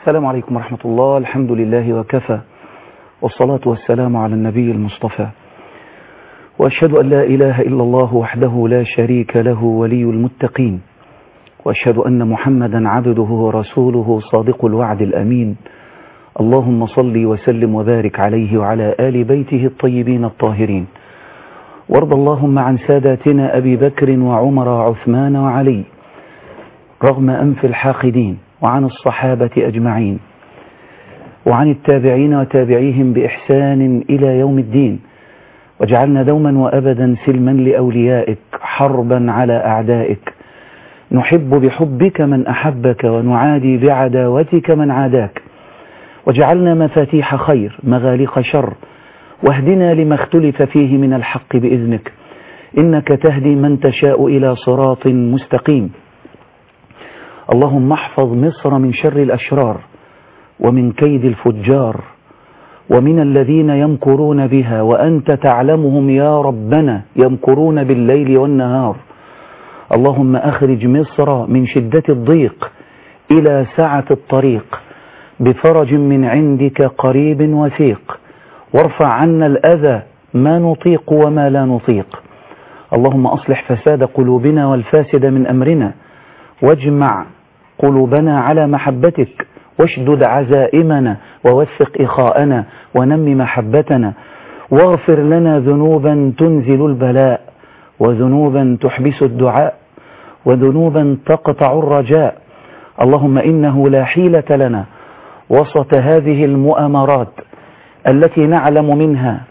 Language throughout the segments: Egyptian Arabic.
السلام عليكم ورحمة الله الحمد لله وكفى والصلاة والسلام على النبي المصطفى وأشهد أن لا إله إلا الله وحده لا شريك له ولي المتقين وأشهد أن محمدا عبده ورسوله صادق الوعد الأمين اللهم صل وسلم وبارك عليه وعلى آل بيته الطيبين الطاهرين وارض اللهم عن ساداتنا أبي بكر وعمر وعثمان وعلي رغم أنف الحاقدين وعن الصحابة أجمعين وعن التابعين وتابعيهم بإحسان إلى يوم الدين واجعلنا دوما وأبدا سلما لأوليائك حربا على أعدائك نحب بحبك من أحبك ونعادي بعداوتك من عاداك واجعلنا مفاتيح خير مغالق شر واهدنا لما اختلف فيه من الحق بإذنك إنك تهدي من تشاء إلى صراط مستقيم اللهم احفظ مصر من شر الأشرار ومن كيد الفجار ومن الذين يمكرون بها وأنت تعلمهم يا ربنا يمكرون بالليل والنهار اللهم أخرج مصر من شدة الضيق إلى سعة الطريق بفرج من عندك قريب وثيق وارفع عنا الأذى ما نطيق وما لا نطيق اللهم أصلح فساد قلوبنا والفاسد من أمرنا واجمع قلوبنا على محبتك واشدد عزائمنا ووثق إخاءنا ونم محبتنا واغفر لنا ذنوبا تنزل البلاء وذنوبا تحبس الدعاء وذنوبا تقطع الرجاء اللهم إنه لا حيلة لنا وسط هذه المؤامرات التي نعلم منها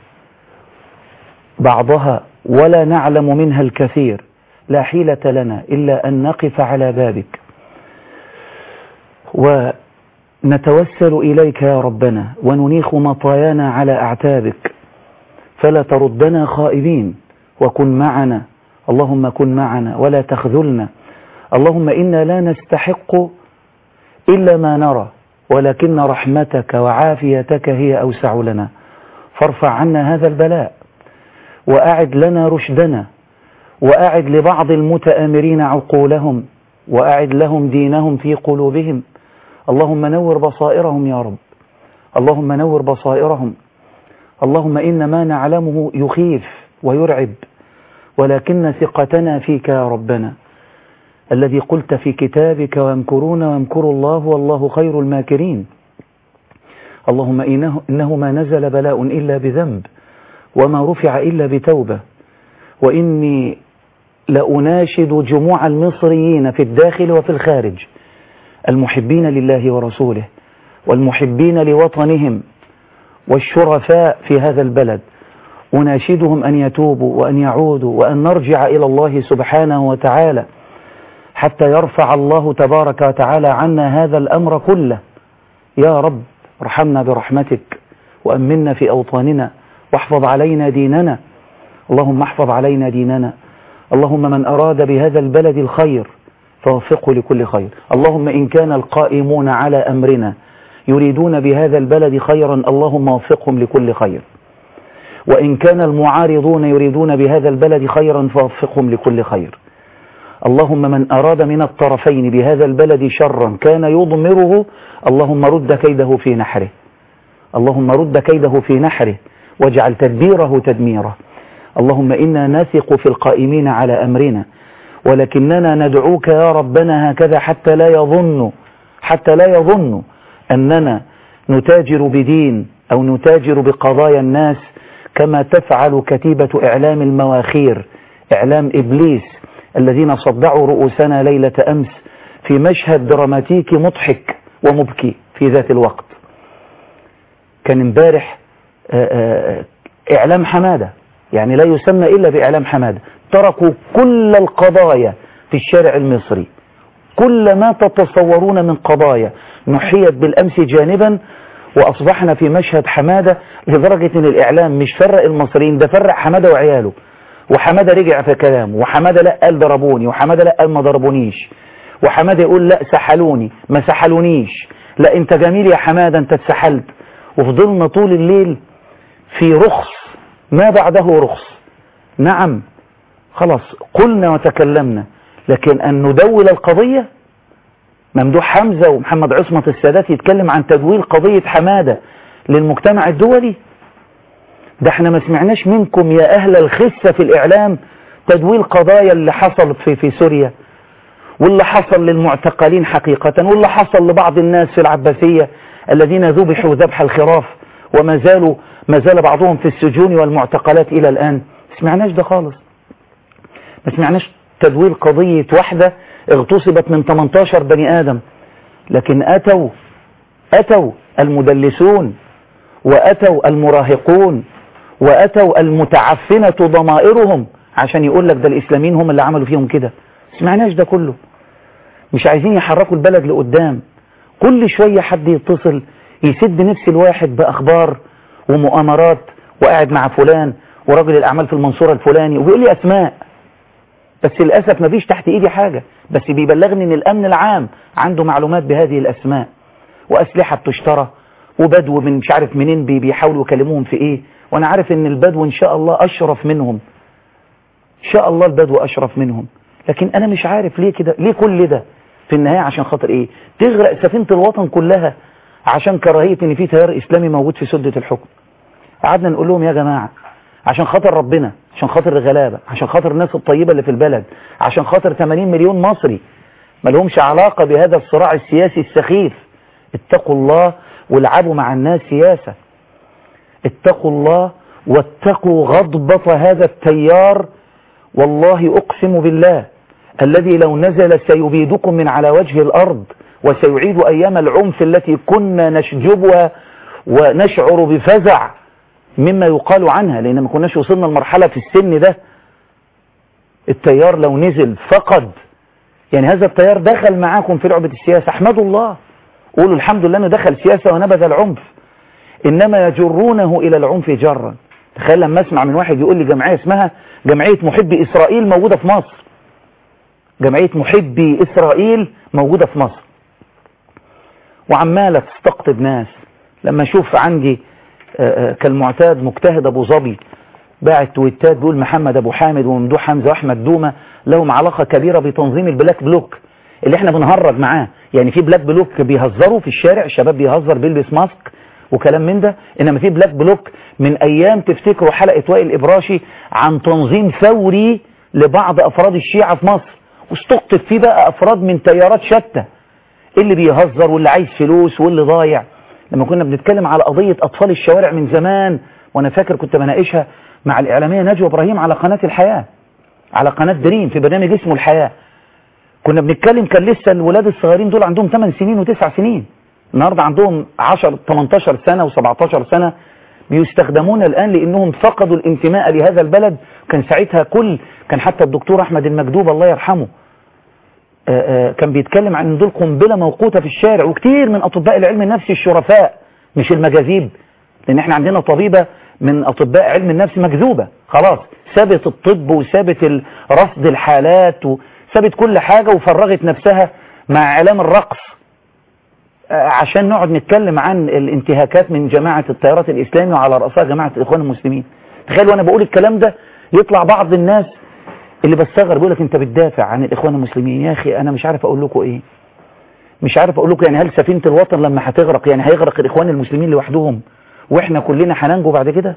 بعضها ولا نعلم منها الكثير لا حيلة لنا إلا أن نقف على بابك ونتوسل إليك يا ربنا وننيخ مطايانا على أعتابك فلا تردنا خائبين وكن معنا اللهم كن معنا ولا تخذلنا اللهم إنا لا نستحق إلا ما نرى ولكن رحمتك وعافيتك هي أوسع لنا فارفع عنا هذا البلاء وأعد لنا رشدنا وأعد لبعض المتآمرين عقولهم وأعد لهم دينهم في قلوبهم اللهم نور بصائرهم يا رب اللهم نور بصائرهم اللهم إن ما نعلمه يخيف ويرعب ولكن ثقتنا فيك يا ربنا الذي قلت في كتابك ويمكرون ويمكر الله والله خير الماكرين اللهم إنه, إنه ما نزل بلاء إلا بذنب وما رفع إلا بتوبة وإني لأناشد جموع المصريين في الداخل وفي الخارج المحبين لله ورسوله والمحبين لوطنهم والشرفاء في هذا البلد أناشدهم أن يتوبوا وأن يعودوا وأن نرجع إلى الله سبحانه وتعالى حتى يرفع الله تبارك وتعالى عنا هذا الأمر كله يا رب ارحمنا برحمتك وأمنا في أوطاننا واحفظ علينا ديننا اللهم احفظ علينا ديننا اللهم من أراد بهذا البلد الخير فوفقه لكل خير اللهم إن كان القائمون على أمرنا يريدون بهذا البلد خيرا اللهم وفقهم لكل خير وإن كان المعارضون يريدون بهذا البلد خيرا فوفقهم لكل خير اللهم من أراد من الطرفين بهذا البلد شرا كان يضمره اللهم رد كيده في نحره اللهم رد كيده في نحره واجعل تدبيره تدميره اللهم إنا نثق في القائمين على أمرنا ولكننا ندعوك يا ربنا هكذا حتى لا يظن حتى لا يظن أننا نتاجر بدين أو نتاجر بقضايا الناس كما تفعل كتيبة إعلام المواخير إعلام إبليس الذين صدعوا رؤوسنا ليلة أمس في مشهد دراماتيكي مضحك ومبكي في ذات الوقت كان امبارح إعلام حمادة يعني لا يسمى إلا بإعلام حمادة تركوا كل القضايا في الشارع المصري كل ما تتصورون من قضايا نحيت بالأمس جانبا وأصبحنا في مشهد حمادة لدرجة أن الإعلام مش فرق المصريين ده فرق حمادة وعياله وحمادة رجع في كلامه وحمادة لا قال ضربوني وحمادة لا قال ما ضربونيش وحمادة يقول لا سحلوني ما سحلونيش لا انت جميل يا حمادة انت اتسحلت وفضلنا طول الليل في رخص ما بعده رخص نعم خلاص قلنا وتكلمنا لكن أن ندول القضية ممدوح حمزة ومحمد عصمة السادات يتكلم عن تدوير قضية حمادة للمجتمع الدولي ده احنا ما سمعناش منكم يا أهل الخسة في الإعلام تدوير قضايا اللي حصلت في, في سوريا واللي حصل للمعتقلين حقيقة واللي حصل لبعض الناس في العباسية الذين ذبحوا ذبح الخراف وما زالوا ما زال بعضهم في السجون والمعتقلات إلى الآن ما سمعناش ده خالص ما سمعناش تدوير قضية واحدة اغتصبت من 18 بني آدم لكن أتوا أتوا المدلسون وأتوا المراهقون وأتوا المتعفنة ضمائرهم عشان يقول لك ده الإسلاميين هم اللي عملوا فيهم كده سمعناش ده كله مش عايزين يحركوا البلد لقدام كل شوية حد يتصل يسد نفس الواحد بأخبار ومؤامرات وقاعد مع فلان ورجل الأعمال في المنصورة الفلاني وبيقول لي أسماء بس للأسف مفيش تحت إيدي حاجة بس بيبلغني إن الأمن العام عنده معلومات بهذه الأسماء وأسلحة بتشترى وبدو من مش عارف منين بيحاولوا يكلموهم في إيه وأنا عارف إن البدو إن شاء الله أشرف منهم إن شاء الله البدو أشرف منهم لكن أنا مش عارف ليه كده ليه كل ده في النهاية عشان خاطر إيه تغرق سفينة الوطن كلها عشان كراهية إن في تيار إسلامي موجود في سدة الحكم قعدنا نقول لهم يا جماعة عشان خاطر ربنا عشان خاطر الغلابة عشان خاطر الناس الطيبة اللي في البلد عشان خاطر 80 مليون مصري ما لهمش علاقة بهذا الصراع السياسي السخيف اتقوا الله والعبوا مع الناس سياسة اتقوا الله واتقوا غضبة هذا التيار والله أقسم بالله الذي لو نزل سيبيدكم من على وجه الأرض وسيعيد أيام العنف التي كنا نشجبها ونشعر بفزع مما يقال عنها لأن ما كناش وصلنا المرحلة في السن ده التيار لو نزل فقد يعني هذا التيار دخل معاكم في لعبة السياسة احمدوا الله قولوا الحمد لله انه دخل سياسة ونبذ العنف انما يجرونه الى العنف جرا تخيل لما اسمع من واحد يقول لي جمعية اسمها جمعية محبي اسرائيل موجودة في مصر جمعية محبي اسرائيل موجودة في مصر وعمالة تستقطب ناس لما اشوف عندي كالمعتاد مجتهد ابو ظبي باعت تويتات بيقول محمد ابو حامد وممدوح حمزه واحمد دومه لهم علاقه كبيره بتنظيم البلاك بلوك اللي احنا بنهرج معاه يعني في بلاك بلوك بيهزروا في الشارع الشباب بيهزر بيلبس ماسك وكلام من ده انما في بلاك بلوك من ايام تفتكروا حلقه وائل الابراشي عن تنظيم ثوري لبعض افراد الشيعه في مصر واستقطب فيه بقى افراد من تيارات شتى اللي بيهزر واللي عايز فلوس واللي ضايع لما كنا بنتكلم على قضية أطفال الشوارع من زمان وأنا فاكر كنت بناقشها مع الإعلامية نجوى إبراهيم على قناة الحياة على قناة دريم في برنامج اسمه الحياة كنا بنتكلم كان لسه الولاد الصغيرين دول عندهم 8 سنين و9 سنين النهاردة عندهم 10 18 سنة و17 سنة بيستخدمون الآن لأنهم فقدوا الانتماء لهذا البلد كان ساعتها كل كان حتى الدكتور أحمد المكدوب الله يرحمه آآ آآ كان بيتكلم عن ان دول قنبله موقوته في الشارع وكتير من اطباء العلم النفسي الشرفاء مش المجاذيب لان احنا عندنا طبيبه من اطباء علم النفس مكذوبه خلاص سابت الطب وسابت رصد الحالات وسابت كل حاجه وفرغت نفسها مع اعلام الرقص عشان نقعد نتكلم عن الانتهاكات من جماعه التيارات الاسلامي وعلى راسها جماعه الاخوان المسلمين تخيل وانا بقول الكلام ده يطلع بعض الناس اللي بستغرب بيقول لك انت بتدافع عن الاخوان المسلمين يا اخي انا مش عارف اقول لكم ايه مش عارف اقول لكم يعني هل سفينه الوطن لما هتغرق يعني هيغرق الاخوان المسلمين لوحدهم واحنا كلنا هننجو بعد كده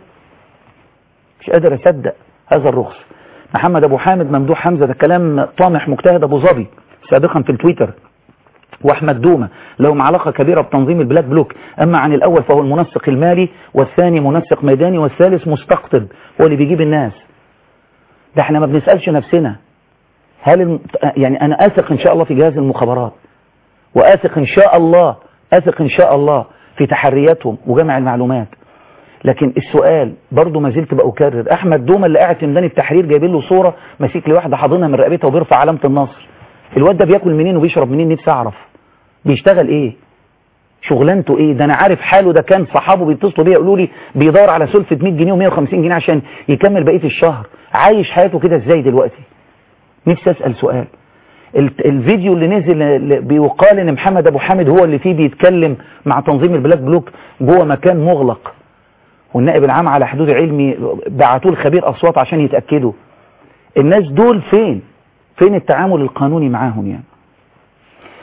مش قادر اصدق هذا الرخص محمد ابو حامد ممدوح حمزه ده كلام طامح مجتهد ابو ظبي سابقا في التويتر واحمد دومه لهم علاقه كبيره بتنظيم البلاك بلوك اما عن الاول فهو المنسق المالي والثاني منسق ميداني والثالث مستقطب هو اللي بيجيب الناس ده احنا ما بنسألش نفسنا هل الم... يعني انا اثق ان شاء الله في جهاز المخابرات واثق ان شاء الله اثق ان شاء الله في تحرياتهم وجمع المعلومات لكن السؤال برضه ما زلت بأكرر احمد دوما اللي قاعد في ميدان التحرير جايبين له صوره ماسك لي واحده حاضنها من رقبتها وبيرفع علامه النصر الواد ده بياكل منين وبيشرب منين نفسي اعرف بيشتغل ايه شغلانته ايه ده انا عارف حاله ده كان صحابه بيتصلوا بيا يقولوا لي بيدور على سلفة 100 جنيه و150 جنيه عشان يكمل بقيه الشهر عايش حياته كده ازاي دلوقتي نفسي اسال سؤال الفيديو اللي نزل بيقال ان محمد ابو حامد هو اللي فيه بيتكلم مع تنظيم البلاك بلوك جوه مكان مغلق والنائب العام على حدود علمي بعتوه لخبير اصوات عشان يتاكدوا الناس دول فين فين التعامل القانوني معاهم يعني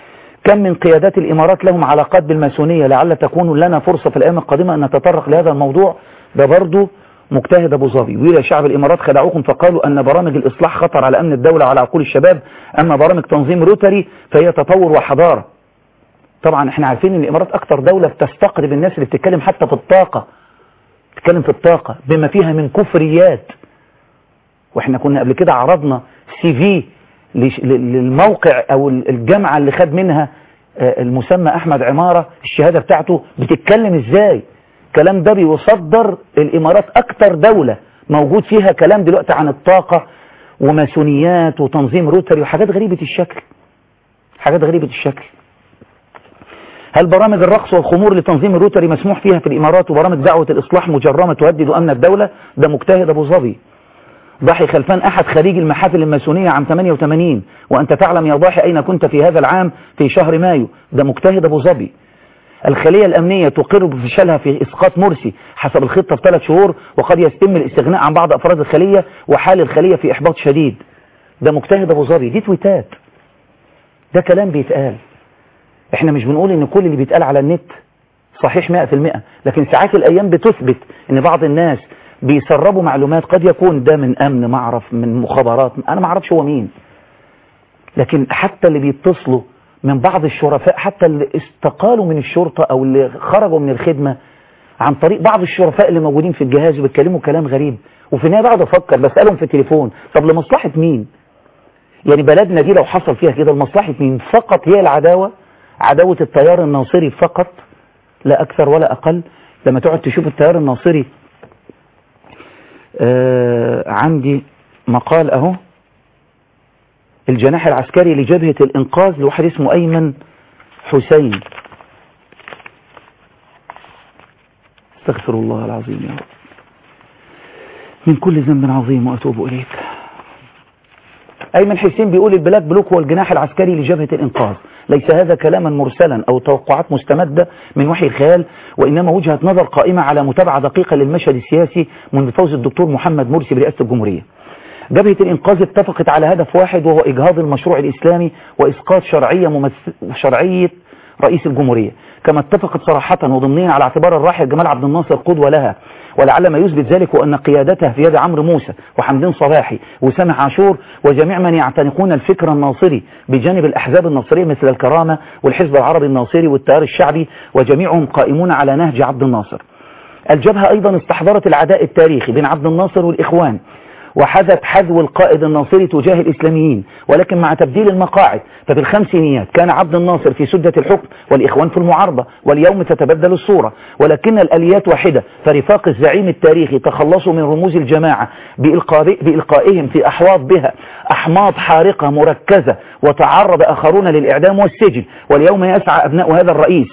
كم من قيادات الإمارات لهم علاقات بالماسونية لعل تكون لنا فرصة في الأيام القادمة أن نتطرق لهذا الموضوع ده برضه مجتهد أبو ظبي ويا شعب الإمارات خدعوكم فقالوا أن برامج الإصلاح خطر على أمن الدولة وعلى عقول الشباب أما برامج تنظيم روتري فهي تطور وحضارة طبعا احنا عارفين ان الإمارات أكتر دولة بتستقرب الناس اللي بتتكلم حتى في الطاقة بتتكلم في الطاقة بما فيها من كفريات واحنا كنا قبل كده عرضنا سي في للموقع او الجامعة اللي خد منها المسمى احمد عمارة الشهادة بتاعته بتتكلم ازاي الكلام ده بيصدر الامارات اكتر دولة موجود فيها كلام دلوقتي عن الطاقة وماسونيات وتنظيم روتري وحاجات غريبة الشكل حاجات غريبة الشكل هل برامج الرقص والخمور لتنظيم الروتري مسموح فيها في الامارات وبرامج دعوة الاصلاح مجرمة تهدد امن الدولة ده مجتهد ابو ظبي ضاحي خلفان أحد خريج المحافل الماسونية عام 88 وأنت تعلم يا ضاحي أين كنت في هذا العام في شهر مايو ده مجتهد أبو ظبي الخلية الأمنية تقر بفشلها في إسقاط مرسي حسب الخطة في ثلاث شهور وقد يتم الاستغناء عن بعض أفراد الخلية وحال الخلية في إحباط شديد ده مجتهد أبو ظبي دي تويتات ده كلام بيتقال احنا مش بنقول ان كل اللي بيتقال على النت صحيح 100% لكن ساعات الأيام بتثبت ان بعض الناس بيسربوا معلومات قد يكون ده من أمن معرف من مخابرات أنا ما اعرفش هو مين لكن حتى اللي بيتصلوا من بعض الشرفاء حتى اللي استقالوا من الشرطة أو اللي خرجوا من الخدمة عن طريق بعض الشرفاء اللي موجودين في الجهاز وبيتكلموا كلام غريب وفي النهاية بقعد أفكر بسألهم في التليفون طب لمصلحة مين يعني بلدنا دي لو حصل فيها كده لمصلحة مين فقط هي العداوة عداوة التيار الناصري فقط لا أكثر ولا أقل لما تقعد تشوف التيار الناصري آه عندي مقال اهو الجناح العسكري لجبهة الانقاذ لواحد اسمه ايمن حسين استغفر الله العظيم يا رب من كل ذنب عظيم واتوب اليك ايمن حسين بيقول البلاك بلوك هو الجناح العسكري لجبهة الانقاذ ليس هذا كلاما مرسلا أو توقعات مستمدة من وحي الخيال وإنما وجهة نظر قائمة على متابعة دقيقة للمشهد السياسي منذ فوز الدكتور محمد مرسي برئاسة الجمهورية جبهة الإنقاذ اتفقت على هدف واحد وهو إجهاض المشروع الإسلامي وإسقاط شرعية, ممث... شرعية رئيس الجمهورية كما اتفقت صراحة وضمنيا على اعتبار الراحل جمال عبد الناصر قدوة لها ولعل ما يثبت ذلك هو أن قيادته في يد عمرو موسى وحمدين صباحي وسامح عاشور وجميع من يعتنقون الفكر الناصري بجانب الأحزاب الناصرية مثل الكرامة والحزب العربي الناصري والتيار الشعبي وجميعهم قائمون على نهج عبد الناصر الجبهة أيضا استحضرت العداء التاريخي بين عبد الناصر والإخوان وحذت حذو القائد الناصري تجاه الإسلاميين ولكن مع تبديل المقاعد ففي الخمسينيات كان عبد الناصر في سدة الحكم والإخوان في المعارضة واليوم تتبدل الصورة ولكن الأليات واحدة فرفاق الزعيم التاريخي تخلصوا من رموز الجماعة بإلقائهم في أحواض بها أحماض حارقة مركزة وتعرض آخرون للإعدام والسجن واليوم يسعى أبناء هذا الرئيس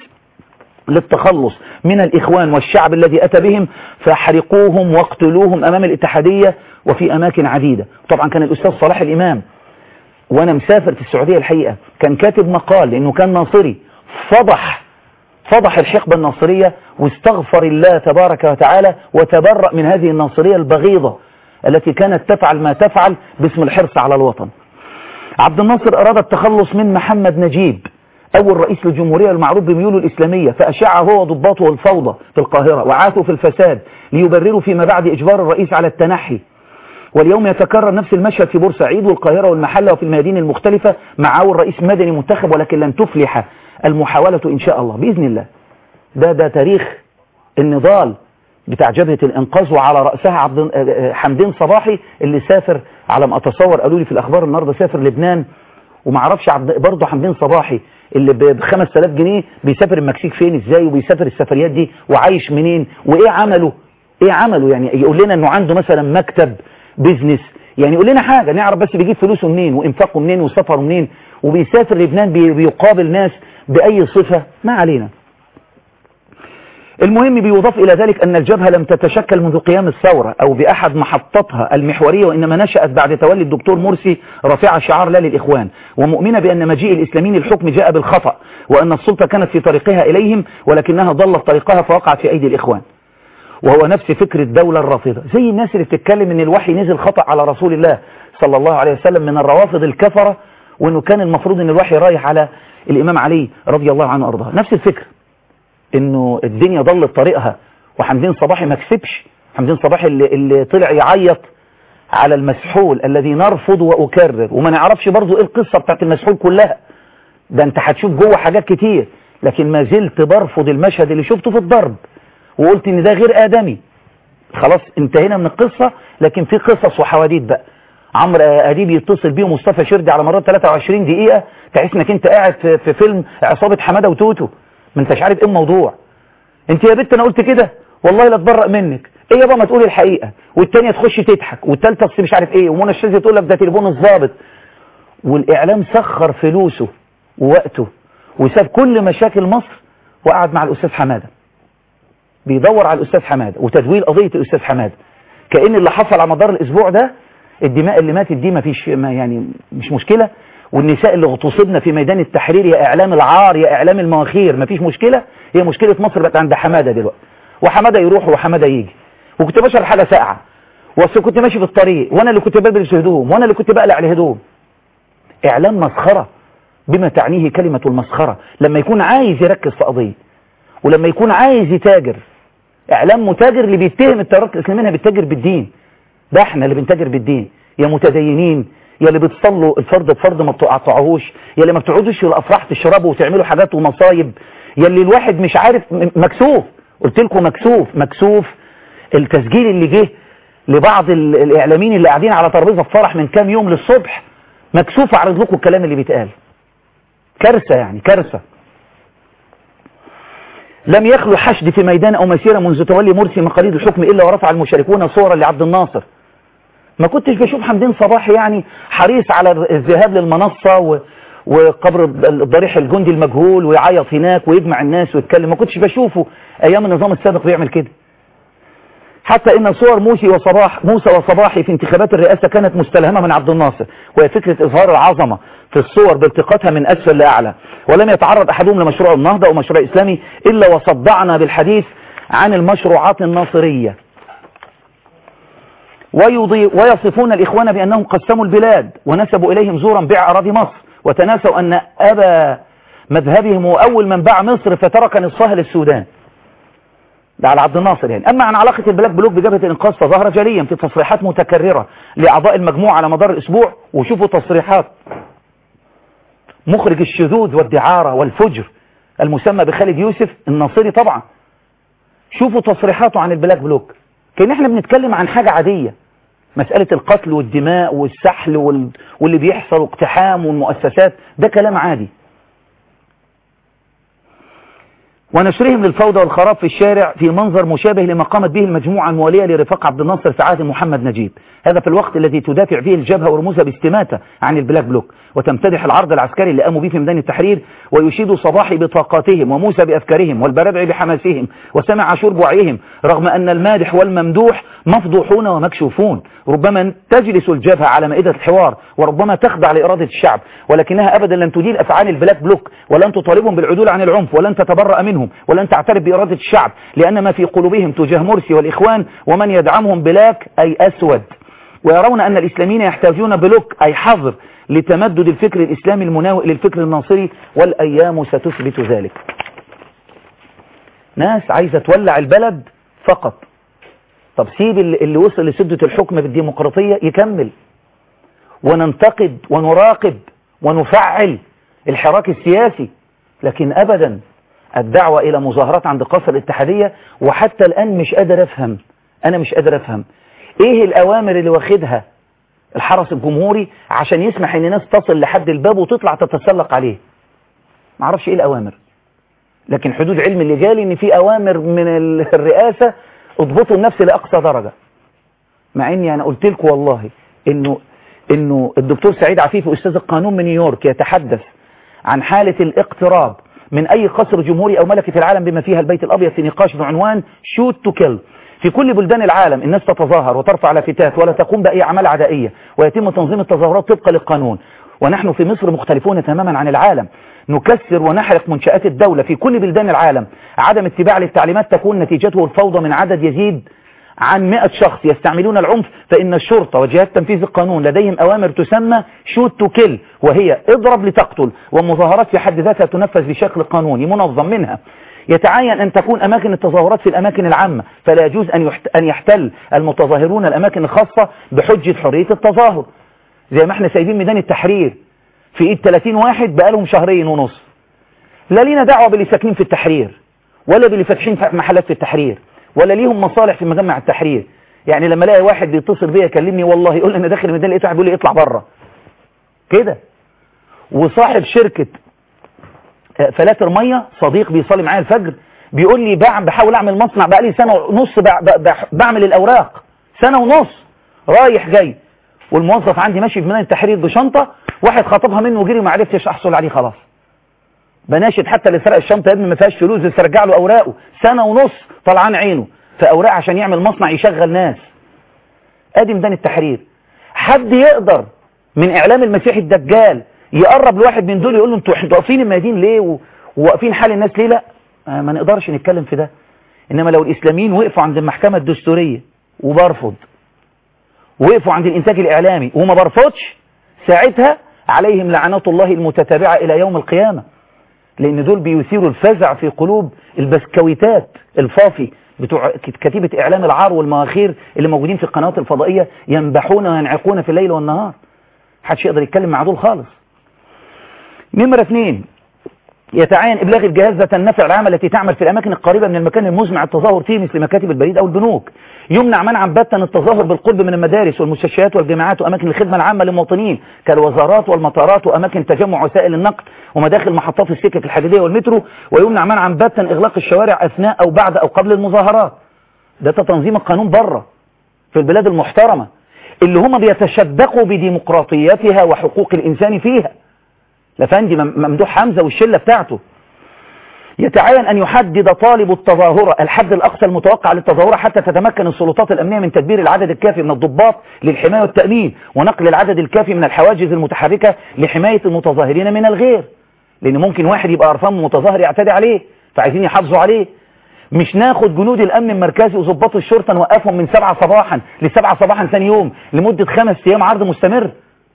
للتخلص من الإخوان والشعب الذي أتى بهم فاحرقوهم واقتلوهم أمام الاتحادية وفي أماكن عديدة طبعا كان الأستاذ صلاح الإمام وأنا مسافر في السعودية الحقيقة كان كاتب مقال لأنه كان ناصري فضح فضح الحقبة الناصرية واستغفر الله تبارك وتعالى وتبرأ من هذه الناصرية البغيضة التي كانت تفعل ما تفعل باسم الحرص على الوطن عبد الناصر أراد التخلص من محمد نجيب أول رئيس للجمهورية المعروف بميوله الإسلامية فأشاع هو وضباطه الفوضى في القاهرة وعاثوا في الفساد ليبرروا فيما بعد إجبار الرئيس على التنحي واليوم يتكرر نفس المشهد في بورسعيد والقاهرة والمحلة وفي الميادين المختلفة مع أول رئيس مدني منتخب ولكن لن تفلح المحاولة إن شاء الله بإذن الله ده ده تاريخ النضال بتاع جبهة الإنقاذ وعلى رأسها عبد حمدين صباحي اللي سافر على ما أتصور قالوا لي في الأخبار النهاردة سافر لبنان وما اعرفش برضه حمدين صباحي اللي ب 5000 جنيه بيسافر المكسيك فين ازاي وبيسافر السفريات دي وعايش منين وايه عمله ايه عمله يعني يقول لنا انه عنده مثلا مكتب بيزنس يعني يقول لنا حاجة نعرف بس بيجيب فلوسه منين وانفاقه منين وسفره منين وبيسافر لبنان بيقابل ناس بأي صفة ما علينا المهم بيضاف إلى ذلك أن الجبهة لم تتشكل منذ قيام الثورة أو بأحد محطتها المحورية وإنما نشأت بعد تولي الدكتور مرسي رافعة شعار لا للإخوان ومؤمنة بأن مجيء الإسلاميين للحكم جاء بالخطأ وأن السلطة كانت في طريقها إليهم ولكنها ضلت طريقها فوقعت في أيدي الإخوان وهو نفس فكر الدولة الرافضة زي الناس اللي بتتكلم ان الوحي نزل خطأ على رسول الله صلى الله عليه وسلم من الروافض الكفرة وانه كان المفروض ان الوحي رايح على الإمام علي رضي الله عنه وأرضاه نفس الفكرة إنه الدنيا ضلت طريقها وحمدين صباحي ما كسبش حمدين صباحي اللي, اللي طلع يعيط على المسحول الذي نرفض وأكرر وما نعرفش برضو إيه القصة بتاعت المسحول كلها ده أنت هتشوف جوه حاجات كتير لكن ما زلت برفض المشهد اللي شفته في الضرب وقلت إن ده غير آدمي خلاص انتهينا من القصة لكن في قصص وحواديت بقى عمرو اديب يتصل بيه مصطفى شردي على مرات 23 دقيقة تحس انك انت قاعد في, في فيلم عصابة حمادة وتوتو ما انتش عارف ايه الموضوع انت يا بنت انا قلت كده والله لا اتبرأ منك ايه يابا ما تقولي الحقيقة والتانية تخش تضحك والتالتة مش عارف ايه ومنى الشاذلي تقول لك ده تليفون الضابط والاعلام سخر فلوسه ووقته وساب كل مشاكل مصر وقعد مع الاستاذ حمادة بيدور على الاستاذ حمادة وتدويل قضية الاستاذ حمادة كأن اللي حصل على مدار الاسبوع ده الدماء اللي ماتت دي ما فيش ما يعني مش مشكلة والنساء اللي اغتصبنا في ميدان التحرير يا اعلام العار يا اعلام المواخير ما فيش مشكلة هي مشكلة مصر بقت عند حمادة دلوقتي وحمادة يروح وحمادة يجي وكنت بشرب حاجة ساقعة واصل كنت ماشي في الطريق وانا اللي كنت بلبس هدوم وانا اللي كنت بقلع الهدوم اعلام مسخرة بما تعنيه كلمة المسخرة لما يكون عايز يركز في قضية ولما يكون عايز يتاجر اعلام متاجر اللي بيتهم التيارات الاسلاميه بيتاجر بالدين ده احنا اللي بنتاجر بالدين يا متدينين يا اللي بتصلوا الفرض بفرض ما بتقطعوهوش يا اللي ما بتقعدوش في الافراح تشربوا وتعملوا حاجات ومصايب يا اللي الواحد مش عارف مكسوف قلت لكم مكسوف مكسوف التسجيل اللي جه لبعض الاعلاميين اللي قاعدين على ترابيزه في فرح من كام يوم للصبح مكسوف اعرض لكم الكلام اللي بيتقال كارثه يعني كارثه لم يخلو حشد في ميدان أو مسيرة منذ تولي مرسي مقاليد الحكم إلا ورفع المشاركون صورا لعبد الناصر ما كنتش بشوف حمدين صباحي يعني حريص على الذهاب للمنصة و... وقبر الضريح الجندي المجهول ويعيط هناك ويجمع الناس ويتكلم ما كنتش بشوفه أيام النظام السابق بيعمل كده حتى ان صور موسى وصباح موسى وصباحي في انتخابات الرئاسة كانت مستلهمة من عبد الناصر وهي فكرة اظهار العظمة في الصور بالتقاطها من اسفل لاعلى ولم يتعرض احدهم لمشروع النهضة او مشروع اسلامي الا وصدعنا بالحديث عن المشروعات الناصرية ويضي ويصفون الاخوان بانهم قسموا البلاد ونسبوا اليهم زورا بيع اراضي مصر وتناسوا ان ابا مذهبهم هو اول من باع مصر فترك نصفها للسودان ده على عبد الناصر يعني أما عن علاقة البلاك بلوك بجبهة الإنقاذ فظهر جليا في تصريحات متكررة لأعضاء المجموعة على مدار الأسبوع وشوفوا تصريحات مخرج الشذوذ والدعارة والفجر المسمى بخالد يوسف الناصري طبعا شوفوا تصريحاته عن البلاك بلوك كأن احنا بنتكلم عن حاجة عادية مسألة القتل والدماء والسحل وال... واللي بيحصل واقتحام والمؤسسات ده كلام عادي ونشرهم للفوضى والخراب في الشارع في منظر مشابه لما قامت به المجموعة الموالية لرفاق عبد الناصر في عهد محمد نجيب هذا في الوقت الذي تدافع فيه الجبهة ورموزها باستماتة عن البلاك بلوك وتمتدح العرض العسكري اللي قاموا به في ميدان التحرير ويشيد صباحي بطاقاتهم وموسى بأفكارهم والبرادع بحماسهم وسمع عاشور بوعيهم رغم أن المادح والممدوح مفضوحون ومكشوفون ربما تجلس الجبهة على مائدة الحوار وربما تخضع لإرادة الشعب ولكنها أبدا لن تدين أفعال البلاك بلوك ولن تطالبهم بالعدول عن العنف ولن تتبرأ منهم ولن تعترف بإرادة الشعب لأن ما في قلوبهم تجاه مرسي والإخوان ومن يدعمهم بلاك أي أسود ويرون أن الإسلاميين يحتاجون بلوك أي حظر لتمدد الفكر الإسلامي المناوئ للفكر الناصري والأيام ستثبت ذلك ناس عايزة تولع البلد فقط طب سيب اللي وصل لسدة الحكم بالديمقراطية يكمل وننتقد ونراقب ونفعل الحراك السياسي لكن أبدا الدعوة إلى مظاهرات عند قصر الاتحادية وحتى الآن مش قادر أفهم أنا مش قادر أفهم إيه الأوامر اللي واخدها الحرس الجمهوري عشان يسمح ان ناس تصل لحد الباب وتطلع تتسلق عليه معرفش ايه الاوامر لكن حدود علم اللي جالي ان في اوامر من الرئاسة اضبطوا النفس لاقصى درجة مع اني انا قلت لكم والله انه انه الدكتور سعيد عفيفي استاذ القانون من نيويورك يتحدث عن حالة الاقتراب من اي قصر جمهوري او ملكة العالم بما فيها البيت الابيض في نقاش بعنوان شوت تو كيل في كل بلدان العالم الناس تتظاهر وترفع لافتات ولا تقوم بأي أعمال عدائية ويتم تنظيم التظاهرات طبقا للقانون ونحن في مصر مختلفون تماما عن العالم نكسر ونحرق منشآت الدولة في كل بلدان العالم عدم اتباع للتعليمات تكون نتيجته الفوضى من عدد يزيد عن 100 شخص يستعملون العنف فإن الشرطة وجهات تنفيذ القانون لديهم أوامر تسمى شوت تو كيل وهي اضرب لتقتل ومظاهرات في حد ذاتها تنفذ بشكل قانوني منظم منها يتعين أن تكون أماكن التظاهرات في الأماكن العامة فلا يجوز أن, أن يحتل المتظاهرون الأماكن الخاصة بحجة حرية التظاهر زي ما احنا سايبين ميدان التحرير في ايد 30 واحد بقالهم شهرين ونص لا لينا دعوة باللي ساكنين في التحرير ولا باللي فاتحين محلات في التحرير ولا ليهم مصالح في مجمع التحرير يعني لما الاقي واحد بيتصل بيا يكلمني والله يقول انا داخل الميدان لقيت واحد بيقول لي اطلع بره كده وصاحب شركة فلاتر مية صديق بيصلي معايا الفجر بيقول لي بحاول اعمل مصنع بقالي سنة ونص بعمل الاوراق سنة ونص رايح جاي والموظف عندي ماشي في ميدان التحرير بشنطة واحد خطفها منه وجري وما عرفتش احصل عليه خلاص بناشد حتى اللي سرق الشنطة يا ابني ما فيهاش فلوس بس رجع له اوراقه سنة ونص طلعان عينه في اوراق عشان يعمل مصنع يشغل ناس ادي ميدان التحرير حد يقدر من اعلام المسيح الدجال يقرب لواحد من دول يقول له انتوا واقفين الميادين ليه وواقفين حال الناس ليه لا ما نقدرش نتكلم في ده انما لو الاسلاميين وقفوا عند المحكمة الدستورية وبرفض وقفوا عند الانتاج الاعلامي وما برفضش ساعتها عليهم لعنات الله المتتابعة الى يوم القيامة لان دول بيثيروا الفزع في قلوب البسكويتات الفافي بتوع كتيبة اعلام العار والمواخير اللي موجودين في القنوات الفضائية ينبحون وينعقون في الليل والنهار محدش يقدر يتكلم مع دول خالص نمرة اثنين يتعين إبلاغ الجهاز ذات النفع العامة التي تعمل في الأماكن القريبة من المكان المزمع التظاهر فيه مثل مكاتب البريد أو البنوك يمنع منعا باتا التظاهر بالقرب من المدارس والمستشفيات والجامعات وأماكن الخدمة العامة للمواطنين كالوزارات والمطارات وأماكن تجمع وسائل النقل ومداخل محطات السكك الحديدية والمترو ويمنع منعا باتا إغلاق الشوارع أثناء أو بعد أو قبل المظاهرات ده تنظيم القانون بره في البلاد المحترمة اللي هم بيتشدقوا بديمقراطيتها وحقوق الإنسان فيها لفندي ممدوح حمزة والشلة بتاعته يتعين أن يحدد طالب التظاهرة الحد الأقصى المتوقع للتظاهرة حتى تتمكن السلطات الأمنية من تدبير العدد الكافي من الضباط للحماية والتأمين ونقل العدد الكافي من الحواجز المتحركة لحماية المتظاهرين من الغير لأن ممكن واحد يبقى قرفان متظاهر يعتدي عليه فعايزين يحافظوا عليه مش ناخد جنود الأمن المركزي وظباط الشرطة نوقفهم من سبعة صباحا لسبعة صباحا ثاني يوم لمدة خمس أيام عرض مستمر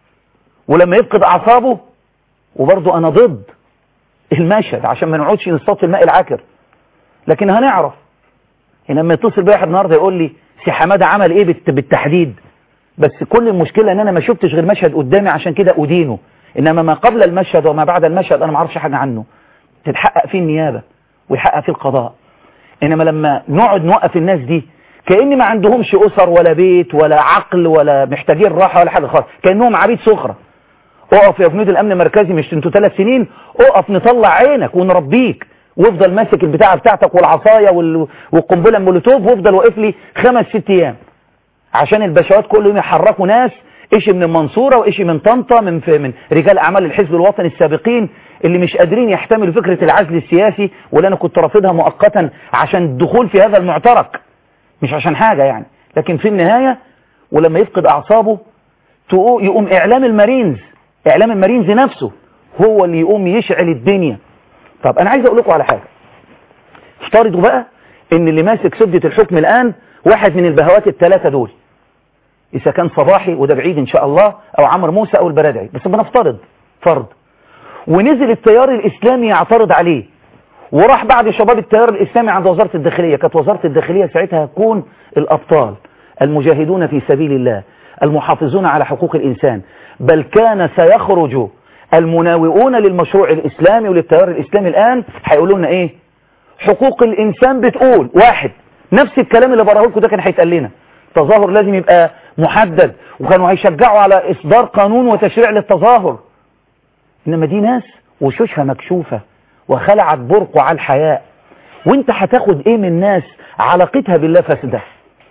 ولما يفقد أعصابه وبرضه أنا ضد المشهد عشان ما نقعدش نصطاد في الماء العكر لكن هنعرف لما يتصل بي واحد النهارده يقول لي سي حماده عمل ايه بالتحديد بس كل المشكله ان انا ما شفتش غير مشهد قدامي عشان كده ادينه انما ما قبل المشهد وما بعد المشهد انا ما اعرفش حاجه عنه تتحقق فيه النيابه ويحقق فيه القضاء انما لما نقعد نوقف الناس دي كأن ما عندهمش أسر ولا بيت ولا عقل ولا محتاجين راحة ولا حاجة خالص كأنهم عبيد سخرة اقف يا جنود الامن المركزي مش انتوا ثلاث سنين اقف نطلع عينك ونربيك وافضل ماسك البتاعه بتاعتك والعصايه وال... والقنبله المولوتوف وافضل واقف لي خمس ست ايام عشان البشوات كل يوم يحركوا ناس اشي من المنصوره واشي من طنطا من في من رجال اعمال الحزب الوطني السابقين اللي مش قادرين يحتملوا فكره العزل السياسي واللي انا كنت رافضها مؤقتا عشان الدخول في هذا المعترك مش عشان حاجه يعني لكن في النهايه ولما يفقد اعصابه يقوم اعلام المارينز اعلام المارينز نفسه هو اللي يقوم يشعل الدنيا طب انا عايز اقول لكم على حاجة افترضوا بقى ان اللي ماسك سدة الحكم الان واحد من البهوات الثلاثة دول اذا كان صباحي وده بعيد ان شاء الله او عمرو موسى او البرادعي بس بنفترض فرض ونزل التيار الاسلامي يعترض عليه وراح بعد شباب التيار الاسلامي عند وزارة الداخلية كانت وزارة الداخلية ساعتها هتكون الابطال المجاهدون في سبيل الله المحافظون على حقوق الإنسان بل كان سيخرج المناوئون للمشروع الإسلامي وللتيار الإسلامي الآن هيقولوا لنا إيه حقوق الإنسان بتقول واحد نفس الكلام اللي براه لكم ده كان هيتقال لنا التظاهر لازم يبقى محدد وكانوا هيشجعوا على إصدار قانون وتشريع للتظاهر إنما دي ناس وشوشها مكشوفة وخلعت برقع على الحياء وانت هتاخد ايه من ناس علاقتها بالله فاسده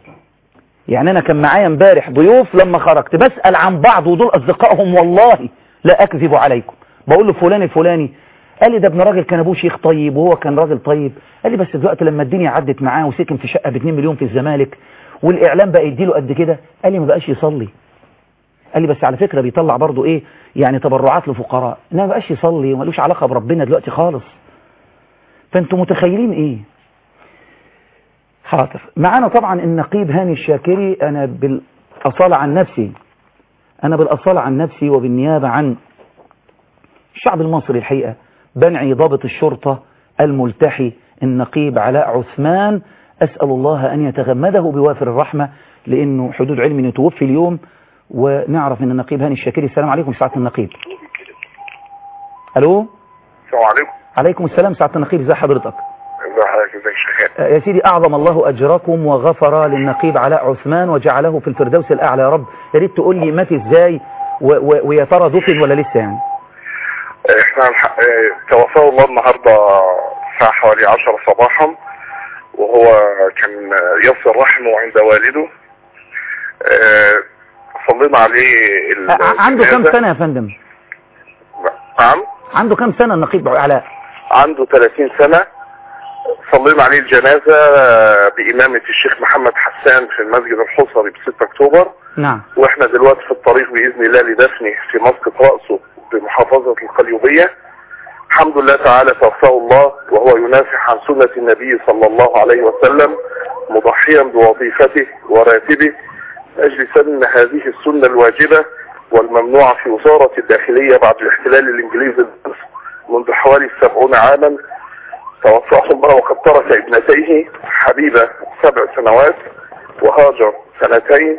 يعني انا كان معايا امبارح ضيوف لما خرجت بسأل عن بعض ودول اصدقائهم والله لا اكذب عليكم بقول له فلان الفلاني قال لي ده ابن راجل كان ابوه شيخ طيب وهو كان راجل طيب قال لي بس دلوقتي لما الدنيا عدت معاه وسكن في شقه ب 2 مليون في الزمالك والاعلام بقى يديله قد كده قال لي ما بقاش يصلي قال لي بس على فكره بيطلع برضه ايه يعني تبرعات لفقراء انما ما بقاش يصلي ومالوش علاقه بربنا دلوقتي خالص فانتوا متخيلين ايه حاضر معنا طبعا النقيب هاني الشاكري أنا بالأصالة عن نفسي أنا بالأصالة عن نفسي وبالنيابة عن الشعب المصري الحقيقة بنعي ضابط الشرطة الملتحي النقيب علاء عثمان أسأل الله أن يتغمده بوافر الرحمة لأنه حدود علمي أنه توفي اليوم ونعرف أن النقيب هاني الشاكري السلام عليكم سعادة النقيب ألو السلام عليكم عليكم السلام سعادة النقيب ازي حضرتك ازي حضرتك ازيك شغال آه، يا سيدي أعظم الله أجركم وغفر للنقيب علاء عثمان وجعله في الفردوس الأعلى يا رب يا ريت تقول لي مات ازاي و- و- ويا ترى دفن ولا لسه يعني احنا الح- اه، توفاه الله النهارده الساعة حوالي 10 صباحا وهو كان يصل رحمه عند والده اه، صلينا عليه ال- آه، عنده كام الجنازة. سنة يا فندم نعم عنده كام سنة النقيب علاء عنده 30 سنة صلينا عليه الجنازة اه، بإمامة الشيخ محمد حسان في المسجد الحصري ب 6 أكتوبر نعم واحنا دلوقتي في الطريق باذن الله لدفنه في مسقط راسه بمحافظه القليوبيه الحمد لله تعالى توفاه الله وهو ينافح عن سنه النبي صلى الله عليه وسلم مضحيا بوظيفته وراتبه لاجل سن هذه السنه الواجبه والممنوعه في وزاره الداخليه بعد الاحتلال الانجليزي لمصر منذ حوالي سبعون عاما توفاه الله وقد ترك ابنتيه حبيبه سبع سنوات وهاجر سنتين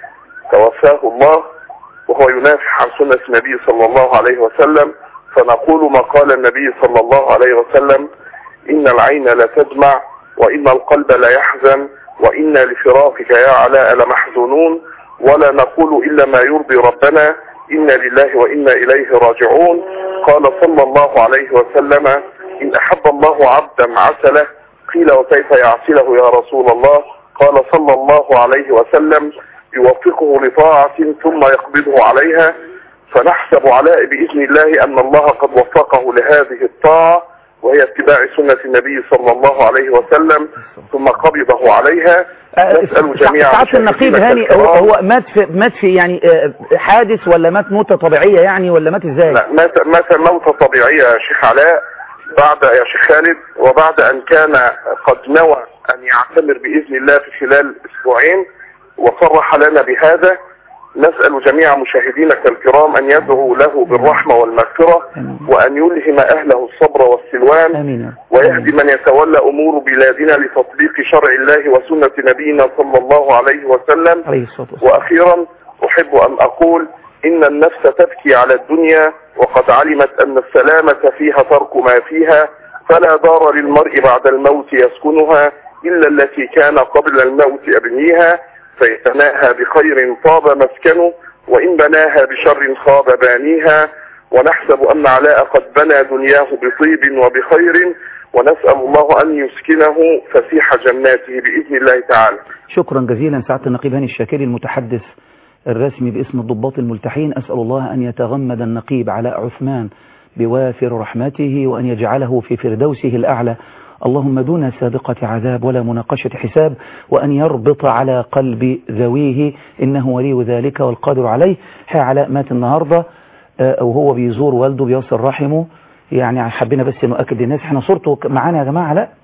توفاه الله وهو ينافح عن سنة النبي صلى الله عليه وسلم فنقول ما قال النبي صلى الله عليه وسلم إن العين لا تدمع وإن القلب لا يحزن وإنا لفراقك يا علاء لمحزونون ولا نقول إلا ما يرضي ربنا إنا لله وإنا إليه راجعون قال صلى الله عليه وسلم إن أحب الله عبدا عسله قيل وكيف يعسله يا رسول الله قال صلى الله عليه وسلم يوفقه لطاعة ثم يقبضه عليها فنحسب علاء بإذن الله أن الله قد وفقه لهذه الطاعة وهي اتباع سنة النبي صلى الله عليه وسلم ثم قبضه عليها نسأل جميعا سعادة النقيب مشاهدينا هاني هو, الكرام. هو مات في مات في يعني آه، حادث ولا مات موتة طبيعية يعني ولا مات ازاي؟ لا مات مات موتة طبيعية يا شيخ علاء بعد يا شيخ خالد وبعد أن كان قد نوى أن يعتمر بإذن الله في خلال أسبوعين وصرح لنا بهذا نسأل جميع مشاهدينك الكرام أن يدعوا له بالرحمة والمغفرة آمين. وأن يلهم أهله الصبر والسلوان امين يا رب. ويهدي من يتولى أمور بلادنا لتطبيق شرع الله وسنة نبينا صلى الله عليه وسلم عليه الصلاة والسلام وأخيرا أحب أن أقول إن النفس تبكي على الدنيا وقد علمت أن السلامة فيها ترك ما فيها فلا دار للمرء بعد الموت يسكنها إلا التي كان قبل الموت يبنيها فيتناهى بخير طاب مسكنه وإن بناها بشر خاب بانيها ونحسب أن علاء قد بنى دنياه بطيب وبخير ونسأل الله أن يسكنه فسيح جناته بإذن الله تعالى شكرا جزيلا سعادة النقيب هاني الشاكري المتحدث الرسمي باسم الضباط الملتحين أسأل الله أن يتغمد النقيب علاء عثمان بوافر رحمته وأن يجعله في فردوسه الأعلى اللهم دون سابقة عذاب ولا مناقشة حساب وأن يربط على قلب ذويه إنه ولي ذلك والقادر عليه حي علاء مات النهاردة آه، وهو بيزور والده بيصل رحمه يعني حبينا بس نؤكد للناس احنا صورته معانا يا جماعة علاء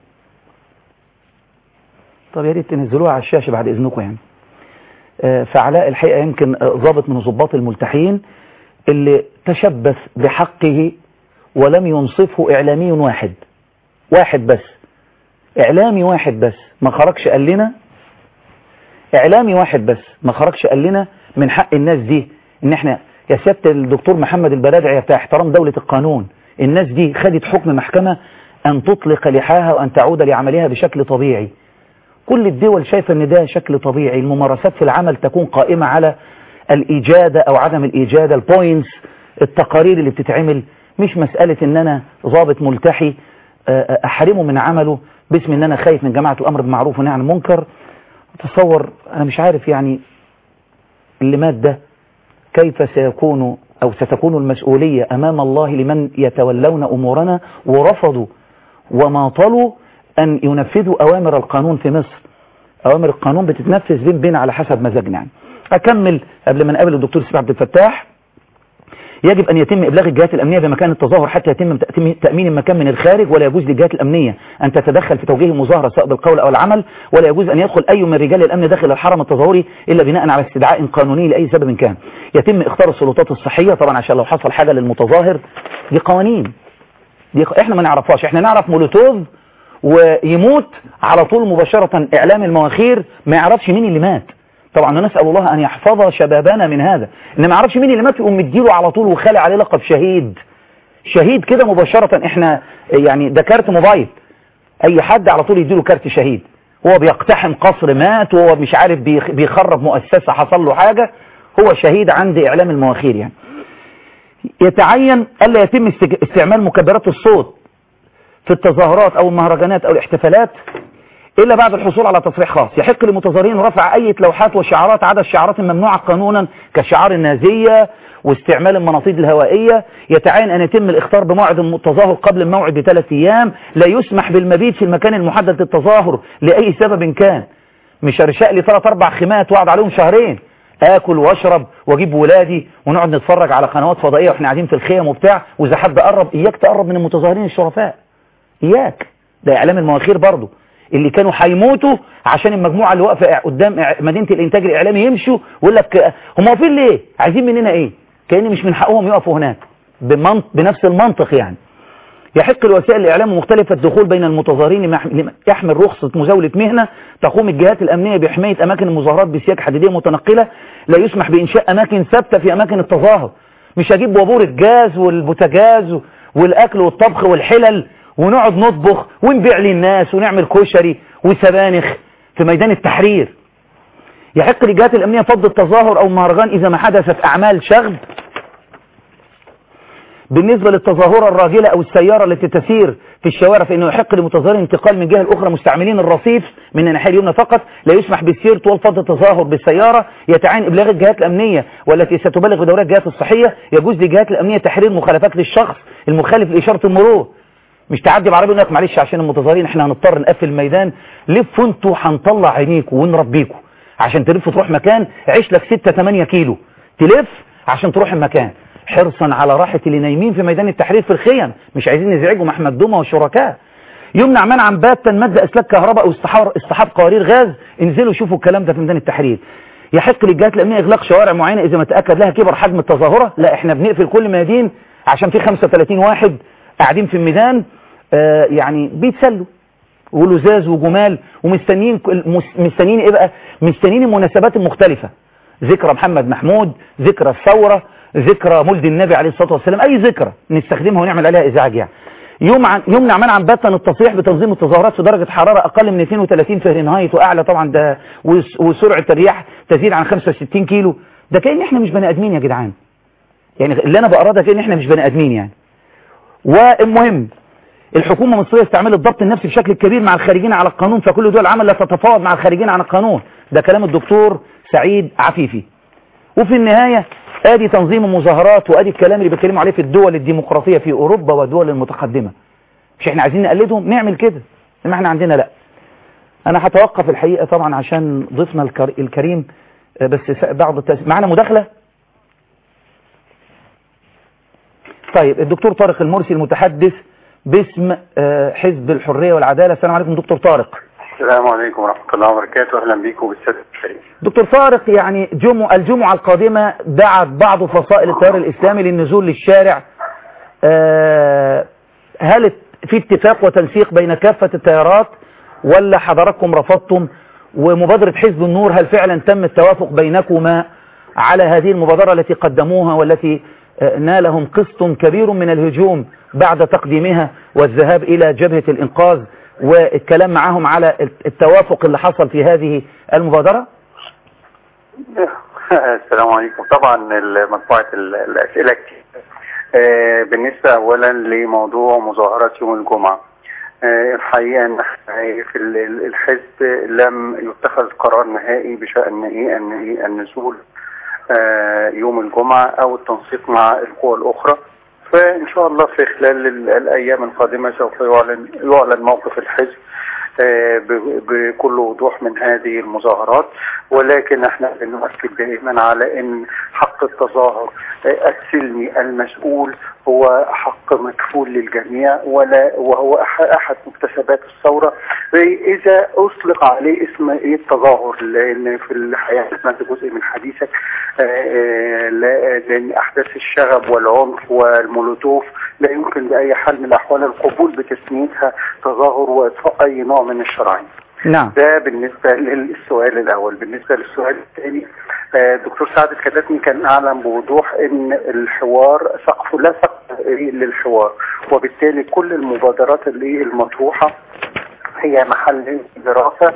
طب يا ريت تنزلوها على الشاشة بعد إذنكم يعني آه، فعلاء الحقيقة يمكن آه، ضابط من ضباط الملتحين اللي تشبث بحقه ولم ينصفه إعلامي واحد واحد بس إعلامي واحد بس ما خرجش قال لنا إعلامي واحد بس ما خرجش قال لنا من حق الناس دي إن إحنا يا سيادة الدكتور محمد البرادعي بتاع احترام دولة القانون الناس دي خدت حكم محكمة أن تطلق لحاها وأن تعود لعملها بشكل طبيعي كل الدول شايفة ان ده شكل طبيعي الممارسات في العمل تكون قائمة على الإجادة أو عدم الإجادة البوينتس التقارير اللي بتتعمل مش مسألة ان أنا ضابط ملتحي آه، أحرمه من عمله باسم ان أنا خايف من جماعة الأمر بالمعروف والنهي عن المنكر أتصور أنا مش عارف يعني اللي مات ده كيف سيكون أو ستكون المسؤولية أمام الله لمن يتولون أمورنا ورفضوا وماطلوا أن ينفذوا أوامر القانون في مصر أوامر القانون بتتنفذ بين بين على حسب مزاجنا يعني أكمل قبل ما نقابل الدكتور سيف عبد الفتاح يجب أن يتم إبلاغ الجهات الأمنية بمكان التظاهر حتى يتم تأمين المكان من الخارج ولا يجوز للجهات الأمنية أن تتدخل في توجيه المظاهرة سواء بالقول أو العمل ولا يجوز أن يدخل أي من رجال الأمن داخل الحرم التظاهري إلا بناء على استدعاء قانوني لأي سبب كان يتم اختار السلطات الصحية طبعا عشان لو حصل حاجة للمتظاهر دي قوانين دي احنا ما نعرفهاش احنا نعرف مولوتوف ويموت على طول مباشرة إعلام المواخير ما يعرفش مين اللي مات طبعا نسأل الله أن يحفظ شبابنا من هذا إن ما يعرفش مين اللي مات يقوم مديله على طول وخالي عليه لقب شهيد شهيد كده مباشرة احنا يعني ده كارت موبايل أي حد على طول يديله كارت شهيد هو بيقتحم قصر مات وهو مش عارف بيخرب مؤسسة حصل له حاجة هو شهيد عند إعلام المواخير يعني يتعين ألا يتم استعمال مكبرات الصوت في التظاهرات أو المهرجانات أو الاحتفالات إلا بعد الحصول على تصريح خاص يحق للمتظاهرين رفع أي لوحات وشعارات عدد شعارات ممنوعة قانونا كشعار النازية واستعمال المناطيد الهوائية يتعين أن يتم الاختار بموعد التظاهر قبل الموعد بثلاث أيام لا يسمح بالمبيت في المكان المحدد للتظاهر لأي سبب كان مش ارشاء لي ثلاث أربع خيمات واقعد عليهم شهرين آكل واشرب واجيب ولادي ونقعد نتفرج على قنوات فضائية واحنا قاعدين في الخيم وبتاع وإذا حد قرب إياك تقرب من المتظاهرين الشرفاء إياك ده إعلام المواخير برضه اللي كانوا هيموتوا عشان المجموعة اللي واقفة قدام مدينة الإنتاج الإعلامي يمشوا ويقول لك هم واقفين ليه؟ عايزين مننا إيه؟ كأن مش من حقهم يقفوا هناك بمنط... بنفس المنطق يعني يحق لوسائل الإعلام مختلفة الدخول بين المتظاهرين يحمل رخصة مزاولة مهنة تقوم الجهات الأمنية بحماية أماكن المظاهرات بسياج حديدية متنقلة لا يسمح بإنشاء أماكن ثابتة في أماكن التظاهر مش هجيب وابور الجاز والبوتاجاز والأكل والطبخ والحلل ونقعد نطبخ ونبيع للناس ونعمل كشري وسبانخ في ميدان التحرير يحق للجهات الأمنية فض التظاهر أو المهرجان إذا ما حدثت أعمال شغب بالنسبة للتظاهرة الراجلة أو السيارة التي تسير في الشوارع فإنه يحق للمتظاهرين انتقال من جهة الأخرى مستعملين الرصيف من الناحية اليمنى فقط لا يسمح بالسير طول فترة التظاهر بالسيارة يتعين إبلاغ الجهات الأمنية والتي ستبلغ بدورات الجهات الصحية يجوز للجهات الأمنية تحرير مخالفات للشخص المخالف لإشارة المرور مش تعدي بعربية يقول لك معلش عشان المتظاهرين احنا هنضطر نقفل الميدان لفوا انتوا هنطلع عينيكوا ونربيكوا عشان تلف تروح مكان عيش لك 6 8 كيلو تلف عشان تروح المكان حرصا على راحة اللي نايمين في ميدان التحرير في الخيم مش عايزين نزعجوا محمد دومة والشركاء يمنع منعا باتا مد اسلاك كهرباء او استصحاب قوارير غاز انزلوا شوفوا الكلام ده في ميدان التحرير يحق للجهات الامنيه اغلاق شوارع معينه اذا ما تاكد لها كبر حجم التظاهره لا احنا بنقفل كل ميادين عشان في 35 واحد قاعدين في الميدان آه يعني بيتسلوا ولزاز وجمال ومستنيين مستنيين ايه بقى مستنيين المناسبات المختلفه ذكرى محمد محمود ذكرى الثوره ذكرى مولد النبي عليه الصلاه والسلام اي ذكرى نستخدمها ونعمل عليها ازعاج يعني يمنع يمنع منعا باتا التصريح بتنظيم التظاهرات في درجه حراره اقل من 32 فهرنهايت واعلى طبعا ده وسرعه الرياح تزيد عن 65 كيلو ده كأن احنا مش بني ادمين يا جدعان يعني اللي انا بقراه ده كأن احنا مش بني ادمين يعني والمهم الحكومة المصرية استعملت الضبط النفسي بشكل كبير مع الخارجين على القانون فكل دول العمل لا تتفاوض مع الخارجين عن القانون ده كلام الدكتور سعيد عفيفي وفي النهاية ادي تنظيم المظاهرات وادي الكلام اللي بيتكلموا عليه في الدول الديمقراطية في اوروبا والدول المتقدمة مش احنا عايزين نقلدهم نعمل كده انما احنا عندنا لا انا هتوقف الحقيقة طبعا عشان ضيفنا الكريم بس بعض التس... معنا مداخلة طيب الدكتور طارق المرسي المتحدث باسم حزب الحرية والعدالة السلام عليكم دكتور طارق السلام عليكم ورحمة الله وبركاته أهلا بكم بالسادة الكريم دكتور طارق يعني جمع الجمعة القادمة دعت بعض فصائل التيار الإسلامي للنزول للشارع هل في اتفاق وتنسيق بين كافة التيارات ولا حضراتكم رفضتم ومبادرة حزب النور هل فعلا تم التوافق بينكما على هذه المبادرة التي قدموها والتي نالهم قسط كبير من الهجوم بعد تقديمها والذهاب إلى جبهة الإنقاذ والكلام معهم على التوافق اللي حصل في هذه المبادرة السلام عليكم طبعا مجموعة الأسئلة بالنسبة أولا لموضوع مظاهرة يوم الجمعة الحقيقة أن في الحزب لم يتخذ قرار نهائي بشأن إيه أن إيه النزول يوم الجمعة أو التنسيق مع القوى الأخرى فإن شاء الله في خلال الأيام القادمة سوف يعلن, يعلن موقف الحزب آه، ب- بكل وضوح من هذه المظاهرات ولكن احنا بنؤكد دائما على ان حق التظاهر آه، السلمي المسؤول هو حق مكفول للجميع ولا وهو أح- احد مكتسبات الثوره اذا اطلق عليه اسم ايه التظاهر لان في الحياه ده جزء من حديثك آه، آه، لا- لان احداث الشغب والعنف والمولوتوف لا يمكن باي حال من الاحوال القبول بتسميتها تظاهر واطفاء اي نوع من الشرعيه نعم ده بالنسبة للسؤال الأول بالنسبة للسؤال الثاني آه، دكتور سعد الكتاتني كان أعلم بوضوح أن الحوار سقف لا سقف إيه للحوار وبالتالي كل المبادرات اللي المطروحة هي محل دراسة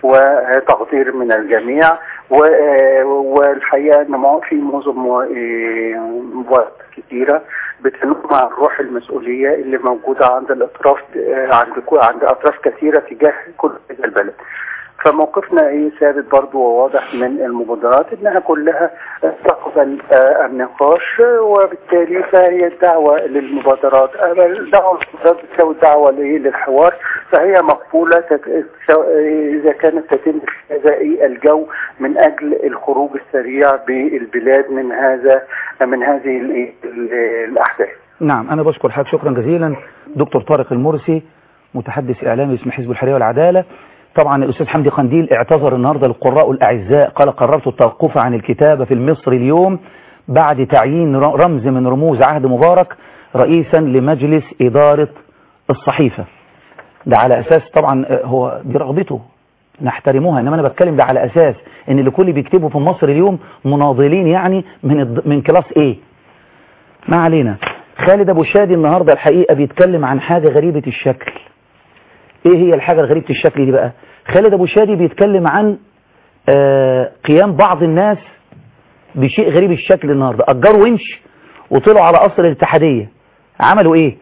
وتقدير من الجميع و- آه، والحقيقة أن مع- في معظم آه، مبادرات كتيرة بتنم عن روح المسؤولية اللي موجودة عند الأطراف آه، عند كو- عند أطراف كثيرة تجاه كل هذا البلد فموقفنا ايه ثابت برضو وواضح من المبادرات انها كلها آه، تقبل آه، النقاش آه، وبالتالي فهي الدعوة للمبادرات آه، الدعوة للمبادرات بتساوي الدعوة لإيه؟ للحوار فهي مقبولة تت- سواء- إذا كانت تتم في هذا إيه الجو من أجل الخروج السريع بالبلاد من هذا من هذه الإيه؟ ال- الأحداث نعم أنا بشكر حضرتك شكرا جزيلا دكتور طارق المرسي متحدث إعلامي اسم حزب الحرية والعدالة طبعا الأستاذ حمدي قنديل اعتذر النهاردة للقراء الأعزاء قال قررت التوقف عن الكتابة في المصري اليوم بعد تعيين ر- رمز من رموز عهد مبارك رئيسا لمجلس إدارة الصحيفة ده على أساس طبعا آه، هو دي رغبته نحترموها إنما أنا بتكلم ده على أساس إن اللي كل بيكتبوا في مصر اليوم مناضلين يعني من الض- من كلاس إيه ما علينا خالد ابو شادي النهارده الحقيقه بيتكلم عن حاجه غريبه الشكل ايه هي الحاجه الغريبه الشكل دي بقى خالد ابو شادي بيتكلم عن آه قيام بعض الناس بشيء غريب الشكل النهارده اجروا ونش وطلعوا على قصر الاتحاديه عملوا ايه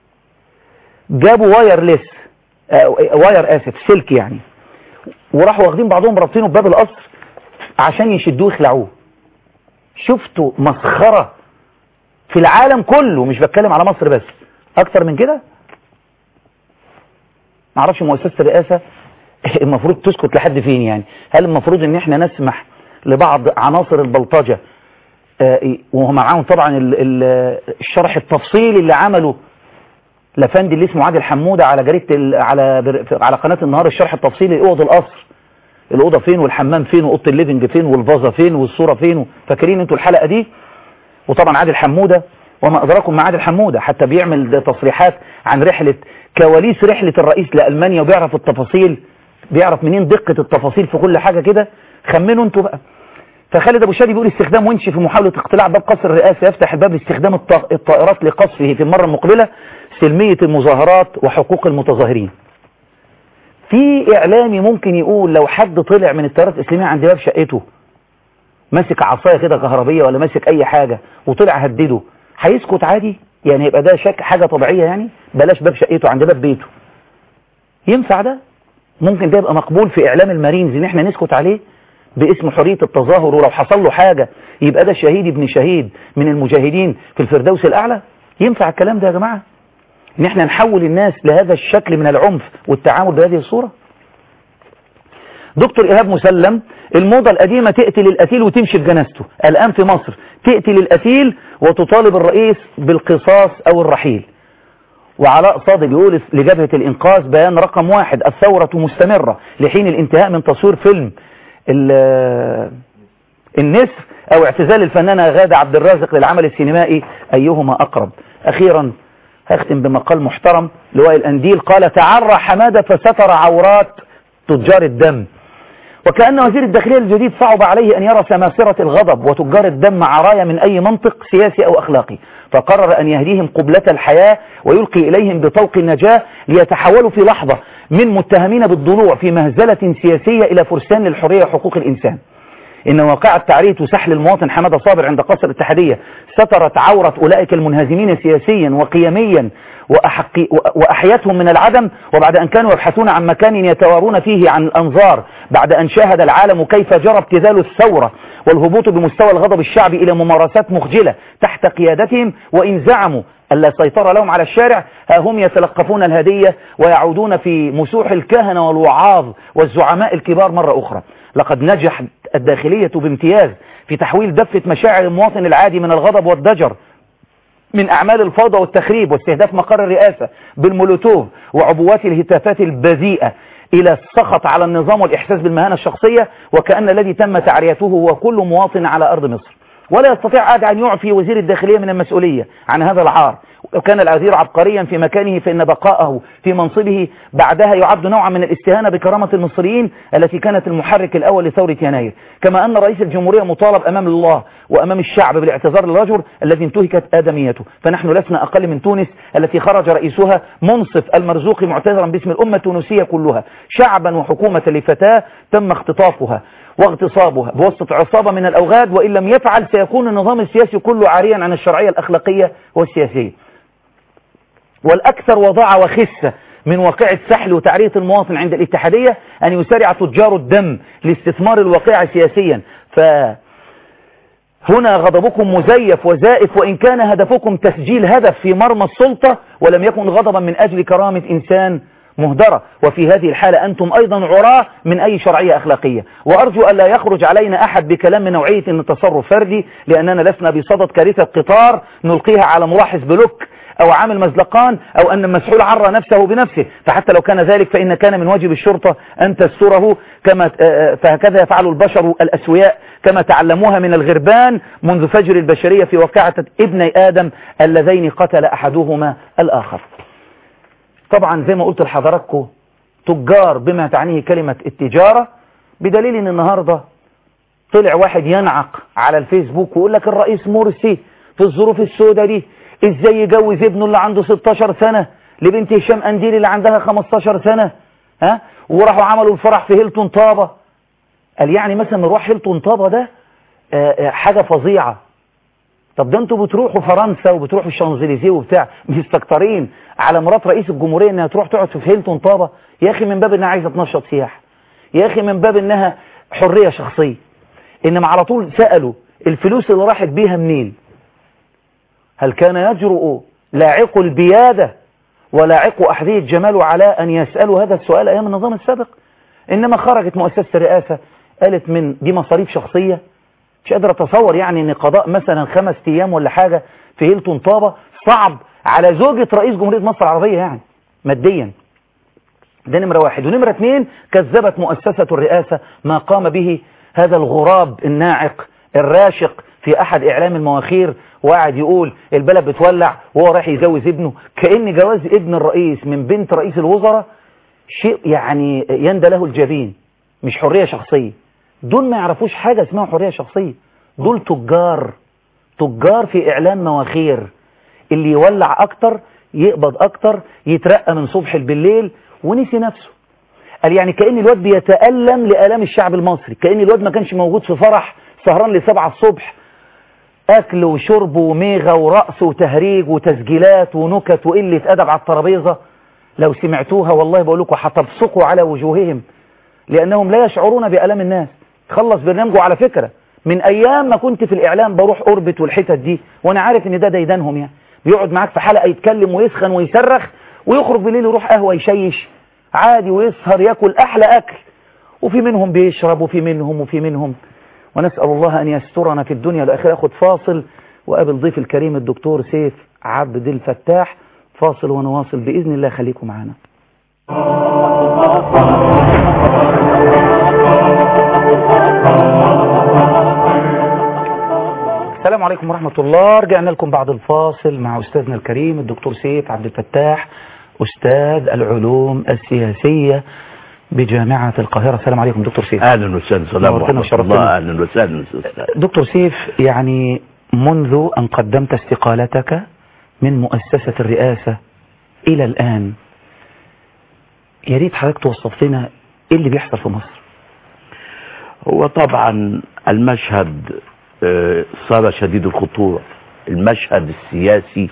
جابوا وايرلس آه واير اسف سلك يعني وراحوا واخدين بعضهم رابطينه بباب القصر عشان يشدوه يخلعوه شفتوا مسخره في العالم كله مش بتكلم على مصر بس اكتر من كده معرفش مؤسسة الرئاسة المفروض تسكت لحد فين يعني هل المفروض ان احنا نسمح لبعض عناصر البلطجة آه، وهم معاهم طبعا ال- ال- الشرح التفصيلي اللي عمله لفندي اللي اسمه عادل حمودة على جريدة ال- على بر- على قناة النهار الشرح التفصيلي لأوض القصر الأوضة فين والحمام فين وأوضة الليفنج فين والفازة فين والصورة فين فاكرين انتوا الحلقة دي وطبعا عادل حمودة وما أدراكم مع عادل حمودة حتى بيعمل ده تصريحات عن رحلة كواليس رحلة الرئيس لألمانيا وبيعرف التفاصيل بيعرف منين دقة التفاصيل في كل حاجة كده خمنوا انتوا بقى فخالد أبو شادي بيقول استخدام ونش في محاولة اقتلاع باب قصر الرئاسة يفتح الباب لاستخدام الط- الطائرات لقصفه في المرة المقبلة سلمية المظاهرات وحقوق المتظاهرين في إعلامي ممكن يقول لو حد طلع من الطائرات الإسلامية عند باب شقته ماسك عصايه كده كهربيه ولا ماسك اي حاجه وطلع هدده هيسكت عادي يعني يبقى ده شك حاجه طبيعيه يعني بلاش باب شقته عند باب بيته ينفع ده ممكن ده يبقى مقبول في اعلام المارينز ان احنا نسكت عليه باسم حريه التظاهر ولو حصل له حاجه يبقى ده شهيد ابن شهيد من المجاهدين في الفردوس الاعلى ينفع الكلام ده يا جماعه ان احنا نحول الناس لهذا الشكل من العنف والتعامل بهذه الصوره دكتور إيهاب مسلم الموضة القديمة تقتل القتيل وتمشي بجنازته الآن في مصر تقتل القتيل وتطالب الرئيس بالقصاص أو الرحيل وعلاء صادق يقول لجبهة الإنقاذ بيان رقم واحد الثورة مستمرة لحين الانتهاء من تصوير فيلم ال- النسر أو اعتزال الفنانة غادة عبد الرازق للعمل السينمائي أيهما أقرب أخيرا هختم بمقال محترم لواء الأنديل قال تعرى حمادة فستر عورات تجار الدم وكأن وزير الداخلية الجديد صعب عليه أن يرى سماسرة الغضب وتجار الدم عرايا من أي منطق سياسي أو أخلاقي فقرر أن يهديهم قبلة الحياة ويلقي إليهم بطوق النجاة ليتحولوا في لحظة من متهمين بالضلوع في مهزلة سياسية إلى فرسان للحرية وحقوق الإنسان إن واقعة تعرية وسحل المواطن حمادة صابر عند قصر الاتحادية سترت عورة أولئك المنهزمين سياسيا وقيميا وأحقي وأحيتهم من العدم وبعد أن كانوا يبحثون عن مكان يتوارون فيه عن الأنظار بعد أن شاهد العالم كيف جرى ابتذال الثورة والهبوط بمستوى الغضب الشعبي إلى ممارسات مخجلة تحت قيادتهم وإن زعموا ألا سيطر لهم على الشارع ها هم يتلقفون الهدية ويعودون في مسوح الكهنة والوعاظ والزعماء الكبار مرة أخرى لقد نجحت الداخلية بامتياز في تحويل دفة مشاعر المواطن العادي من الغضب والضجر من أعمال الفوضى والتخريب واستهداف مقر الرئاسة بالمولوتوف وعبوات الهتافات البذيئة إلى السخط على النظام والإحساس بالمهانة الشخصية وكأن الذي تم تعريته هو كل مواطن على أرض مصر ولا يستطيع عاد أن يعفي وزير الداخلية من المسؤولية عن هذا العار لو كان الوزير عبقريا في مكانه فإن بقاءه في منصبه بعدها يعد نوعا من الاستهانة بكرامة المصريين التي كانت المحرك الأول لثورة يناير كما أن رئيس الجمهورية مطالب أمام الله وأمام الشعب بالاعتذار للرجل الذي انتهكت آدميته فنحن لسنا أقل من تونس التي خرج رئيسها منصف المرزوق معتذرا باسم الأمة التونسية كلها شعبا وحكومة لفتاة تم اختطافها واغتصابها بواسطة عصابة من الأوغاد وإن لم يفعل سيكون النظام السياسي كله عاريا عن الشرعية الأخلاقية والسياسية والأكثر وضاعة وخسة من واقعة سحل وتعرية المواطن عند الاتحادية أن يسارع تجار الدم لاستثمار الواقعة سياسيا فهنا غضبكم مزيف وزائف وإن كان هدفكم تسجيل هدف في مرمى السلطة ولم يكن غضبا من أجل كرامة إنسان مهدرة وفي هذه الحالة أنتم أيضا عراة من أي شرعية أخلاقية وأرجو أن لا يخرج علينا أحد بكلام من نوعية أن التصرف فردي لأننا لسنا بصدد كارثة قطار نلقيها على ملاحظ بلوك أو عامل مزلقان أو أن المسحول عرى نفسه بنفسه فحتى لو كان ذلك فإن كان من واجب الشرطة أن تستره كما فهكذا يفعل البشر الأسوياء كما تعلموها من الغربان منذ فجر البشرية في واقعة ابني آدم اللذين قتل أحدهما الآخر طبعا زي ما قلت لحضراتكم تجار بما تعنيه كلمة التجارة بدليل ان النهاردة طلع واحد ينعق على الفيسبوك ويقول لك الرئيس مرسي في الظروف السوداء دي ازاي يجوز ابنه اللي عنده 16 سنة لبنت هشام انديل اللي عندها 15 سنة ها وراحوا عملوا الفرح في هيلتون طابة قال يعني مثلا نروح هيلتون طابة ده آآ آآ حاجة فظيعة طب ده انتوا بتروحوا فرنسا وبتروحوا الشانزليزيه وبتاع مستكترين على مرات رئيس الجمهورية انها تروح تقعد في هيلتون طابة يا اخي من باب انها عايزة تنشط سياحة يا اخي من باب انها حرية شخصية انما على طول سألوا الفلوس اللي راحت بيها منين هل كان يجرؤ لاعق البيادة ولاعق أحذية جمال على أن يسألوا هذا السؤال أيام النظام السابق إنما خرجت مؤسسة الرئاسة قالت من دي مصاريف شخصية مش قادر أتصور يعني أن قضاء مثلا خمس أيام ولا حاجة في هيلتون طابة صعب على زوجة رئيس جمهورية مصر العربية يعني ماديا ده نمرة واحد ونمرة اثنين كذبت مؤسسة الرئاسة ما قام به هذا الغراب الناعق الراشق في أحد إعلام المواخير وقاعد يقول البلد بتولع وهو رايح يجوز ابنه كأن جواز ابن الرئيس من بنت رئيس الوزراء شيء يعني يندى له الجبين مش حرية شخصية دول ما يعرفوش حاجة اسمها حرية شخصية دول تجار تجار في إعلام مواخير اللي يولع أكتر يقبض أكتر يترقى من صبح بالليل ونسي نفسه قال يعني كأن الواد بيتألم لآلام الشعب المصري كأن الواد ما كانش موجود في فرح سهران لسبعة الصبح أكل وشرب وميغة ورقص وتهريج وتسجيلات ونكت وقلة أدب على الترابيزة لو سمعتوها والله بقول لكم هتبصقوا على وجوههم لأنهم لا يشعرون بألم الناس خلص برنامجه على فكرة من أيام ما كنت في الإعلام بروح أوربت والحتت دي وأنا عارف إن ده ديدانهم يعني بيقعد معاك في حلقة يتكلم ويسخن ويصرخ ويخرج بالليل يروح قهوة يشيش عادي ويسهر ياكل أحلى أكل وفي منهم بيشرب وفي منهم وفي منهم ونسأل الله أن يسترنا في الدنيا والآخرة ياخد فاصل وقابل ضيف الكريم الدكتور سيف عبد الفتاح فاصل ونواصل بإذن الله خليكم معنا السلام عليكم ورحمة الله رجعنا لكم بعد الفاصل مع أستاذنا الكريم الدكتور سيف عبد الفتاح أستاذ العلوم السياسية بجامعة القاهرة السلام عليكم دكتور سيف اهلا وسهلا سلام نورتنا ورحمه وشرفتنا. الله اهلا وسهلا أستاذ. دكتور سيف يعني منذ أن قدمت استقالتك من مؤسسة الرئاسة إلى الآن يا ريت حضرتك توصف لنا إيه اللي بيحصل في مصر هو طبعا المشهد آه، صار شديد الخطورة المشهد السياسي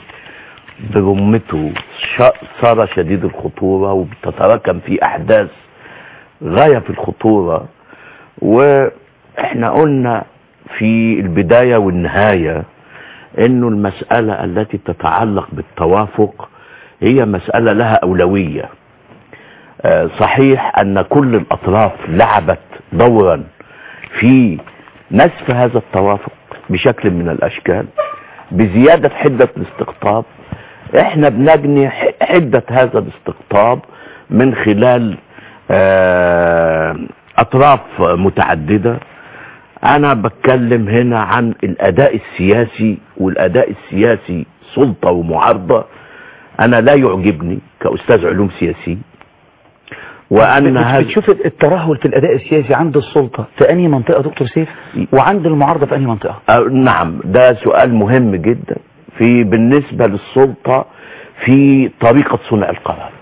برمته ش- صار شديد الخطورة وبتتراكم في أحداث غاية في الخطورة وإحنا قلنا في البداية والنهاية إنه المسألة التي تتعلق بالتوافق هي مسألة لها أولوية آه، صحيح أن كل الأطراف لعبت دورا في نسف هذا التوافق بشكل من الأشكال بزيادة حدة الاستقطاب احنا بنجني ح- حدة هذا الاستقطاب من خلال آه، أطراف متعددة أنا بتكلم هنا عن الأداء السياسي والأداء السياسي سلطة ومعارضة أنا لا يعجبني كأستاذ علوم سياسي وأن بت- هذا بتشوف الترهل في الاداء السياسي عند السلطة في انهي منطقة دكتور سيف وعند المعارضة في انهي منطقة آه، نعم ده سؤال مهم جدا في بالنسبة للسلطة في طريقة صنع القرار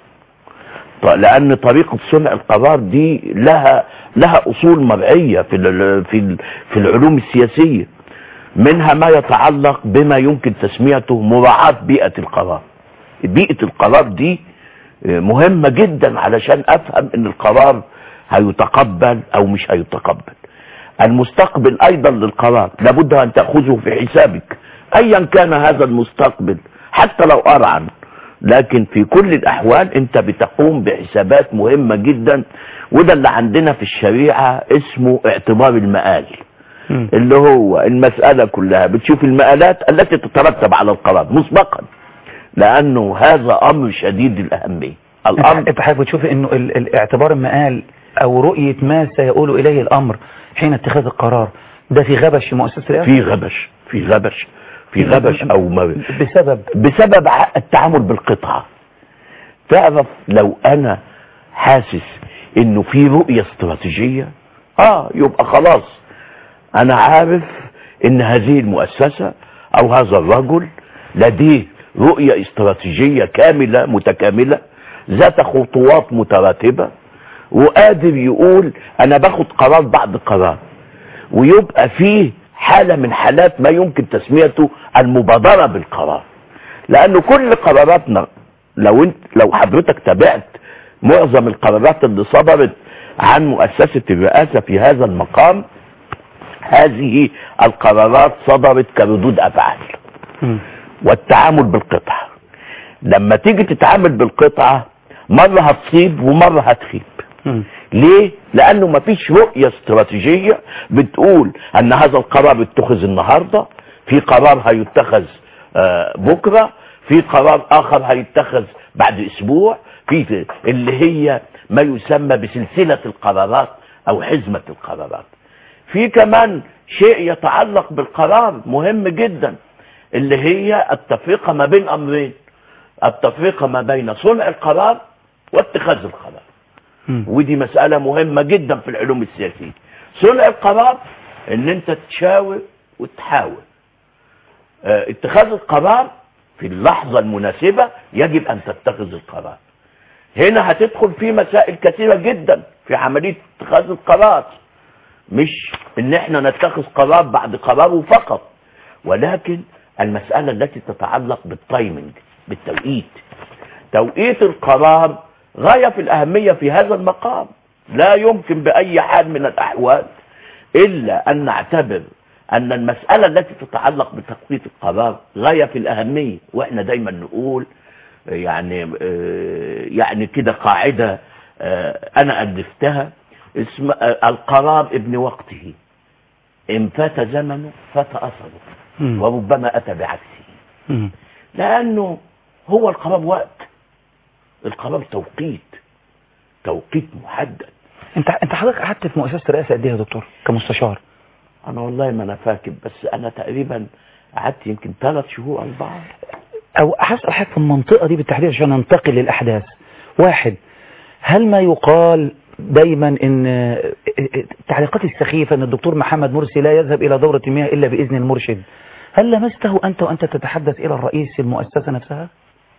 ط- لأن طريقة صنع القرار دي لها لها أصول مرعية في ال- في ال- في العلوم السياسية منها ما يتعلق بما يمكن تسميته مراعاة بيئة القرار بيئة القرار دي آه، مهمة جدا علشان أفهم إن القرار هيتقبل أو مش هيتقبل المستقبل ايضا للقرار لابد ان تأخذه في حسابك ايا كان هذا المستقبل حتى لو ارعن لكن في كل الاحوال انت بتقوم بحسابات مهمة جدا وده اللي عندنا في الشريعة اسمه اعتبار المآل اللي هو المسألة كلها بتشوف المآلات التي تترتب على القرار مسبقا لانه هذا امر شديد الاهمية الامر انت حضرتك بتشوف انه ال- الاعتبار المآل او رؤية ما سيقول اليه الامر حين اتخاذ القرار ده في غبش في مؤسسة الرئاسة في غبش في غبش في غبش او ما بسبب بسبب ع- التعامل بالقطعة تعرف لو انا حاسس انه في رؤية استراتيجية اه يبقى خلاص انا عارف ان هذه المؤسسة او هذا الرجل لديه رؤية استراتيجية كاملة متكاملة ذات خطوات متراتبة وقادر يقول انا باخد قرار بعد قرار ويبقى فيه حالة من حالات ما يمكن تسميته المبادرة بالقرار لأنه كل قراراتنا لو انت لو حضرتك تابعت معظم القرارات اللي صدرت عن مؤسسة الرئاسة في هذا المقام هذه القرارات صدرت كردود أفعال مم. والتعامل بالقطعة لما تيجي تتعامل بالقطعة مرة هتصيب ومرة هتخيب مم. ليه؟ لأنه مفيش رؤية استراتيجية بتقول أن هذا القرار اتخذ النهاردة في قرار هيتخذ آه، بكرة في قرار آخر هيتخذ بعد أسبوع في اللي هي ما يسمى بسلسلة القرارات أو حزمة القرارات في كمان شيء يتعلق بالقرار مهم جدا اللي هي التفرقة ما بين أمرين التفرقة ما بين صنع القرار واتخاذ القرار مم. ودي مسألة مهمة جدا في العلوم السياسية صنع القرار ان انت تشاور وتحاول اه اتخاذ القرار في اللحظة المناسبة يجب ان تتخذ القرار هنا هتدخل في مسائل كثيرة جدا في عملية اتخاذ القرار مش ان احنا نتخذ قرار بعد قراره فقط ولكن المسألة التي تتعلق بالتايمنج بالتوقيت توقيت القرار غاية في الأهمية في هذا المقام لا يمكن بأي حال من الأحوال إلا أن نعتبر أن المسألة التي تتعلق بتوقيت القرار غاية في الأهمية وإحنا دايما نقول يعني آه، يعني كده قاعدة آه، أنا ألفتها اسم آه، القرار ابن وقته إن فات زمنه فات أثره مم. وربما أتى بعكسه مم. لأنه هو القرار وقت القرار توقيت توقيت محدد انت انت حضرتك قعدت في مؤسسة الرئاسة قد ايه يا دكتور كمستشار أنا والله ما أنا فاكر بس أنا تقريبا قعدت يمكن ثلاث شهور أربعة او هسأل حضرتك في المنطقة دي بالتحديد عشان ننتقل للأحداث واحد هل ما يقال دايما ان التعليقات السخيفة ان الدكتور محمد مرسي لا يذهب الى دورة المياه الا باذن المرشد هل لمسته انت وانت تتحدث الى الرئيس المؤسسة نفسها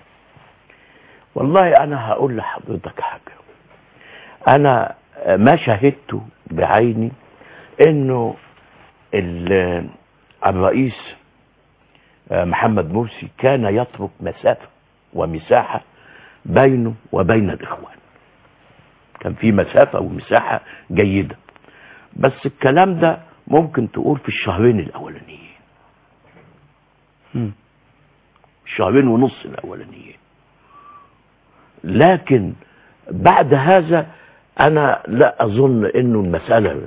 والله أنا هقول لحضرتك حاجة أنا ما شاهدته بعيني انه ال- الرئيس آه، محمد مرسي كان يترك مسافة ومساحة بينه وبين الإخوان كان في مسافة ومساحة جيدة بس الكلام ده ممكن تقول في الشهرين الأولانيين مم. الشهرين ونص الأولانيين لكن بعد هذا أنا لا أظن أنه المسألة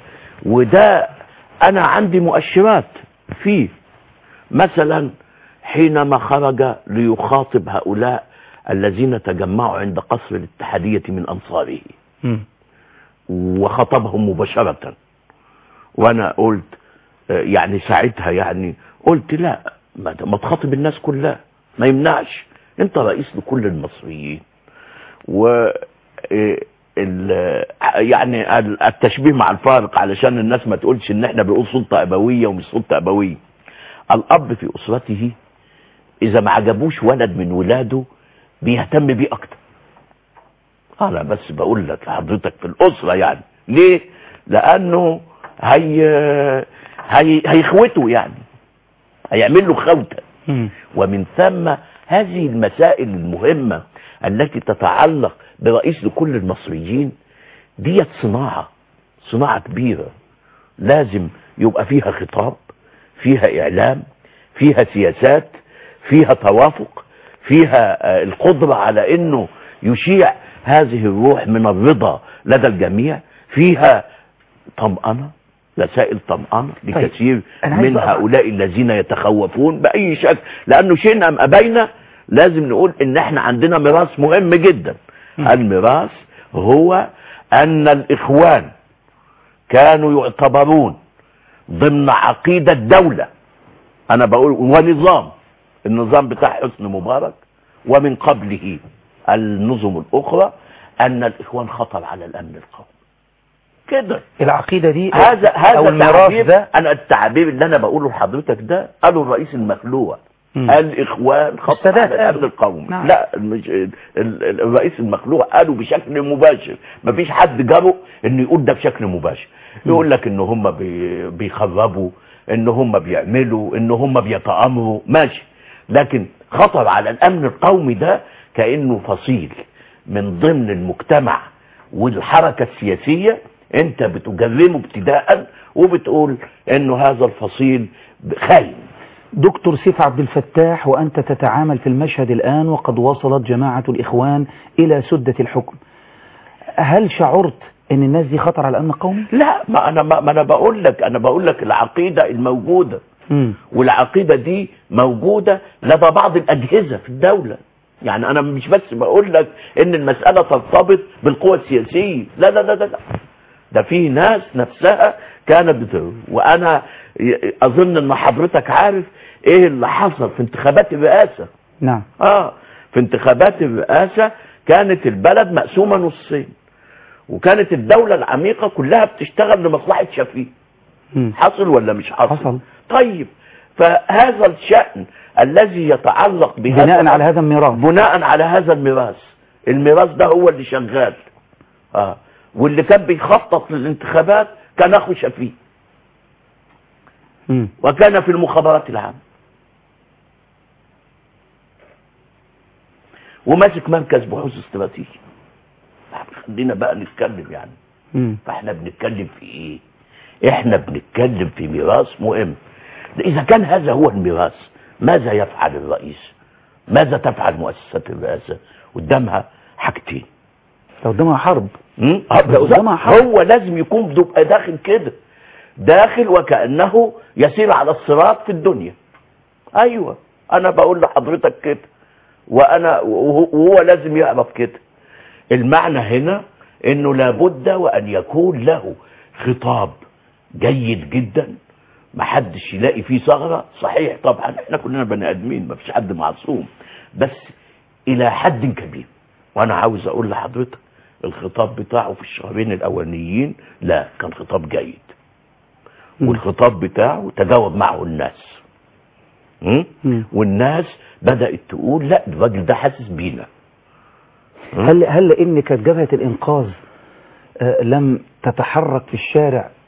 وده أنا عندي مؤشرات فيه مثلا حينما خرج ليخاطب هؤلاء الذين تجمعوا عند قصر الاتحادية من أنصاره مم. وخطبهم مباشرة وانا قلت آه، يعني ساعتها يعني قلت لا ما ما تخاطب الناس كلها ما يمنعش انت رئيس لكل المصريين و آه، ال- يعني ال- التشبيه مع الفارق علشان الناس ما تقولش ان احنا بنقول سلطة ابوية ومش سلطة ابوية الاب في اسرته اذا ما عجبوش ولد من ولاده بيهتم بيه اكتر انا بس بقول لك لحضرتك في الاسره يعني ليه لانه هي هي هيخوته يعني هيعمل له خوته مم. ومن ثم هذه المسائل المهمه التي تتعلق برئيس لكل المصريين ديت صناعه صناعه كبيره لازم يبقى فيها خطاب فيها اعلام فيها سياسات فيها توافق فيها آه، القدرة على انه يشيع هذه الروح من الرضا لدى الجميع فيها طمأنة رسائل طمأنة لكثير أنا عايز من أقطع- هؤلاء الذين يتخوفون بأي شكل لأنه شئنا أم أبينا لازم نقول إن إحنا عندنا ميراث مهم جدا الميراث هو أن الإخوان كانوا يعتبرون ضمن عقيدة دولة أنا بقول ونظام النظام بتاع حسن مبارك ومن قبله النظم الأخرى أن الإخوان خطر على الأمن القومي كده العقيدة دي هذا هذا أو الميراث التعبير ده انا التعبير اللي انا بقوله لحضرتك ده قاله الرئيس المخلوع مم. الاخوان خط السادات على الامن قاله. القومي نعم. لا مش ال- ال- الرئيس المخلوع قاله بشكل مباشر مفيش حد جابه انه يقول ده بشكل مباشر يقول لك ان هم بي- بيخربوا ان هم بيعملوا ان هم بيتامروا ماشي لكن خطر على الامن القومي ده كانه فصيل من ضمن المجتمع والحركه السياسيه انت بتجرمه ابتداء وبتقول انه هذا الفصيل خاين دكتور سيف عبد الفتاح وأنت تتعامل في المشهد الآن وقد وصلت جماعة الإخوان إلى سدة الحكم هل شعرت أن الناس دي خطر على الأمن القومي؟ لا ما انا ما ما انا بقول لك انا بقول لك العقيده الموجوده مم. والعقيده دي موجوده لدى بعض الاجهزه في الدوله يعني انا مش بس بقول لك ان المساله ترتبط بالقوى السياسيه لا لا لا لا, لا. ده في ناس نفسها كانت بت... وانا ي- اظن ان حضرتك عارف ايه اللي حصل في انتخابات الرئاسه نعم اه في انتخابات الرئاسه كانت البلد مقسومه نصين وكانت الدوله العميقه كلها بتشتغل لمصلحه شفيق مم. حصل ولا مش حصل حصل. طيب فهذا الشأن الذي يتعلق بهذا بناء على هذا الميراث بناء على هذا الميراث الميراث ده هو اللي شغال اه واللي كان بيخطط للانتخابات كان اخو شفيق مم. وكان في المخابرات العامة وماسك مركز بحوث استراتيجي خلينا بقى نتكلم يعني مم. فاحنا بنتكلم في ايه احنا بنتكلم في ميراث مهم اذا كان هذا هو الميراث ماذا يفعل الرئيس ماذا تفعل مؤسسات الرئاسة قدامها حاجتين ده قدامها حرب مم؟ ده قدامها حرب. هو لازم يكون بيبقى داخل كده داخل وكأنه يسير على الصراط في الدنيا ايوه انا بقول لحضرتك كده وانا وهو وهو لازم يعرف كده المعنى هنا انه لابد وان يكون له خطاب جيد جدا محدش يلاقي فيه ثغره صحيح طبعا احنا كلنا بني ادمين ما فيش حد معصوم بس الى حد كبير وانا عاوز اقول لحضرتك الخطاب بتاعه في الشهرين الاولانيين لا كان خطاب جيد مم. والخطاب بتاعه تجاوب معه الناس م? مم. والناس بدأت تقول لا الراجل ده حاسس بينا هل هل لان كانت جبهه الانقاذ آه، لم تتحرك في الشارع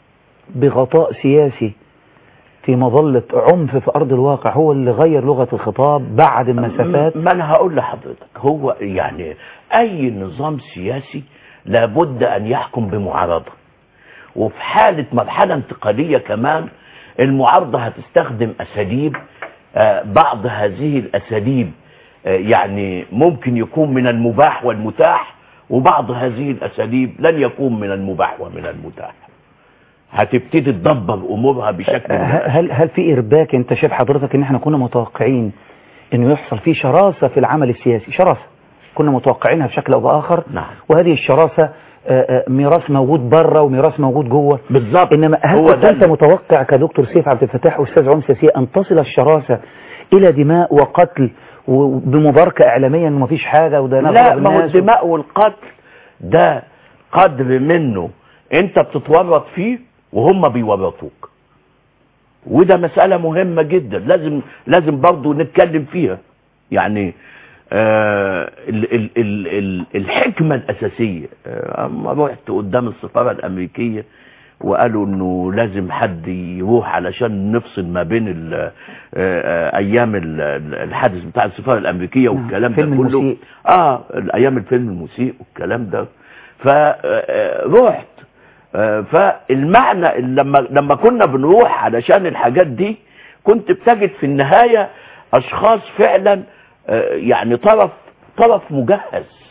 بغطاء سياسي في مظلة عنف في أرض الواقع هو اللي غير لغة الخطاب بعد المسافات ما انا هقول لحضرتك هو يعني اي نظام سياسي لابد ان يحكم بمعارضة وفي حالة مرحلة انتقالية كمان المعارضة هتستخدم اساليب آه، بعض هذه الاساليب آه، يعني ممكن يكون من المباح والمتاح وبعض هذه الاساليب لن يكون من المباح ومن المتاح هتبتدي تدبر امورها بشكل ه- هل هل في إرباك أنت شايف حضرتك إن احنا كنا متوقعين إنه يحصل فيه شراسة في العمل السياسي شراسة كنا متوقعينها بشكل أو بآخر نعم. وهذه الشراسة آه، آه، ميراث موجود بره وميراث موجود جوه بالظبط إنما هل هو كنت ده أنت اللي- متوقع كدكتور سيف عبد الفتاح أستاذ علوم سياسية أن تصل الشراسة إلى دماء وقتل وبمباركة إعلامية إنه مفيش حاجة وده لا نضرب ما هو الناس الدماء والقتل ده قدر منه انت بتتورط فيه وهم بيورطوك وده مسألة مهمة جدا لازم لازم برضو نتكلم فيها يعني آه ال ال ال ال الحكمة الأساسية آه أما رحت قدام السفارة الأمريكية وقالوا انه لازم حد يروح علشان نفصل ما بين ال- آه، آه، ايام ال- ال- الحادث بتاع السفاره الامريكيه نعم، والكلام ده فيلم كله المسيء. اه ايام الفيلم المسيء والكلام ده فرحت فالمعنى لما لما كنا بنروح علشان الحاجات دي كنت بتجد في النهايه اشخاص فعلا آه، يعني طرف طرف مجهز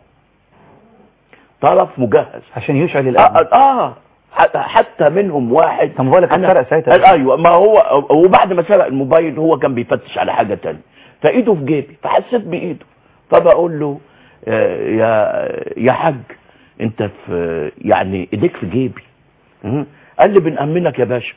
طرف مجهز عشان يشعل الأمن اه, آه حتى- حتى منهم واحد طب موبايلك أنا- اتسرق ساعتها. قال ايوه ما هو وبعد ما سرق الموبايل هو كان بيفتش على حاجه تانية فايده في جيبي فحسيت بايده فبقول له آه، يا يا حاج انت في يعني ايديك في جيبي مم. قال لي بنأمنك يا باشا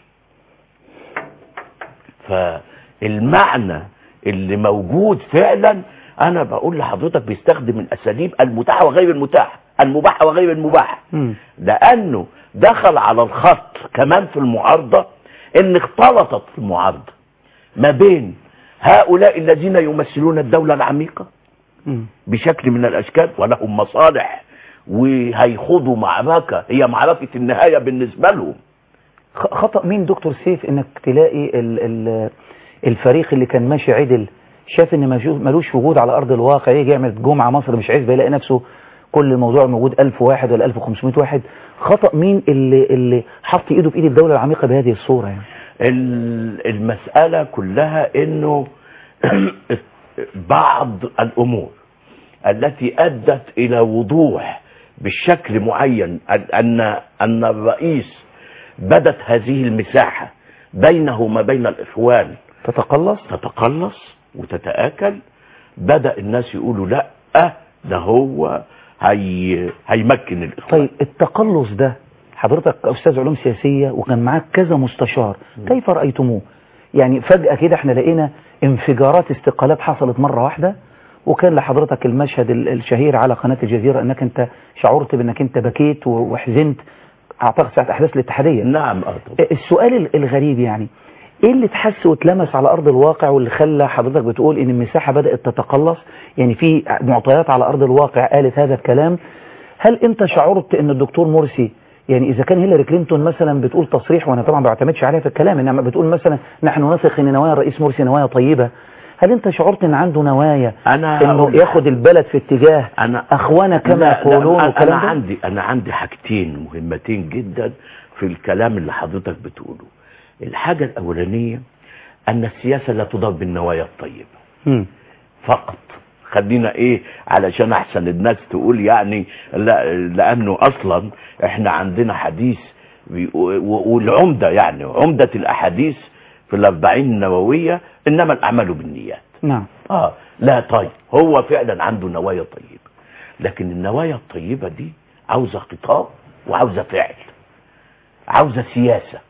فالمعنى اللي موجود فعلا انا بقول لحضرتك بيستخدم الاساليب المتاحه وغير المتاحه المباحه وغير المباحه مم. لانه دخل على الخط كمان في المعارضه ان اختلطت في المعارضه ما بين هؤلاء الذين يمثلون الدوله العميقه مم. بشكل من الاشكال ولهم مصالح وهيخوضوا معركه هي معركه النهايه بالنسبه لهم خ- خطأ مين دكتور سيف انك تلاقي ال ال الفريق اللي كان ماشي عدل شاف ان مجو- ملوش وجود على ارض الواقع يجي يعمل جمعة مصر مش عزبة يلاقي نفسه كل الموضوع موجود 1000 واحد ولا 1500 واحد خطأ مين اللي اللي حط ايده في ايد الدولة العميقة بهذه الصورة يعني ال- المسألة كلها انه بعض الامور التي ادت الى وضوح بشكل معين أن- ان ان الرئيس بدت هذه المساحة بينه وما بين الاخوان تتقلص تتقلص وتتآكل بدأ الناس يقولوا لا أه ده هو هي هيمكن الاخوان طيب التقلص ده حضرتك أستاذ علوم سياسية وكان معاك كذا مستشار كيف رأيتموه يعني فجأة كده احنا لقينا انفجارات استقالات حصلت مرة واحدة وكان لحضرتك المشهد ال- الشهير على قناة الجزيرة انك انت شعرت بانك انت بكيت و- وحزنت اعتقد ساعة احداث الاتحادية نعم اه طبعا السؤال ال- الغريب يعني ايه اللي تحس واتلمس على ارض الواقع واللي خلى حضرتك بتقول ان المساحة بدأت تتقلص يعني في معطيات على ارض الواقع قالت هذا الكلام هل انت شعرت ان الدكتور مرسي يعني اذا كان هيلاري كلينتون مثلا بتقول تصريح وانا طبعا ما بعتمدش عليها في الكلام انما بتقول مثلا نحن نثق ان نوايا الرئيس مرسي نوايا طيبة هل انت شعرت ان عنده نوايا أنا انه هقول- ياخد البلد في اتجاه أنا اخوانا كما لا- لا، يقولون أنا- والكلام انا ده عندي انا عندي حاجتين مهمتين جدا في الكلام اللي حضرتك بتقوله الحاجة الاولانية ان السياسة لا تضر بالنوايا الطيبة مم. فقط خلينا ايه علشان احسن الناس تقول يعني لا لانه اصلا احنا عندنا حديث بي- و- والعمدة يعني عمدة الاحاديث في الاربعين النووية انما الاعمال بالنيات نعم اه لا طيب هو فعلا عنده نوايا طيبة لكن النوايا الطيبة دي عاوزة خطاب وعاوزة فعل عاوزة سياسة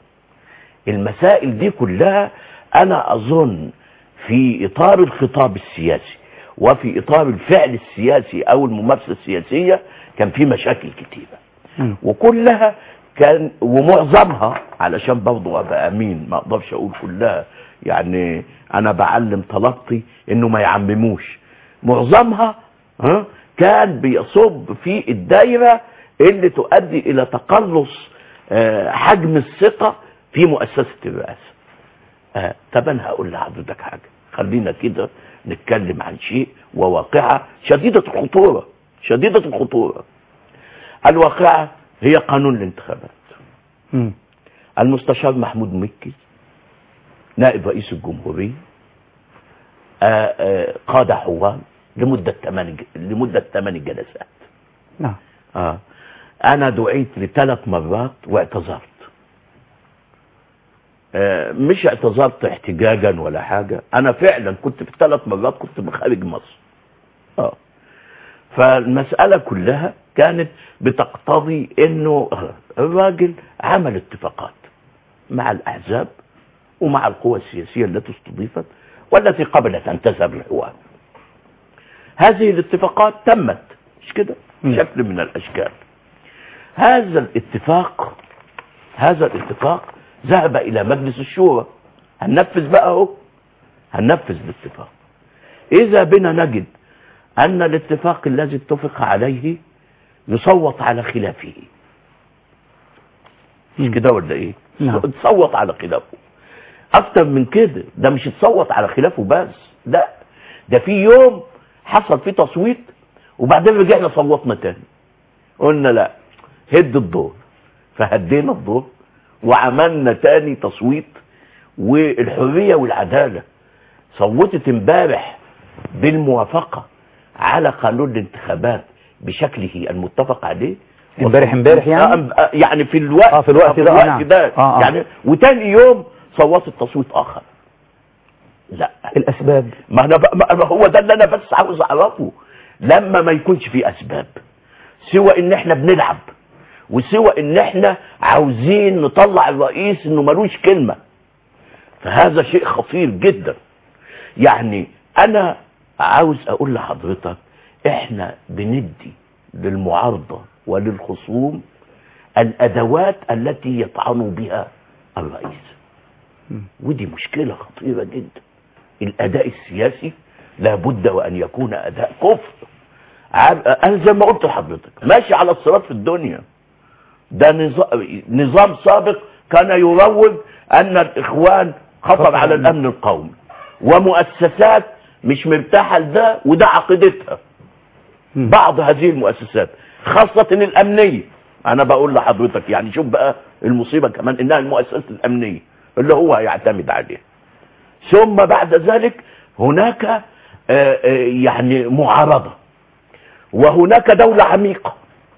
المسائل دي كلها انا اظن في اطار الخطاب السياسي وفي اطار الفعل السياسي او الممارسة السياسية كان في مشاكل كتيرة مم. وكلها كان ومعظمها علشان برضه ابقى امين ما اقدرش اقول كلها يعني انا بعلم طلبتي انه ما يعمموش معظمها ها كان بيصب في الدايره اللي تؤدي الى تقلص آه، حجم الثقة في مؤسسة الرئاسة آه، طب انا هقول لحضرتك حاجة خلينا كده نتكلم عن شيء وواقعة شديدة الخطورة شديدة الخطورة الواقعة هي قانون الانتخابات مم. المستشار محمود مكي نائب رئيس الجمهورية آه، آه، قاد حوار لمدة ثمان لمدة ثمان جلسات نعم آه. انا دعيت لثلاث مرات واعتذرت آه مش اعتذرت احتجاجا ولا حاجة انا فعلا كنت في الثلاث مرات كنت بخارج مصر اه فالمسألة كلها كانت بتقتضي انه الراجل عمل اتفاقات مع الاحزاب ومع القوى السياسية التي استضيفت والتي قبلت ان تذهب الحوار هذه الاتفاقات تمت مش كده مم. شكل من الاشكال هذا الاتفاق هذا الاتفاق ذهب الى مجلس الشورى هننفذ بقى اهو هننفذ الاتفاق اذا بنا نجد ان الاتفاق الذي اتفق عليه يصوت على خلافه مش مم. كده ولا ايه نعم. تصوت على خلافه اكتر من كده ده مش تصوت على خلافه بس لا ده في يوم حصل فيه تصويت وبعدين رجعنا صوتنا تاني قلنا لا هد الدور فهدينا الدور وعملنا تاني تصويت والحرية والعدالة صوتت امبارح بالموافقة على قانون الانتخابات بشكله المتفق عليه امبارح امبارح يعني؟ آه، آه، يعني في الوقت آه، في الوقت في ده، آه، الوقت نعم. ده آه، آه. يعني وتاني يوم صوتت تصويت اخر لا الاسباب ما انا بقى ما هو ده اللي انا بس عاوز اعرفه لما ما يكونش في اسباب سوى ان احنا بنلعب وسوى ان احنا عاوزين نطلع الرئيس انه ملوش كلمة فهذا شيء خطير جدا يعني انا عاوز اقول لحضرتك احنا بندي للمعارضة وللخصوم الادوات التي يطعن بها الرئيس ودي مشكلة خطيرة جدا الاداء السياسي لابد وان يكون اداء كفر عاب- انا زي ما قلت لحضرتك ماشي على الصراط في الدنيا ده نظام, نظام سابق كان يروج ان الاخوان خطر على الامن القومي ومؤسسات مش مرتاحه لده وده عقيدتها مم. بعض هذه المؤسسات خاصة الأمنية أنا بقول لحضرتك يعني شوف بقى المصيبة كمان إنها المؤسسات الأمنية اللي هو هيعتمد عليها ثم بعد ذلك هناك آه، آه، يعني معارضة وهناك دولة عميقة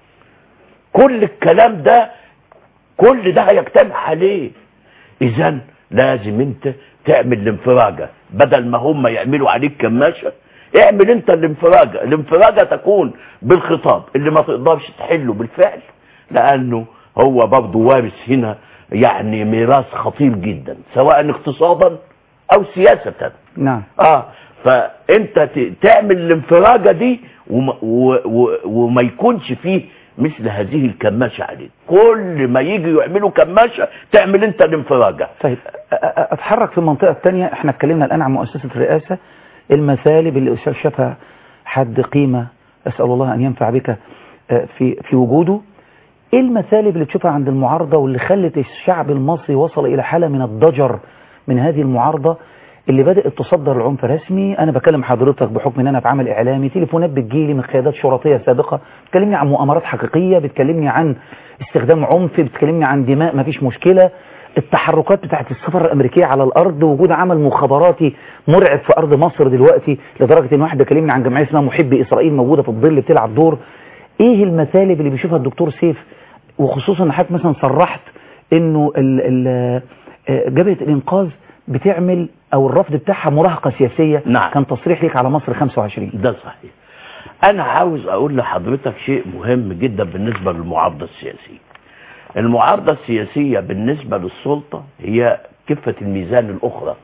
كل الكلام ده كل ده هيجتمع عليه اذا لازم انت تعمل الانفراجة بدل ما هم يعملوا عليك كماشة اعمل انت الانفراجة الانفراجة تكون بالخطاب اللي ما تقدرش تحله بالفعل لانه هو برضه وارث هنا يعني ميراث خطير جدا سواء اقتصادا او سياسة نعم اه فانت ت- تعمل الانفراجة دي وما, و و وما يكونش فيه مثل هذه الكماشة عليك كل ما يجي يعملوا كماشة تعمل انت الانفراجة طيب أ- أ- اتحرك في المنطقة الثانية احنا اتكلمنا الان عن مؤسسة الرئاسة المثالب اللي شافها حد قيمة اسأل الله ان ينفع بك آه، في في وجوده ايه المثالب اللي تشوفها عند المعارضة واللي خلت الشعب المصري وصل الى حالة من الضجر من هذه المعارضة اللي بدأت تصدر العنف رسمي انا بكلم حضرتك بحكم ان انا في عمل اعلامي تليفونات بتجيلي من قيادات شرطية سابقة بتكلمني عن مؤامرات حقيقية بتكلمني عن استخدام عنف بتكلمني عن دماء مفيش مشكلة التحركات بتاعت السفارة الأمريكية على الأرض وجود عمل مخابراتي مرعب في أرض مصر دلوقتي لدرجة إن واحد بيكلمني عن جمعية اسمها محبي إسرائيل موجودة في الظل بتلعب دور إيه المثالب اللي بيشوفها الدكتور سيف وخصوصا إن حضرتك مثلا صرحت إنه ال ال آه، جبهة الإنقاذ بتعمل أو الرفض بتاعها مراهقة سياسية نعم. كان تصريح ليك على مصر 25 ده صحيح انا عاوز اقول لحضرتك شيء مهم جدا بالنسبة للمعارضة السياسية المعارضة السياسية بالنسبة للسلطة هي كفة الميزان الاخرى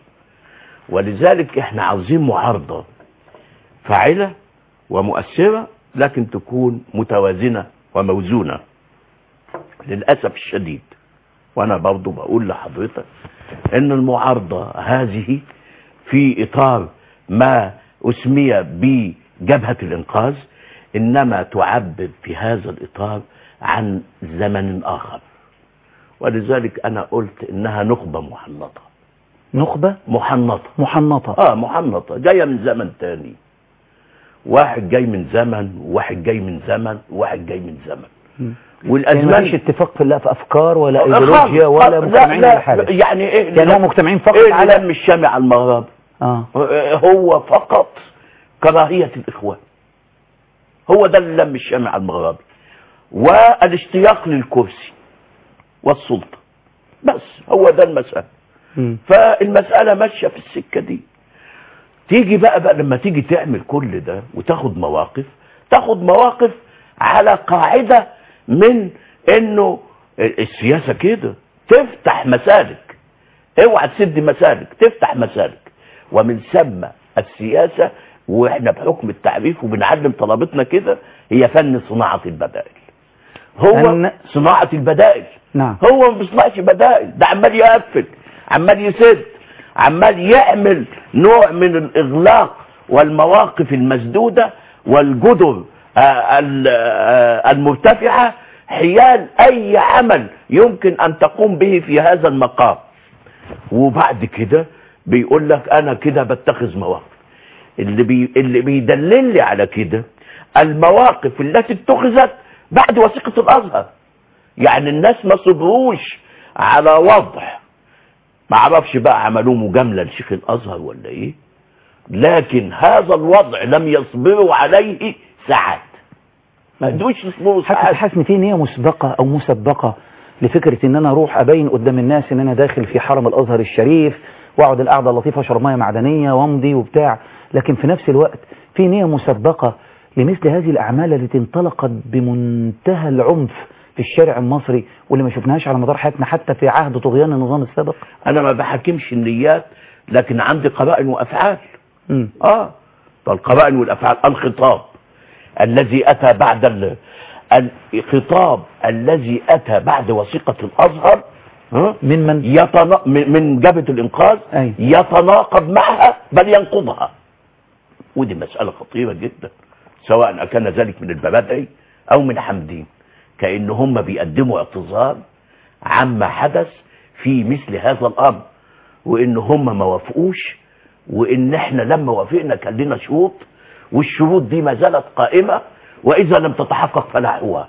ولذلك احنا عاوزين معارضة فاعلة ومؤثرة لكن تكون متوازنة وموزونة للأسف الشديد وانا برضو بقول لحضرتك ان المعارضة هذه في اطار ما اسمي بجبهة الانقاذ انما تعبر في هذا الاطار عن زمن اخر ولذلك انا قلت انها نخبة محنطة نخبة محنطة محنطة اه محنطة جاية من زمن تاني واحد جاي من زمن وواحد جاي من زمن وواحد جاي من زمن مم. يعني والازمان مفيش اتفاق في لا في افكار ولا آه، ايديولوجيا خالص. ولا آه، مجتمعين لا ولا لا حاجة يعني ايه يعني هم مجتمعين فقط ايه على لم الشامي على المغرب اه هو فقط كراهية الإخوان هو ده اللي لم الشامع المغربي والاشتياق للكرسي والسلطة بس هو ده المسألة مم. فالمسألة ماشية في السكة دي تيجي بقى بقى لما تيجي تعمل كل ده وتاخد مواقف تاخد مواقف على قاعدة من انه السياسة كده تفتح مسالك اوعى تسد مسالك تفتح مسالك ومن ثم السياسة واحنا بحكم التعريف وبنعلم طلبتنا كده هي فن صناعة البدائل هو فن- صناعة البدائل نعم هو ما بيصنعش بدائل ده عمال يقفل عمال يسد عمال يعمل نوع من الاغلاق والمواقف المسدوده والجدر آه، ال- آه، المرتفعه حيال اي عمل يمكن ان تقوم به في هذا المقام وبعد كده بيقول لك انا كده بتخذ مواقف اللي بي اللي بيدلل لي على كده المواقف التي اتخذت بعد وثيقه الازهر يعني الناس ما صبروش على وضع ما اعرفش بقى عملوه مجامله لشيخ الازهر ولا ايه لكن هذا الوضع لم يصبروا عليه ساعات ما قدروش يصبروا حاسس ساعات حاسس ان في نيه مسبقه او مسبقه لفكره ان انا اروح ابين قدام الناس ان انا داخل في حرم الازهر الشريف واقعد القعده اللطيفه اشرب ميه معدنيه وامضي وبتاع لكن في نفس الوقت في نيه مسبقه لمثل هذه الاعمال التي انطلقت بمنتهى العنف في الشارع المصري واللي ما شفناهاش على مدار حياتنا حتى في عهد طغيان النظام السابق انا ما بحكمش النيات لكن عندي قرائن وافعال مم. اه فالقرائن والافعال الخطاب الذي اتى بعد ال... الخطاب الذي اتى بعد وثيقه الازهر ها؟ من من يتنا... من من جبهه الانقاذ أي. يتناقض معها بل ينقضها ودي مساله خطيره جدا سواء كان ذلك من الببادعي او من حمدين كان هم بيقدموا اعتذار عما حدث في مثل هذا الامر وان هم ما وافقوش وان احنا لما وافقنا كان لنا شروط والشروط دي ما زالت قائمه واذا لم تتحقق فلا حوار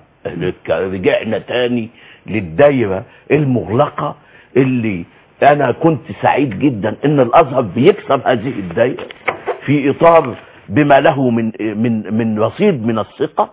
رجعنا تاني للدايره المغلقه اللي انا كنت سعيد جدا ان الازهر بيكسب هذه الدايره في اطار بما له من من من رصيد من الثقه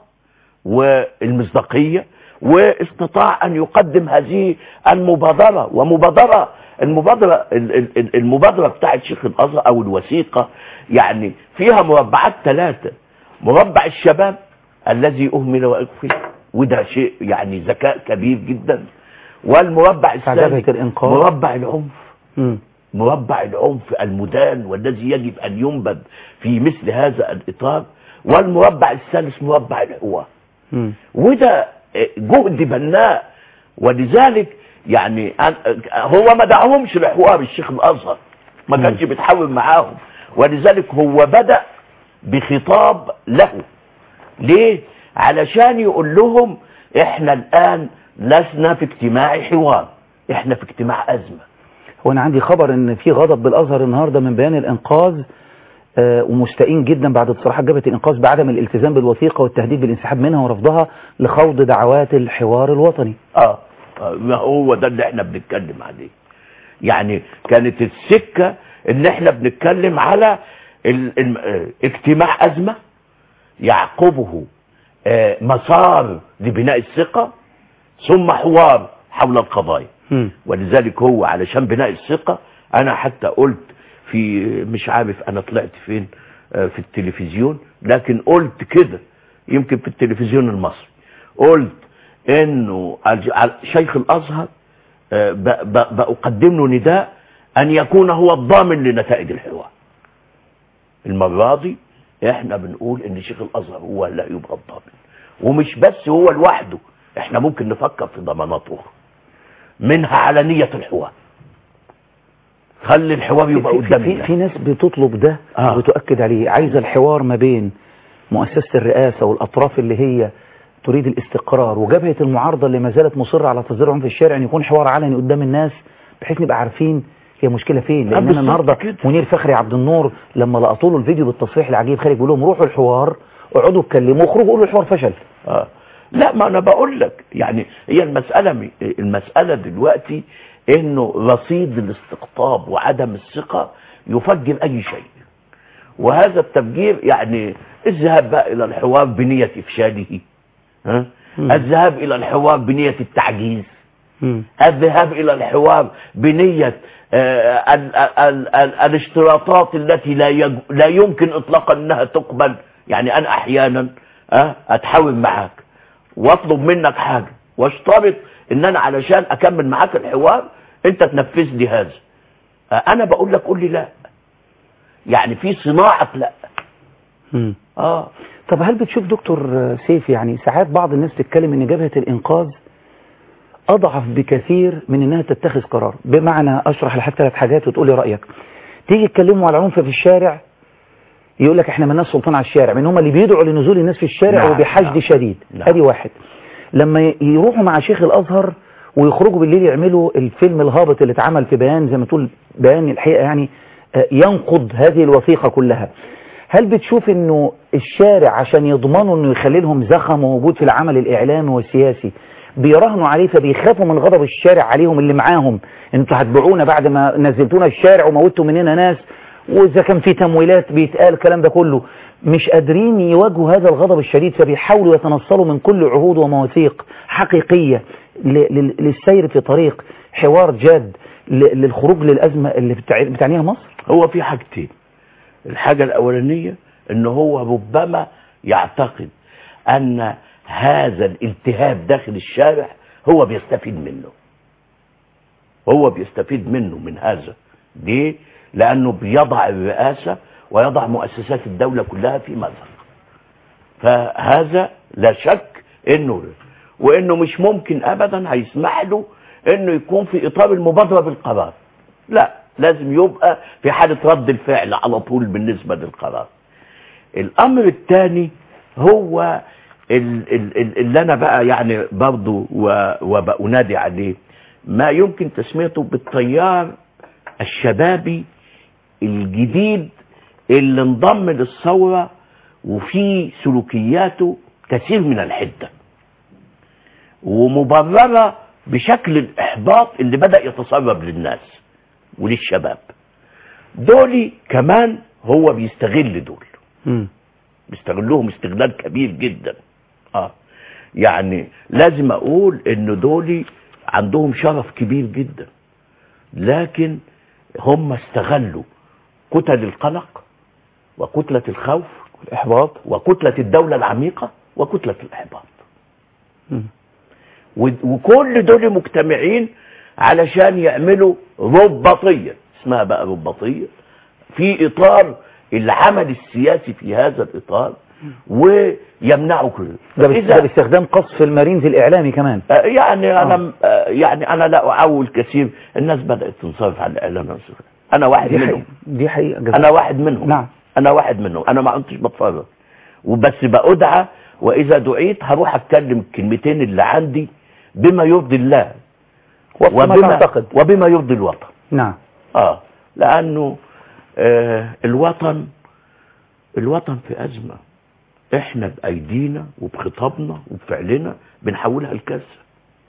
والمصداقيه واستطاع ان يقدم هذه المبادره ومبادره المبادره ال- ال- ال- المبادره بتاعت شيخ الازهر او الوثيقه يعني فيها مربعات ثلاثه مربع الشباب الذي اهمل واغفل وده شيء يعني ذكاء كبير جدا والمربع جبهة الثاني الإنقاذ. مربع العنف مم. مربع العنف المدان والذي يجب أن ينبذ في مثل هذا الإطار والمربع الثالث مربع الحوار مم. وده جهد بناء ولذلك يعني أن- هو ما دعهمش لحوار الشيخ الازهر ما كانش بيتحاور معاهم ولذلك هو بدأ بخطاب له ليه علشان يقول لهم احنا الان لسنا في اجتماع حوار احنا في اجتماع ازمه هو انا عندي خبر ان في غضب بالازهر النهارده من بيان الانقاذ آه، ومستائين جدا بعد تصريحات جبهه الانقاذ بعدم الالتزام بالوثيقه والتهديد بالانسحاب منها ورفضها لخوض دعوات الحوار الوطني اه آه، ما هو ده اللي احنا بنتكلم عليه يعني كانت السكة ان احنا بنتكلم على ال- ال- آه، اجتماع ازمة يعقبه آه، مسار لبناء الثقة ثم حوار حول القضايا مم. ولذلك هو علشان بناء الثقة انا حتى قلت في مش عارف انا طلعت فين آه، في التلفزيون لكن قلت كده يمكن في التلفزيون المصري قلت انه الج- ع- شيخ الازهر آه، ب- ب- بقدم له نداء ان يكون هو الضامن لنتائج الحوار المرة دي احنا بنقول ان شيخ الازهر هو لا يبقى الضامن ومش بس هو لوحده احنا ممكن نفكر في ضمانات اخرى منها علنية الحوار خلي الحوار يبقى في, قدام في, الناس. في ناس بتطلب ده آه. وبتؤكد عليه عايزه الحوار ما بين مؤسسه الرئاسه والاطراف اللي هي تريد الاستقرار وجبهة المعارضة اللي ما زالت مصرة على تصدير العنف في الشارع ان يكون حوار علني قدام الناس بحيث نبقى عارفين هي مشكلة فين لان انا بالظبط النهاردة كده. منير فخري عبد النور لما لقطوا له الفيديو بالتصريح العجيب خارج بيقول لهم روحوا الحوار اقعدوا اتكلموا واخرجوا قولوا الحوار فشل آه. لا ما انا بقول لك يعني هي المسألة م- المسألة دلوقتي انه رصيد الاستقطاب وعدم الثقة يفجر اي شيء وهذا التفجير يعني الذهاب بقى الى الحوار بنية افشاله ها؟ مم. الذهاب الى الحوار بنية التعجيز مم. الذهاب الى الحوار بنية آه، ال- ال- ال- الاشتراطات التي لا يج- لا يمكن اطلاقا انها تقبل يعني انا احيانا آه، اتحاور معاك واطلب منك حاجة واشترط ان انا علشان اكمل معاك الحوار انت تنفذ لي هذا آه، انا بقول لك قول لي لا يعني في صناعة لا مم. اه طب هل بتشوف دكتور سيف يعني ساعات بعض الناس تتكلم ان جبهة الانقاذ اضعف بكثير من انها تتخذ قرار بمعنى اشرح لحد ثلاث حاجات وتقولي رأيك تيجي تكلموا على العنف في الشارع يقول لك احنا مالناش سلطان على الشارع من هم اللي بيدعوا لنزول الناس في الشارع نعم، وبحشد نعم. شديد نعم. ادي واحد لما ي- يروحوا مع شيخ الازهر ويخرجوا بالليل يعملوا الفيلم الهابط اللي اتعمل في بيان زي ما تقول بيان الحقيقه يعني آه، ينقض هذه الوثيقه كلها هل بتشوف انه الشارع عشان يضمنوا انه يخلي لهم زخم موجود في العمل الاعلامي والسياسي بيراهنوا عليه فبيخافوا من غضب الشارع عليهم اللي معاهم انتوا هتبيعونا بعد ما نزلتونا الشارع وموتوا مننا ناس واذا كان في تمويلات بيتقال الكلام ده كله مش قادرين يواجهوا هذا الغضب الشديد فبيحاولوا يتنصلوا من كل عهود ومواثيق حقيقية ل- لل- للسير في طريق حوار جاد ل- للخروج للأزمة اللي بتع- بتعنيها مصر هو في حاجتين الحاجة الأولانية ان هو ربما يعتقد ان هذا الالتهاب داخل الشارع هو بيستفيد منه هو بيستفيد منه من هذا ليه لانه بيضع الرئاسة ويضع مؤسسات الدولة كلها في مأزق فهذا لا شك انه وانه مش ممكن ابدا هيسمح له انه يكون في اطار المبادرة بالقرار لا لازم يبقى في حالة رد الفعل على طول بالنسبة للقرار الامر الثاني هو ال- ال- ال- اللي انا بقى يعني برضو و- وبأنادي عليه ما يمكن تسميته بالتيار الشبابي الجديد اللي انضم للثورة وفي سلوكياته كثير من الحدة ومبررة بشكل الإحباط اللي بدأ يتسرب للناس وللشباب دول كمان هو بيستغل دول مم. بيستغلوهم استغلال كبير جدا اه يعني لازم اقول ان دول عندهم شرف كبير جدا لكن هم استغلوا كتل القلق وكتلة الخوف والإحباط وكتلة الدولة العميقة وكتلة الإحباط مم. و- وكل دول مجتمعين علشان يعملوا رباطية اسمها بقى رباطية في إطار العمل السياسي في هذا الإطار ويمنعوا كل ده, بس- ده باستخدام قصف المارينز الإعلامي كمان آه، يعني انا آه، يعني انا لا اعول كثير الناس بدات تنصرف على الاعلام يا أستاذ. انا واحد دي منهم حقيقة دي حقيقة جزاك انا واحد منهم نعم. انا واحد منهم انا ما كنتش بتفرج وبس بأدعى واذا دعيت هروح اتكلم الكلمتين اللي عندي بما يرضي الله وفق ما وبما, تعتقد وبما يرضي الوطن نعم اه لانه آه الوطن الوطن في ازمه احنا بايدينا وبخطابنا وبفعلنا بنحولها لكارثه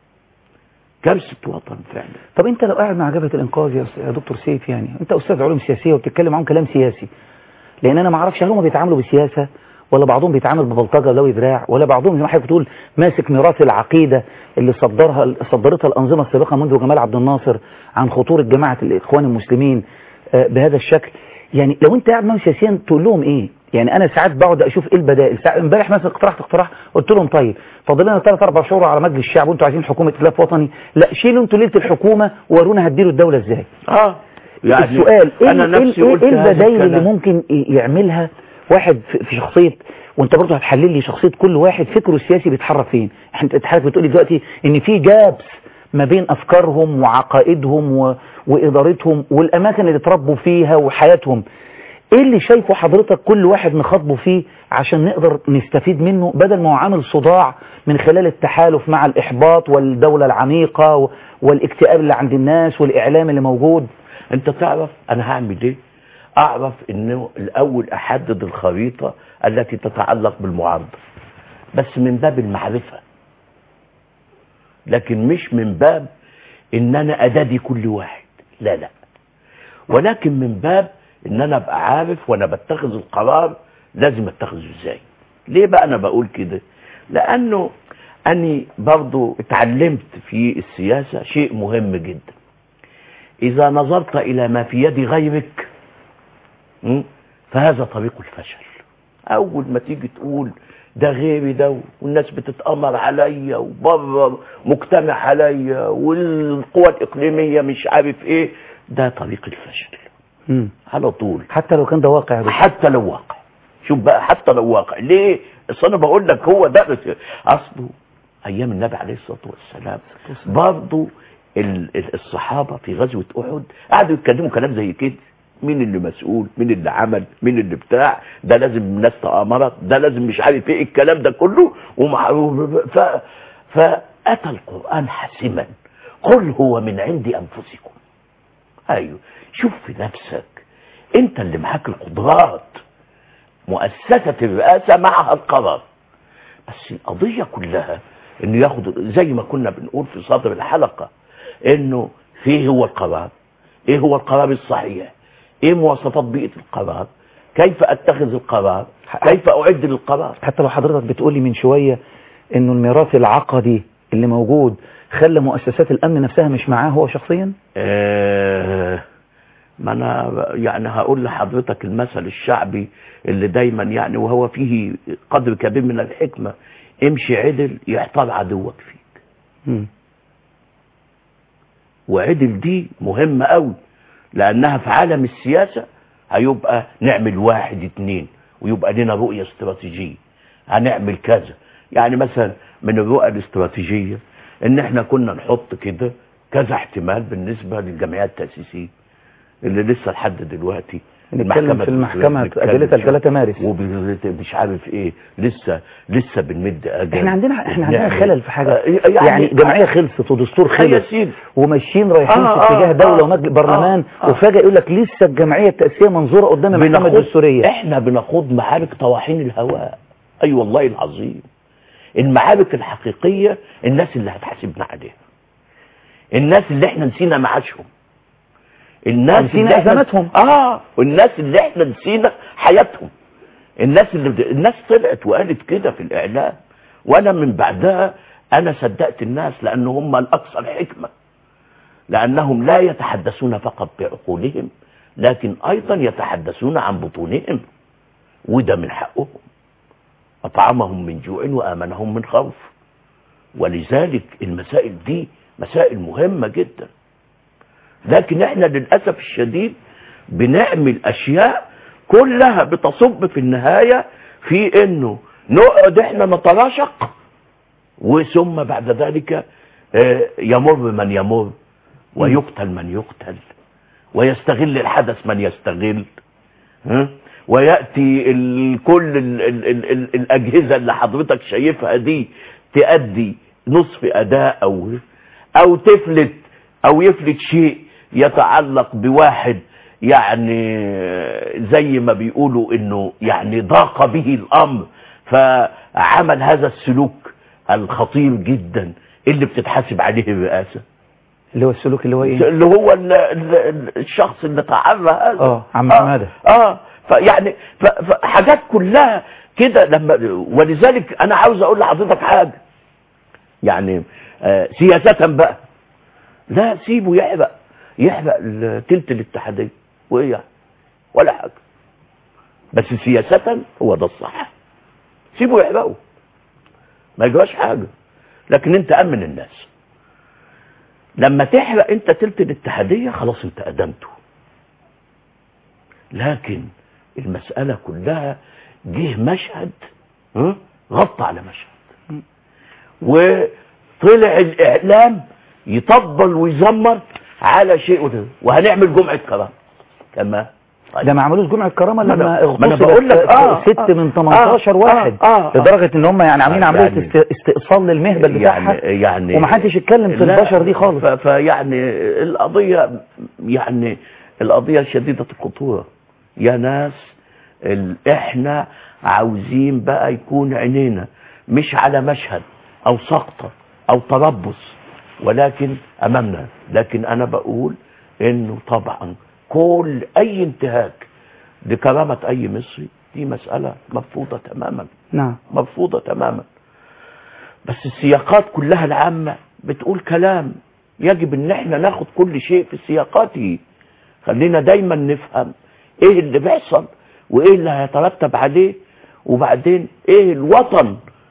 كارثه وطن فعلا طب انت لو قاعد مع جبهة الانقاذ يا أستاذ- يا دكتور سيف يعني انت استاذ علوم سياسية وبتتكلم معاهم كلام سياسي لان انا ما اعرفش هل هم بيتعاملوا بسياسة ولا بعضهم بيتعامل ببلطجة لو دراع ولا بعضهم زي ما حضرتك بتقول ماسك ميراث العقيدة اللي صدرها صدرتها الانظمة السابقة منذ جمال عبد الناصر عن خطورة جماعة الاخوان المسلمين آه، بهذا الشكل يعني لو انت قاعد معاهم سياسيا تقول لهم ايه يعني انا ساعات بقعد اشوف ايه البدائل ساعات امبارح مثلا اقترحت اقتراح قلت لهم طيب فاضل لنا ثلاث اربع شهور على مجلس الشعب وانتوا عايزين حكومه ائتلاف وطني لا شيلوا انتوا ليله الحكومه ورونا هتديروا الدوله ازاي اه السؤال ايه انا ايه نفسي ايه قلت ايه هذا البدائل اللي الكلام. ممكن يعملها واحد في في شخصيه وانت برضه هتحلل لي شخصيه كل واحد فكره السياسي بيتحرك فين انت حضرتك بتقولي دلوقتي ان في جابس ما بين افكارهم وعقائدهم و... وادارتهم والاماكن اللي اتربوا فيها وحياتهم ايه اللي شايفه حضرتك كل واحد نخاطبه فيه عشان نقدر نستفيد منه بدل ما هو عامل صداع من خلال التحالف مع الإحباط والدولة العميقة و- والاكتئاب اللي عند الناس والإعلام اللي موجود انت تعرف انا هعمل ايه اعرف انه الاول احدد الخريطة التي تتعلق بالمعارضة بس من باب المعرفة لكن مش من باب ان انا ادادي كل واحد لا لا ولكن من باب ان انا ابقى عارف وانا بتخذ القرار لازم اتخذه ازاي ليه بقى انا بقول كده لانه اني برضو اتعلمت في السياسة شيء مهم جدا اذا نظرت الى ما في يد غيرك م? فهذا طريق الفشل اول ما تيجي تقول ده غيري ده والناس بتتأمر عليا وبره مجتمع عليا والقوى الإقليمية مش عارف ايه ده طريق الفشل مم. على طول حتى لو كان ده واقع يا دكتور. حتى لو واقع شوف بقى حتى لو واقع ليه اصل انا بقول لك هو ده اصله ايام النبي عليه الصلاه والسلام برضه ال- ال- الصحابه في غزوه احد قعدوا يتكلموا كلام زي كده مين اللي مسؤول مين اللي عمل مين اللي بتاع ده لازم الناس تامرت ده لازم مش عارف ايه الكلام ده كله ومع ف فاتى القران حاسما قل هو من عند انفسكم ايوه شوف في نفسك انت اللي معاك القدرات مؤسسة الرئاسة معها القرار بس القضية كلها انه ياخد زي ما كنا بنقول في صدر الحلقة انه فيه هو القرار ايه هو القرار الصحيح ايه مواصفات بيئة القرار كيف اتخذ القرار كيف اعد للقرار حتى لو حضرتك بتقولي من شوية انه الميراث العقدي اللي موجود خلى مؤسسات الامن نفسها مش معاه هو شخصيا آه، ما انا يعني هقول لحضرتك المثل الشعبي اللي دايما يعني وهو فيه قدر كبير من الحكمة امشي عدل يحتار عدوك فيك مم. وعدل دي مهمة قوي لانها في عالم السياسة هيبقى نعمل واحد اتنين ويبقى لنا رؤية استراتيجية هنعمل كذا يعني مثلا من الرؤى الاستراتيجية ان احنا كنا نحط كده كذا احتمال بالنسبة للجمعيات التأسيسية اللي لسه لحد دلوقتي نتكلم في المحكمة بنتكلم أجلتها فيها. 3 مارس ومش عارف ايه لسه لسه بنمد اجل احنا عندنا احنا عندنا وبنعمل- خلل في حاجة آه، يعني جمعية خلصت ودستور خلص خلص سيدي وماشيين رايحين آه، في اتجاه آه، دولة آه، ومجلس برلمان آه، آه. وفجأة يقول لك لسه الجمعية التأسيسية منظورة قدام المحكمة بنخوض الدستورية احنا بنخوض معارك طواحين الهواء اي أيوة والله العظيم المعارك الحقيقية الناس اللي هتحاسبنا عليها الناس اللي احنا نسينا معاشهم الناس نسينا اللي احنا أزماتهم. اه والناس اللي احنا نسينا حياتهم الناس اللي بد... الناس طلعت وقالت كده في الاعلام وانا من بعدها انا صدقت الناس لان هم الاكثر حكمه لانهم لا يتحدثون فقط بعقولهم لكن ايضا يتحدثون عن بطونهم وده من حقهم اطعمهم من جوع وامنهم من خوف ولذلك المسائل دي مسائل مهمه جدا لكن احنا للاسف الشديد بنعمل اشياء كلها بتصب في النهايه في انه نقعد احنا نتراشق وثم بعد ذلك آه، يمر من يمر ويقتل من يقتل ويستغل الحدث من يستغل ها؟ وياتي ال- كل ال ال ال ال الاجهزه اللي حضرتك شايفها دي تأدي نصف اداء او او تفلت او يفلت شيء يتعلق بواحد يعني زي ما بيقولوا انه يعني ضاق به الامر فعمل هذا السلوك الخطير جدا اللي بتتحاسب عليه الرئاسه اللي هو السلوك اللي هو ايه اللي هو ال ال ال الشخص اللي تعرى هذا اه عم آه حماده اه فيعني ف- فحاجات كلها كده لما ولذلك انا عاوز اقول لحضرتك حاجه يعني آه سياسة بقى لا سيبه يحرق يحرق ال- تلت الاتحادية وايه يعني ولا حاجة بس سياسة هو ده الصح سيبه يحرقه ما يجراش حاجة لكن انت امن الناس لما تحرق انت تلت الاتحادية خلاص انت ادمته لكن المسألة كلها جه مشهد ها؟ غطى على مشهد وطلع الاعلام يطبل ويزمر على شيء وده. وهنعمل جمعة كرام كما ده ما عملوش جمعة كرامة ما لما أنا- ما أنا اغتصبت بقول لك، آه، ست آه، من 18 آه، واحد آه، آه، آه. لدرجة ان هم يعني عاملين آه، عملية يعني- است- استئصال للمهبل بتاعها يعني يعني ومحدش يتكلم في لا، البشر دي خالص ف- فيعني القضية يعني القضية شديدة الخطورة يا ناس ال- احنا عاوزين بقى يكون عينينا مش على مشهد او سقطة او تربص ولكن امامنا لكن انا بقول انه طبعا كل اي انتهاك لكرامة اي مصري دي مسألة مرفوضة تماما نعم مرفوضة تماما بس السياقات كلها العامة بتقول كلام يجب ان احنا ناخد كل شيء في سياقاته خلينا دايما نفهم ايه اللي بيحصل وايه اللي هيترتب عليه وبعدين ايه الوطن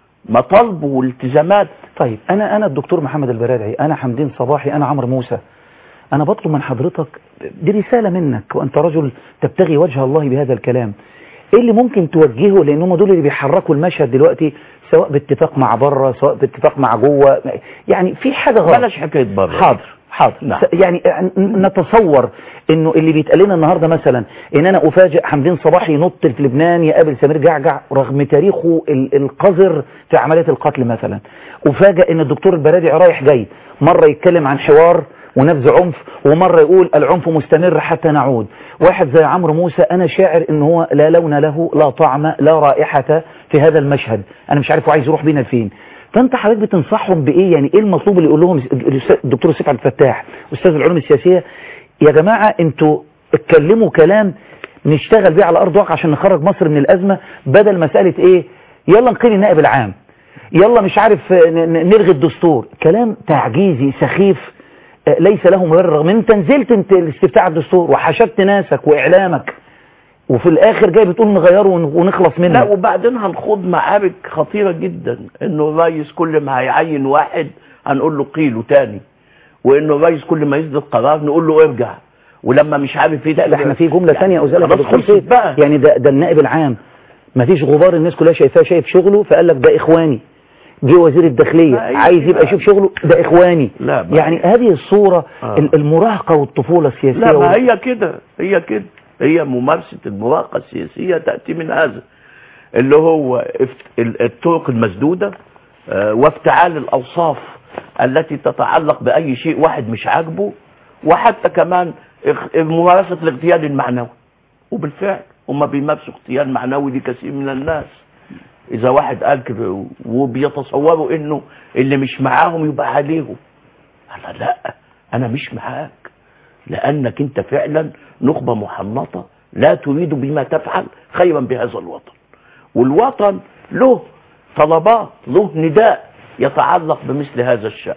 مطالبه والالتزامات طيب انا انا الدكتور محمد البرادعي انا حمدين صباحي انا عمرو موسى انا بطلب من حضرتك دي رسالة منك وانت رجل تبتغي وجه الله بهذا الكلام ايه اللي ممكن توجهه لان هم دول اللي بيحركوا المشهد دلوقتي سواء باتفاق مع بره سواء باتفاق مع جوه يعني في حاجة غلط بلاش حكاية بره حاضر حاضر نعم. س- يعني ن- نتصور انه اللي بيتقال لنا النهارده مثلا ان انا افاجئ حمدين صباحي ينط في لبنان يقابل سمير جعجع رغم تاريخه ال- القذر في عمليه القتل مثلا افاجئ ان الدكتور البرادعي رايح جاي مره يتكلم عن حوار ونبذ عنف ومره يقول العنف مستمر حتى نعود واحد زي عمرو موسى انا شاعر ان هو لا لون له لا طعم لا رائحه في هذا المشهد انا مش عارف هو عايز يروح بينا لفين فانت حضرتك بتنصحهم بايه يعني ايه المطلوب اللي يقول لهم الأستاذ- الدكتور سيف عبد الفتاح استاذ العلوم السياسيه يا جماعه انتوا اتكلموا كلام نشتغل بيه على ارض واقع عشان نخرج مصر من الازمه بدل مساله ايه يلا نقيل النائب العام يلا مش عارف ن- ن- نلغي الدستور كلام تعجيزي سخيف آه، ليس له مبرر رغم انت نزلت انت الاستفتاء على الدستور وحشدت ناسك واعلامك وفي الاخر جاي بتقول نغيره ون- ونخلص منه لا وبعدين هنخوض معارك خطيرة جدا انه الرئيس كل ما هيعين واحد هنقول له قيله تاني وانه الرئيس كل ما يصدر قرار نقول له ارجع ولما مش عارف ايه لا ده احنا في جملة يعني ثانية أزالة خلاص دكتور خلصت سيف بقى يعني ده, ده النائب العام ما فيش غبار الناس كلها شايفاه شايف شغله فقال لك ده إخواني جه وزير الداخلية لا، هي عايز كده. يبقى يشوف شغله ده إخواني لا بقى. يعني هذه الصورة آه. ال- المراهقة والطفولة السياسية لا ما وال- هي كده هي كده هي ممارسة المراهقة السياسية تأتي من هذا اللي هو افت- ال- الطرق المسدودة آه، وافتعال الأوصاف التي تتعلق بأي شيء واحد مش عاجبه وحتى كمان اخ- ممارسة الاغتيال المعنوي وبالفعل هم بيمارسوا اغتيال معنوي لكثير من الناس إذا واحد قال كده وبيتصوروا إنه اللي مش معاهم يبقى عليهم أنا لا أنا مش معاك لأنك أنت فعلا نخبة محنطة لا تريد بما تفعل خيرا بهذا الوطن والوطن له طلبات له نداء يتعلق بمثل هذا الشأن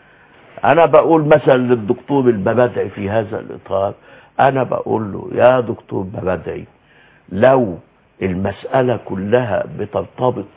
أنا بقول مثلا للدكتور الببدعي في هذا الإطار أنا بقول له يا دكتور ببدعي لو المسألة كلها بترتبط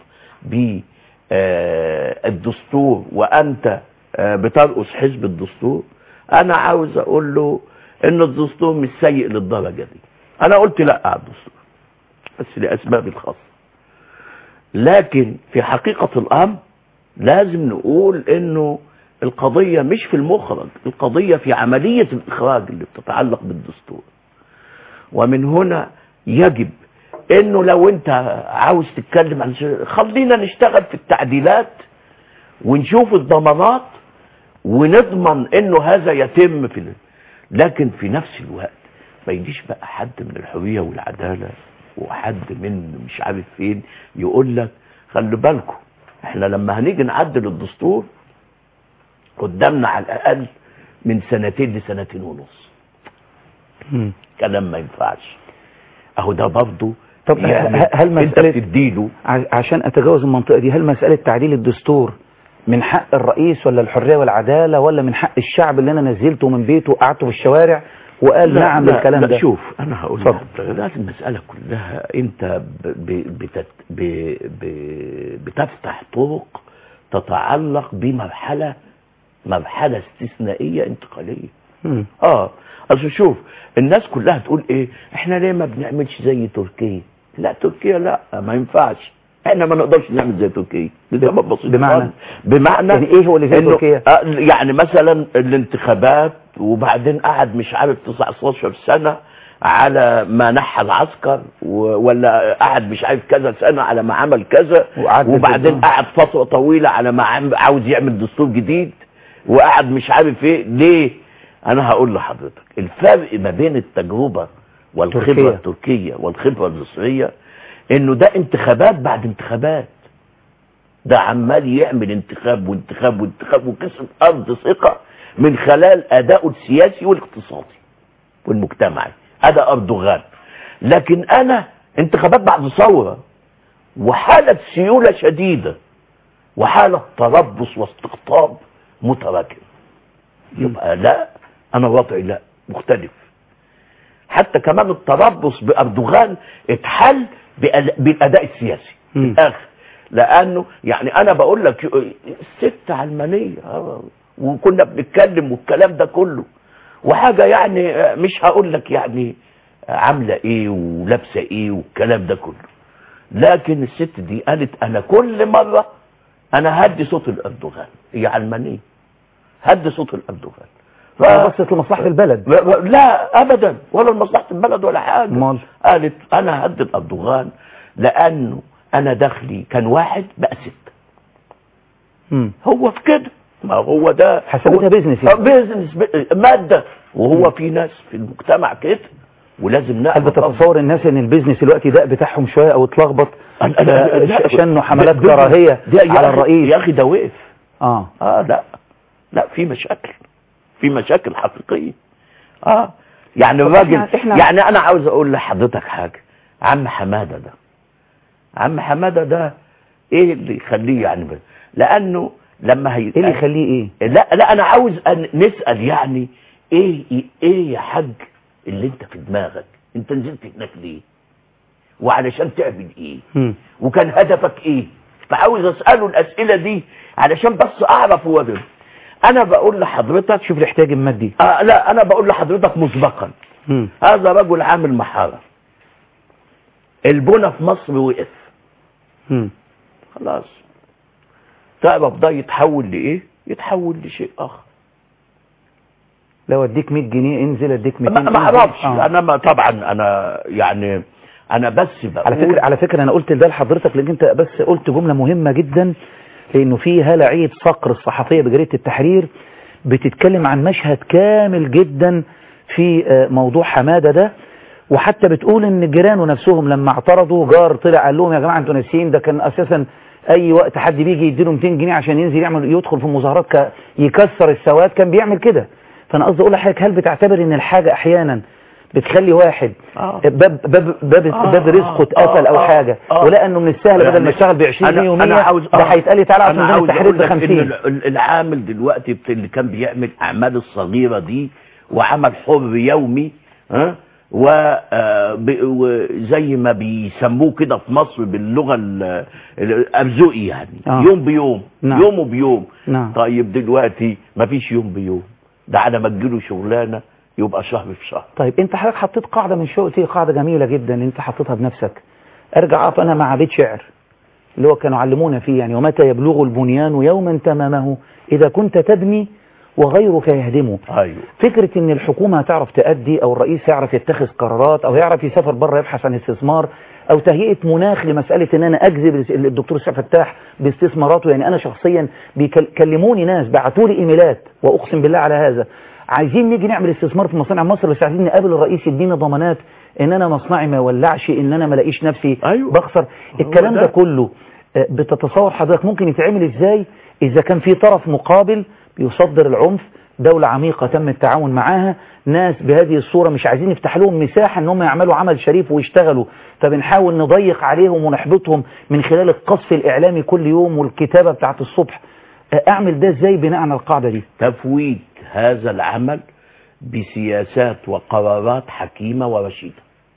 بالدستور وأنت آه، بترقص حزب الدستور أنا عاوز أقول له إن الدستور مش سيء للدرجة دي أنا قلت لا على الدستور بس لأسباب الخاصة لكن في حقيقة الأمر لازم نقول إنه القضية مش في المخرج القضية في عملية الإخراج اللي بتتعلق بالدستور ومن هنا يجب انه لو انت عاوز تتكلم عن شيء خلينا نشتغل في التعديلات ونشوف الضمانات ونضمن انه هذا يتم في ال- لكن في نفس الوقت ما يجيش بقى حد من الحرية والعدالة وحد من مش عارف فين يقول لك خلي بالكم احنا لما هنيجي نعدل الدستور قدامنا على الاقل من سنتين لسنتين ونص مم. كلام ما ينفعش اهو ده برضه طب يعني ه- هل انت مسألة- بتديله ع- عشان أتجاوز المنطقة دي هل مسألة تعديل الدستور من حق الرئيس ولا الحرية والعدالة ولا من حق الشعب اللي أنا نزلته من بيته وقعدته في الشوارع وقال لا نعم لا للكلام لا ده شوف انا هقول اتفضل. لك ده المساله كلها انت ب ب بتت ب ب بتفتح طرق تتعلق بمرحله مرحله استثنائيه انتقاليه مم. اه اصل شوف الناس كلها تقول ايه احنا ليه ما بنعملش زي تركيا لا تركيا لا ما ينفعش احنا ما نقدرش نعمل زي تركيا لسبب بسيط بمعنى؟ خالص. بمعنى يعني إيه هو اللي زي إنه- تركيا؟ آه، يعني مثلا الانتخابات وبعدين قعد مش عارف 19 سنة على ما نحى العسكر و- ولا قعد مش عارف كذا سنة على ما عمل كذا وعدل وبعدين بالظبط. قعد فترة طويلة على ما عم- عاوز يعمل دستور جديد وقعد مش عارف ايه ليه انا هقول لحضرتك الفرق ما بين التجربة والخبرة تركيا. التركية والخبرة المصرية انه ده انتخابات بعد انتخابات ده عمال يعمل انتخاب وانتخاب وانتخاب وكسب ارض ثقة من خلال ادائه السياسي والاقتصادي والمجتمعي هذا اردوغان لكن انا انتخابات بعد ثورة وحالة سيولة شديدة وحالة تربص واستقطاب متراكم يبقى لا انا وضعي لا مختلف حتى كمان التربص باردوغان اتحل بأل- بالاداء السياسي في مم. الاخر لانه يعني انا بقول لك الست علمانيه آه، وكنا بنتكلم والكلام ده كله وحاجه يعني آه، مش هقول لك يعني آه، عامله ايه ولابسه ايه والكلام ده كله لكن الست دي قالت انا كل مره انا هدي صوت الاردوغان هي علمانيه هدي صوت الاردوغان ف- بصت لمصلحة البلد لا ابدا ولا لمصلحه البلد ولا حاجه امال قالت انا هدي الاردوغان لانه انا دخلي كان واحد بقى ستة مم. هو في كده ما هو ده حسبتها هو- بيزنس آه، يعني. بيزنس ب- مادة وهو في ناس في المجتمع كده ولازم هل نعمل بتتصور الناس ان البيزنس الوقت ده بتاعهم شوية او اتلخبط أنا- أنا- لا، شنوا حملات ده- ده- كراهية ده يا على أخي- الرئيس يا اخي ده وقف اه اه لا لا في مشاكل في مشاكل حقيقية اه يعني طب الراجل إحنا- إحنا- يعني انا عاوز اقول لحضرتك حاجة عم حمادة ده عم حمادة ده ايه اللي يخليه يعني ب- لانه لما هي ايه اللي يخليه ايه لا لا انا عاوز أن نسأل يعني ايه ايه يا حاج اللي انت في دماغك انت نزلت هناك ليه وعلشان تعمل ايه مم. وكان هدفك ايه فعاوز اساله الاسئله دي علشان بس اعرف هو ده انا بقول لحضرتك شوف الاحتياج المادي آه لا انا بقول لحضرتك مسبقا مم. هذا رجل عامل محاره البنى في مصر وقف مم. خلاص تعرف ده يتحول لايه يتحول لشيء اخر لو اديك 100 جنيه انزل اديك 200 ما ما انزل. اعرفش آه. انا ما طبعا انا يعني انا بس بقول على فكرة على فكرة انا قلت ده لحضرتك لان انت بس قلت جملة مهمة جدا لانه في هالة عيد صقر الصحفية بجريدة التحرير بتتكلم عن مشهد كامل جدا في آه، موضوع حمادة ده وحتى بتقول ان جيرانه نفسهم لما اعترضوا جار طلع قال لهم يا جماعة انتوا ناسيين ده كان اساسا اي وقت حد بيجي يديله 200 جنيه عشان ينزل يعمل يدخل في مظاهرات ك- يكسر السواد كان بيعمل كده فانا قصدي اقول لحضرتك هل بتعتبر ان الحاجة احيانا بتخلي واحد آه. باب باب باب, آه، باب رزقه آه، اتقفل او آه، حاجة آه. ولقى انه من السهل بدل ما يعني يشتغل ب 20 جنيه انا انا يوميا عاوز ده هيتقال لي تعالى انا عشان ده عاوز التحرير اقول ب لك ان 50 ال- ال- العامل دلوقتي بت- اللي كان بيعمل اعمال الصغيره دي وعمل حر يومي ها و آه، ب- وزي ما بيسموه كده في مصر باللغه ال- الارزقي يعني آه. يوم بيوم نعم. يوم بيوم نعم. طيب دلوقتي ما فيش يوم بيوم ده على ما تجيله شغلانه يبقى شهر في شهر طيب انت حضرتك حطيت قاعدة من شوق دي قاعدة جميلة جدا انت حطيتها بنفسك ارجع اقف انا مع بيت شعر اللي هو كانوا علمونا فيه يعني ومتى يبلغ البنيان يوما تمامه اذا كنت تبني وغيرك يهدمه ايوه فكرة ان الحكومة هتعرف تأدي او الرئيس يعرف يتخذ قرارات او يعرف يسافر بره يبحث عن استثمار او تهيئة مناخ لمسألة ان انا اجذب الدكتور سعد فتاح باستثماراته يعني انا شخصيا بيكلموني ناس بعتوا لي ايميلات واقسم بالله على هذا عايزين نيجي نعمل استثمار في مصانع مصر بس عايزين نقابل الرئيس يدينا ضمانات ان انا مصنعي ما يولعش ان انا ما الاقيش نفسي أيوة. بخسر هو الكلام ده. ده كله آه، بتتصور حضرتك ممكن يتعمل ازاي اذا كان في طرف مقابل بيصدر العنف دولة عميقة تم التعاون معاها ناس بهذه الصورة مش عايزين نفتح لهم مساحة ان هم يعملوا عمل شريف ويشتغلوا فبنحاول نضيق عليهم ونحبطهم من خلال القصف الاعلامي كل يوم والكتابة بتاعت الصبح آه، اعمل ده ازاي بناء على القاعدة دي تفويت هذا العمل بسياسات وقرارات حكيمة ورشيدة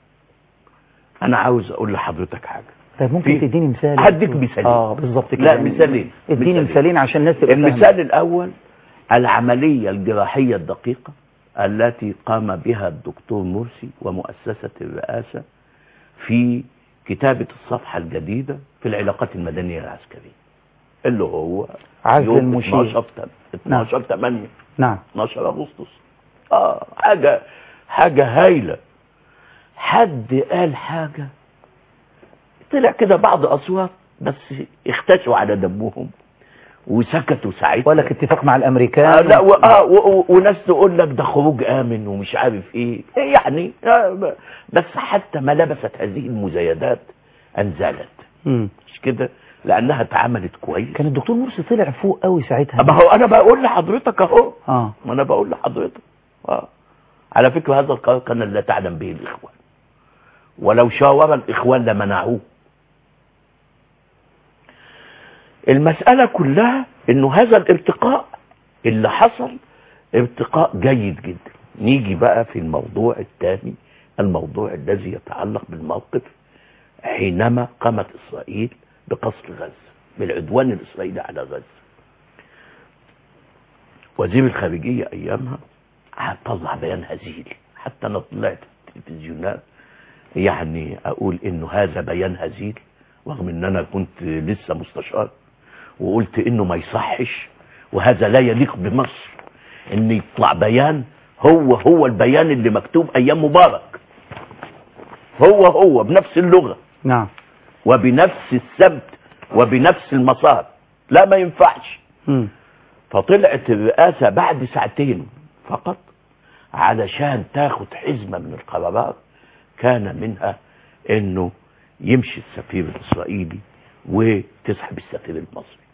انا عاوز اقول لحضرتك حاجة طيب ممكن في- تديني مثال هديك مثالين. اه بالظبط كده لا يعني مثالين اديني مثالين. مثالين عشان الناس تبقى فاهمة. المثال الاول العملية الجراحية الدقيقة التي قام بها الدكتور مرسي ومؤسسة الرئاسة في كتابة الصفحة الجديدة في العلاقات المدنية العسكرية اللي هو عزل يوم المشير. 12 تم- 12 8 نعم 12 اغسطس اه حاجه حاجه هايله حد قال حاجة طلع كده بعض أصوات بس اختشوا على دمهم وسكتوا ساعتها ولا اتفاق مع الامريكان آه لا و... آه و... و... وناس تقول لك ده خروج آمن ومش عارف ايه إيه يعني آه ب- بس حتى ما لبست هذه المزايدات أنزلت مم. مش كده لأنها اتعملت كويس كان الدكتور مرسي طلع فوق قوي ساعتها ما هو أنا بقول لحضرتك أهو اه ما انا بقول لحضرتك اه على فكره هذا القرار كان لا تعلم به الاخوان ولو شاور الاخوان لمنعوه المساله كلها انه هذا الارتقاء اللي حصل ارتقاء جيد جدا نيجي بقى في الموضوع الثاني الموضوع الذي يتعلق بالموقف حينما قامت اسرائيل بقصف غزه بالعدوان الاسرائيلي على غزه وزير الخارجية أيامها طلع بيان هزيل حتى أنا طلعت في التلفزيونات يعني أقول إنه هذا بيان هزيل رغم إن أنا كنت لسه مستشار وقلت إنه ما يصحش وهذا لا يليق بمصر إن يطلع بيان هو هو البيان اللي مكتوب أيام مبارك هو هو بنفس اللغة نعم وبنفس السبت وبنفس المسار لا ما ينفعش مم. فطلعت الرئاسة بعد ساعتين فقط علشان تاخد حزمة من القرارات كان منها انه يمشي السفير الاسرائيلي وتسحب السفير المصري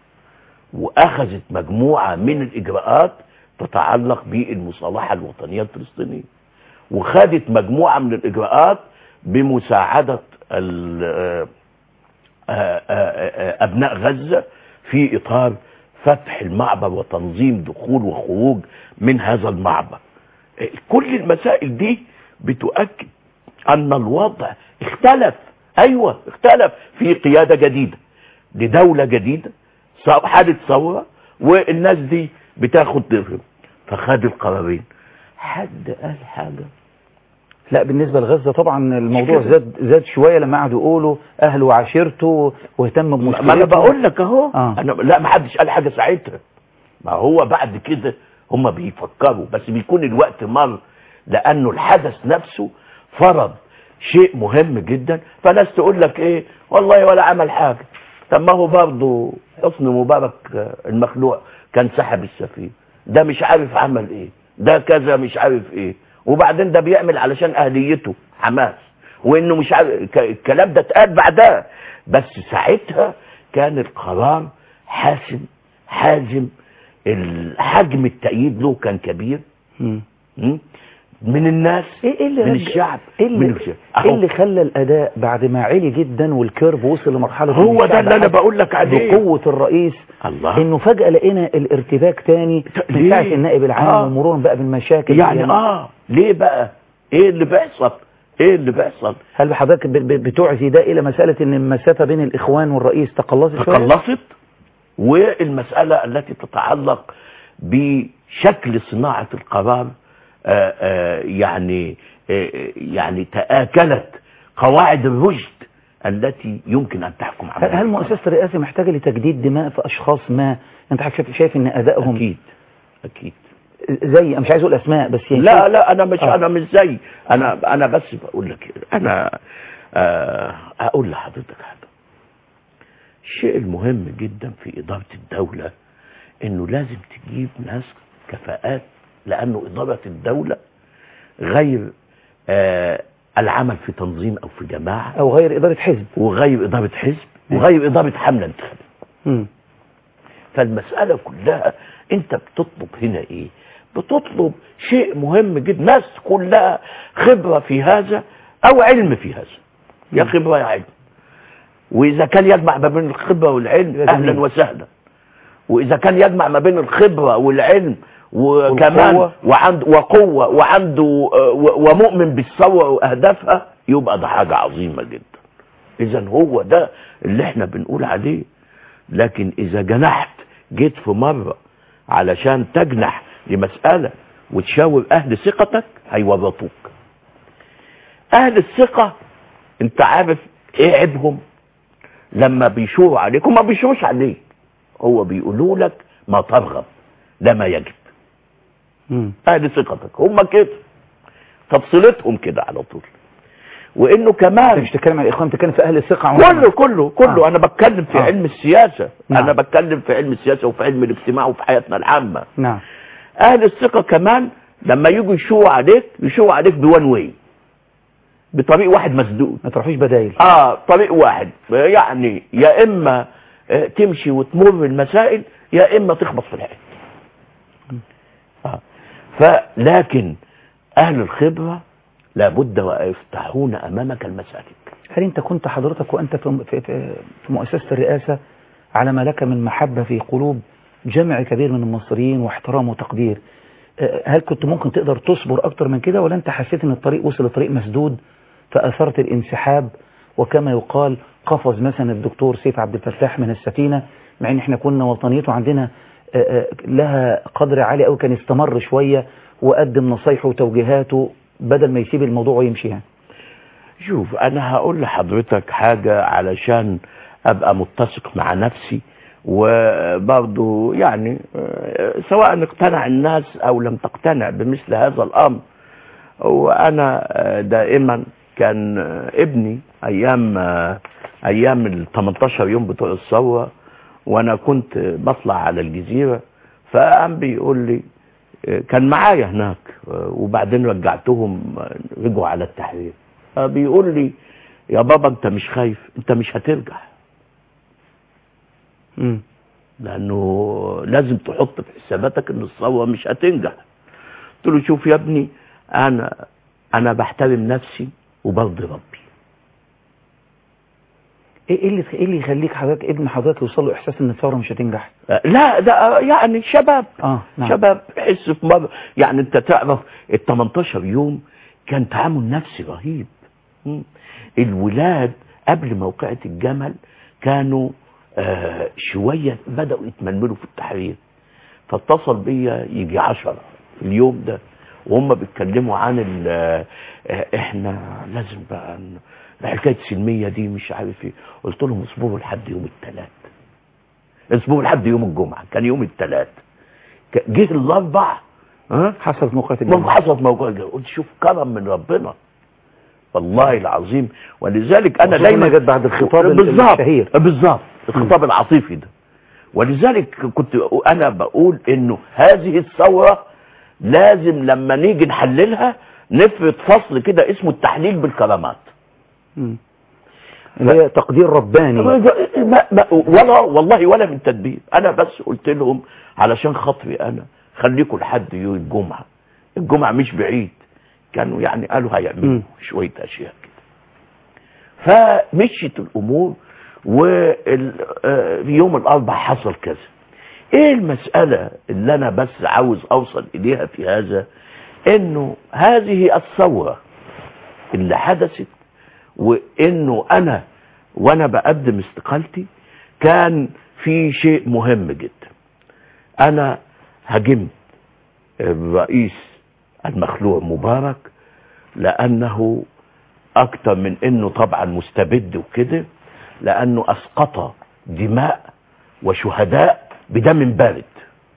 واخذت مجموعة من الاجراءات تتعلق بالمصالحة الوطنية الفلسطينية وخدت مجموعة من الاجراءات بمساعدة ال- آه، آه، آه، ابناء غزة في اطار فتح المعبر وتنظيم دخول وخروج من هذا المعبر آه، كل المسائل دي بتؤكد ان الوضع اختلف ايوه اختلف في قيادة جديدة لدولة جديدة صار- حالة ثورة والناس دي بتاخد فخد القرارين حد قال حاجة لا بالنسبة لغزة طبعا الموضوع كده. زاد زاد شوية لما قعدوا يقولوا أهله وعشيرته واهتم ما بمشكلته انا بقول لك اهو آه. انا لا ما حدش قال حاجه ساعتها ما هو بعد كده هم بيفكروا بس بيكون الوقت مر لانه الحدث نفسه فرض شيء مهم جدا فناس تقول لك ايه والله ولا عمل حاجه طب ما هو برضه حسني مبارك آه، المخلوع كان سحب السفينه ده مش عارف عمل ايه ده كذا مش عارف ايه وبعدين ده بيعمل علشان اهليته حماس وانه مش عارف ك- الكلام ده اتقال بعدها بس ساعتها كان القرار حاسم حازم الحجم التأييد له كان كبير مم. م? من الناس ايه إيه اللي من رجع- الشعب ايه اللي, من الشعب إيه اللي خلى الاداء بعد ما علي جدا والكيرف وصل لمرحله إن هو ده الشعب اللي انا حس بقول لك عليه بقوه الرئيس الله انه فجاه لقينا الارتباك تاني من ليه؟ ساعه النائب العام آه. ومرورا بقى بالمشاكل يعني اه ليه بقى ايه اللي بيحصل ايه اللي بيحصل هل حضرتك ب- ب- بتعزي ده الى مساله ان المسافه بين الاخوان والرئيس تقلصت شويه؟ تقلصت والمسألة التي تتعلق بشكل صناعة القرار آه، آه، يعني آه، يعني تآكلت قواعد الرشد التي يمكن أن تحكم هل عليها هل مؤسسه الرئاسه محتاجه لتجديد دماء في اشخاص ما انت حضرتك شايف, شايف ان ادائهم أكيد أكيد زي أنا مش عايز اقول اسماء بس يعني لا لا أنا مش آه. أنا مش زي أنا أنا بس بقول لك أنا آه، أقول لحضرتك حاجة الشيء المهم جدا في إدارة الدولة إنه لازم تجيب ناس كفاءات لأنه إدارة الدولة غير آه العمل في تنظيم أو في جماعة او غير اداره حزب وغير إدارة حزب وغير إدارة حملة انتخابية مم. فالمسألة كلها أنت بتطلب هنا إيه بتطلب شيء مهم جدا ناس كلها خبرة في هذا أو علم في هذا يا خبرة يا علم وإذا كان يجمع ما بين الخبرة والعلم يبقى أهلا جميل. وسهلا وإذا كان يجمع ما بين الخبرة والعلم وكمان والقوة. وعنده وقوة وعنده آه، و- ومؤمن بالثورة وأهدافها يبقى ده حاجة عظيمة جدا إذا هو ده اللي احنا بنقول عليه لكن إذا جنحت جيت في مرة علشان تجنح لمسألة وتشاور أهل ثقتك هيورطوك أهل الثقة أنت عارف إيه عيبهم لما بيشوروا عليك وما بيشوروش عليك هو بيقولوا لك ما ترغب لا ما يجب مم. اهل ثقتك هم كده تفصيلتهم كده على طول وانه انت كمان مش بتتكلم عن الاخوان بتتكلم في اهل الثقه عموما. كله كله كله آه. انا بتكلم في آه. علم السياسة نعم. انا بتكلم في علم السياسة وفي علم الاجتماع وفي حياتنا العامة نعم اهل الثقة كمان لما يجوا يشووا عليك يشووا عليك بوان واي بطريق واحد مسدود ما تروحوش بدايل اه طريق واحد يعني يا اما آه، تمشي وتمر المسائل يا اما تخبط في الحيط آه. فلكن اهل الخبرة لابد ويفتحون امامك المسالك هل انت كنت حضرتك وانت في في في في مؤسسه الرئاسه على ما لك من محبه في قلوب جمع كبير من المصريين واحترام وتقدير آه، هل كنت ممكن تقدر تصبر اكتر من كده ولا انت حسيت ان الطريق وصل لطريق مسدود فاثرت الانسحاب وكما يقال قفز مثلا الدكتور سيف عبد الفتاح من السفينه مع ان احنا كنا وطنيته عندنا آه، آه، لها قدر عالي قوي كان يستمر شويه وقدم نصايحه وتوجيهاته بدل ما يسيب الموضوع ويمشي يعني شوف انا هقول لحضرتك حاجة علشان ابقى متسق مع نفسي وبرضه يعني آه، سواء اقتنع الناس او لم تقتنع بمثل هذا الامر وانا آه، دائما كان آه، ابني ايام آه، ايام ال 18 يوم بتوع الثوره وانا كنت بطلع على الجزيره فقام بيقول لي آه، كان معايا هناك آه، وبعدين رجعتهم آه، رجعوا على التحرير فبيقول لي يا بابا انت مش خايف انت مش هترجع مم. لانه لازم تحط في حساباتك ان الثوره مش هتنجح قلت له شوف يا ابني انا انا بحترم نفسي وبرضي ربي ايه إيه اللي ايه اللي يخليك حضرتك ابن حضرتك يوصل له احساس ان الثوره مش هتنجح آه، لا ده آه، يعني شباب اه نعم شباب حس في مرة يعني انت تعرف ال 18 يوم كان تعامل نفسي رهيب مم. الولاد قبل موقعة الجمل كانوا آه شوية بدأوا يتململوا في التحرير فاتصل بيا يجي عشرة في اليوم ده وهم بيتكلموا عن ال- آه، احنا لازم بقى ن- حكاية السلمية دي مش عارف ايه قلت لهم اصبروا لحد يوم الثلاث اصبروا لحد يوم الجمعة كان يوم الثلاث ك- جه الاربع ها حصلت موقعة ما الجمعة حصلت موضوع الجو قلت شوف كرم من ربنا والله العظيم ولذلك انا خصوصاً دايما جت بعد الخطاب ال- بالظبط الشهير. بالظبط الخطاب العاطفي ده ولذلك كنت انا بقول انه هذه الثوره لازم لما نيجي نحللها نفرض فصل كده اسمه التحليل بالكرامات مم. اللي هي تقدير رباني ما ما ولا والله ولا من تدبير انا بس قلت لهم علشان خاطري انا خليكم لحد يوم الجمعه الجمعه مش بعيد كانوا يعني قالوا هيعملوا مم. شويه اشياء كده فمشيت الامور ويوم الاربع حصل كذا ايه المساله اللي انا بس عاوز اوصل اليها في هذا انه هذه الثوره اللي حدثت وانه انا وانا بقدم استقالتي كان في شيء مهم جدا انا هجمت الرئيس المخلوع مبارك لانه اكتر من انه طبعا مستبد وكده لانه اسقط دماء وشهداء بدم بارد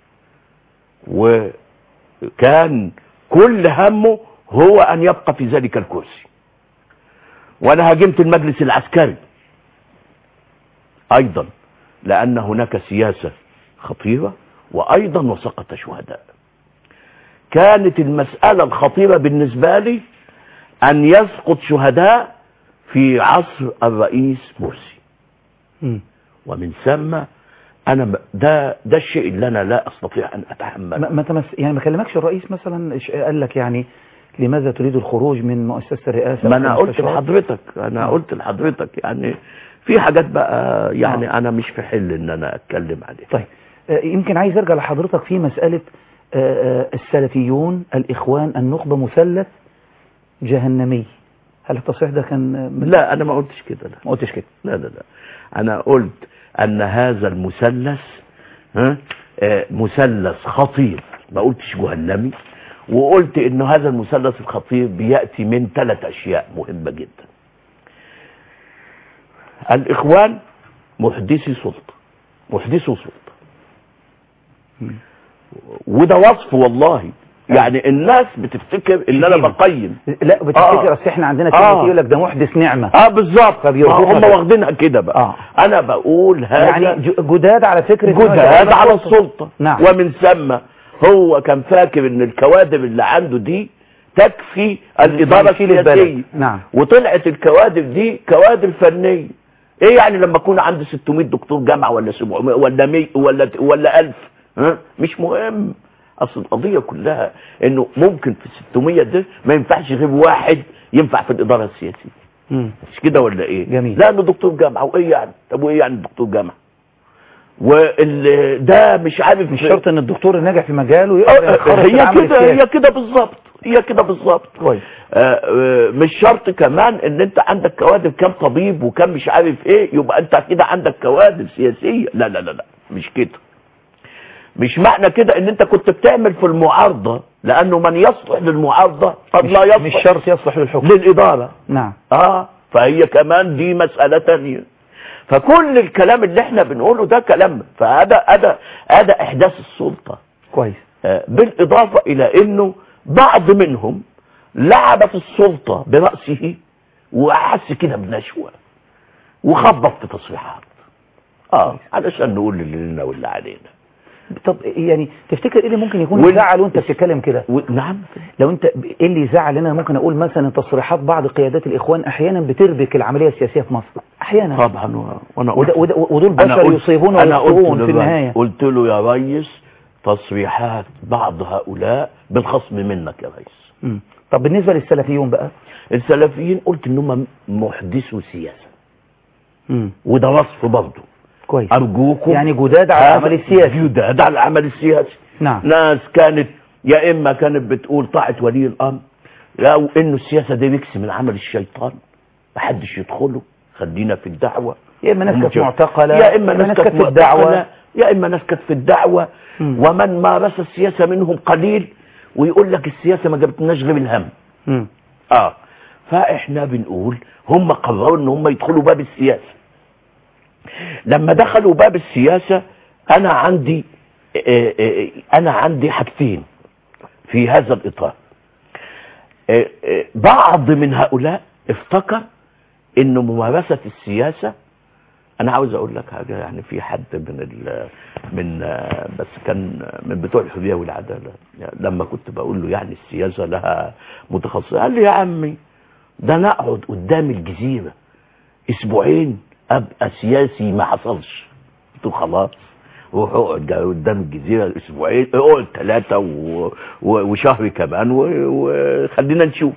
وكان كل همه هو ان يبقى في ذلك الكرسي وانا هاجمت المجلس العسكري ايضا لان هناك سياسة خطيرة وايضا وسقط شهداء كانت المسألة الخطيرة بالنسبة لي ان يسقط شهداء في عصر الرئيس مرسي مم. ومن ثم انا ب- ده ده الشيء اللي انا لا استطيع ان اتحمله ما ما تمس يعني ما كلمكش الرئيس مثلا إيش- قال لك يعني لماذا تريد الخروج من مؤسسة الرئاسة ما انا أو قلت المستشار؟ لحضرتك انا آه. قلت لحضرتك يعني في حاجات بقى يعني انا مش في حل ان انا اتكلم عليها طيب آه، يمكن عايز ارجع لحضرتك في مسألة آه، آه، السلفيون الإخوان النخبة مثلث جهنمي هل التصريح ده كان آه، من- لا انا ما قلتش كده لا ما قلتش كده لا لا لا انا قلت ان هذا المثلث ها آه، مثلث خطير ما قلتش جهنمي وقلت انه هذا المثلث الخطير بياتي من ثلاث اشياء مهمه جدا الاخوان محدثي سلطه محدثو سلطه وده وصف والله يعني الناس بتفتكر ان انا شتيمة. بقيم لا بتفتكر آه. اصل احنا عندنا آه. كلمه يقول لك ده محدث نعمه اه بالظبط فبيربطها هم بقى. واخدينها كده بقى آه. انا بقول هذا يعني ج- جداد على فكره إن هو جداد يتولى على السلطة. السلطة نعم ومن ثم هو كان فاكر ان الكوادر اللي عنده دي تكفي الإدارة يشيل البلد. السياسية نعم وطلعت الكوادر دي كوادر فنية ايه يعني لما يكون عندي 600 دكتور جامعة ولا 700 ولا 100 ولا ولا 1000 ها مش مهم اصل القضية كلها انه ممكن في 600 ده ما ينفعش غير واحد ينفع في الإدارة السياسية مم. مش كده ولا ايه جميل. لانه دكتور جامعة وايه يعني طب وايه يعني دكتور جامعة وال ده مش عارف مش شرط ان الدكتور الناجح في مجاله يقدر آه، يتخرج في هي العمل كده السياسي. هي كده بالظبط هي كده بالظبط كويس آه، آه، مش شرط كمان ان انت عندك كوادر كام طبيب وكم مش عارف ايه يبقى انت كده عندك كوادر سياسية لا لا لا لا مش كده مش معنى كده ان انت كنت بتعمل في المعارضة لانه من يصلح للمعارضة قد لا مش, يصلح مش شرط يصلح للحكم للإدارة نعم اه فهي كمان دي مسألة تانية فكل الكلام اللي احنا بنقوله ده كلام فهذا هذا هذا احداث السلطة كويس آه، بالإضافة إلى أنه بعض منهم لعب في السلطة برأسه وأحس كده بنشوة وخبط في تصريحات اه علشان نقول اللي لنا واللي علينا طب يعني تفتكر ايه اللي ممكن يكون وال- يزعل وانت بتتكلم كده و... نعم لو انت ب- ايه اللي يزعل انا ممكن اقول مثلا تصريحات بعض قيادات الاخوان احيانا بتربك العمليه السياسيه في مصر احيانا طبعا و... وانا وده قلت وده ودول أنا بشر قلت- يصيبون أنا قلت ويخطئون في للرئيس- النهايه قلت له يا ريس تصريحات بعض هؤلاء بالخصم منك يا ريس مم. طب بالنسبه للسلفيون بقى السلفيين قلت انهم محدثوا سياسة مم. وده وصف برضه كويس ارجوكم يعني جداد على العمل السياسي جداد على العمل السياسي نعم ناس كانت يا اما كانت بتقول طاعة ولي الامر او انه السياسة دي ركس من عمل الشيطان محدش يدخله خلينا في الدعوة يا اما ناس كانت هم- معتقله يا اما ناس كانت في الدعوه معتقلة، يا اما ناس كانت في الدعوة مم. ومن مارس السياسة منهم قليل ويقول لك السياسة ما جابتناش غير الهم مم. اه فاحنا بنقول هم قرروا ان هم يدخلوا باب السياسة لما دخلوا باب السياسة انا عندي آه، آه، انا عندي حاجتين في هذا الاطار آه، آه، بعض من هؤلاء افتكر ان ممارسة السياسة انا عاوز اقول لك حاجة يعني في حد من ال من آه، بس كان من بتوع الحرية والعدالة يعني لما كنت بقول له يعني السياسة لها متخصصة قال لي يا عمي ده انا اقعد قدام الجزيرة اسبوعين ابقى سياسي ما حصلش قلت له خلاص روح اقعد جا- قدام الجزيرة اسبوعين اقعد ثلاثة و... و... وشهر كمان و- وخلينا نشوف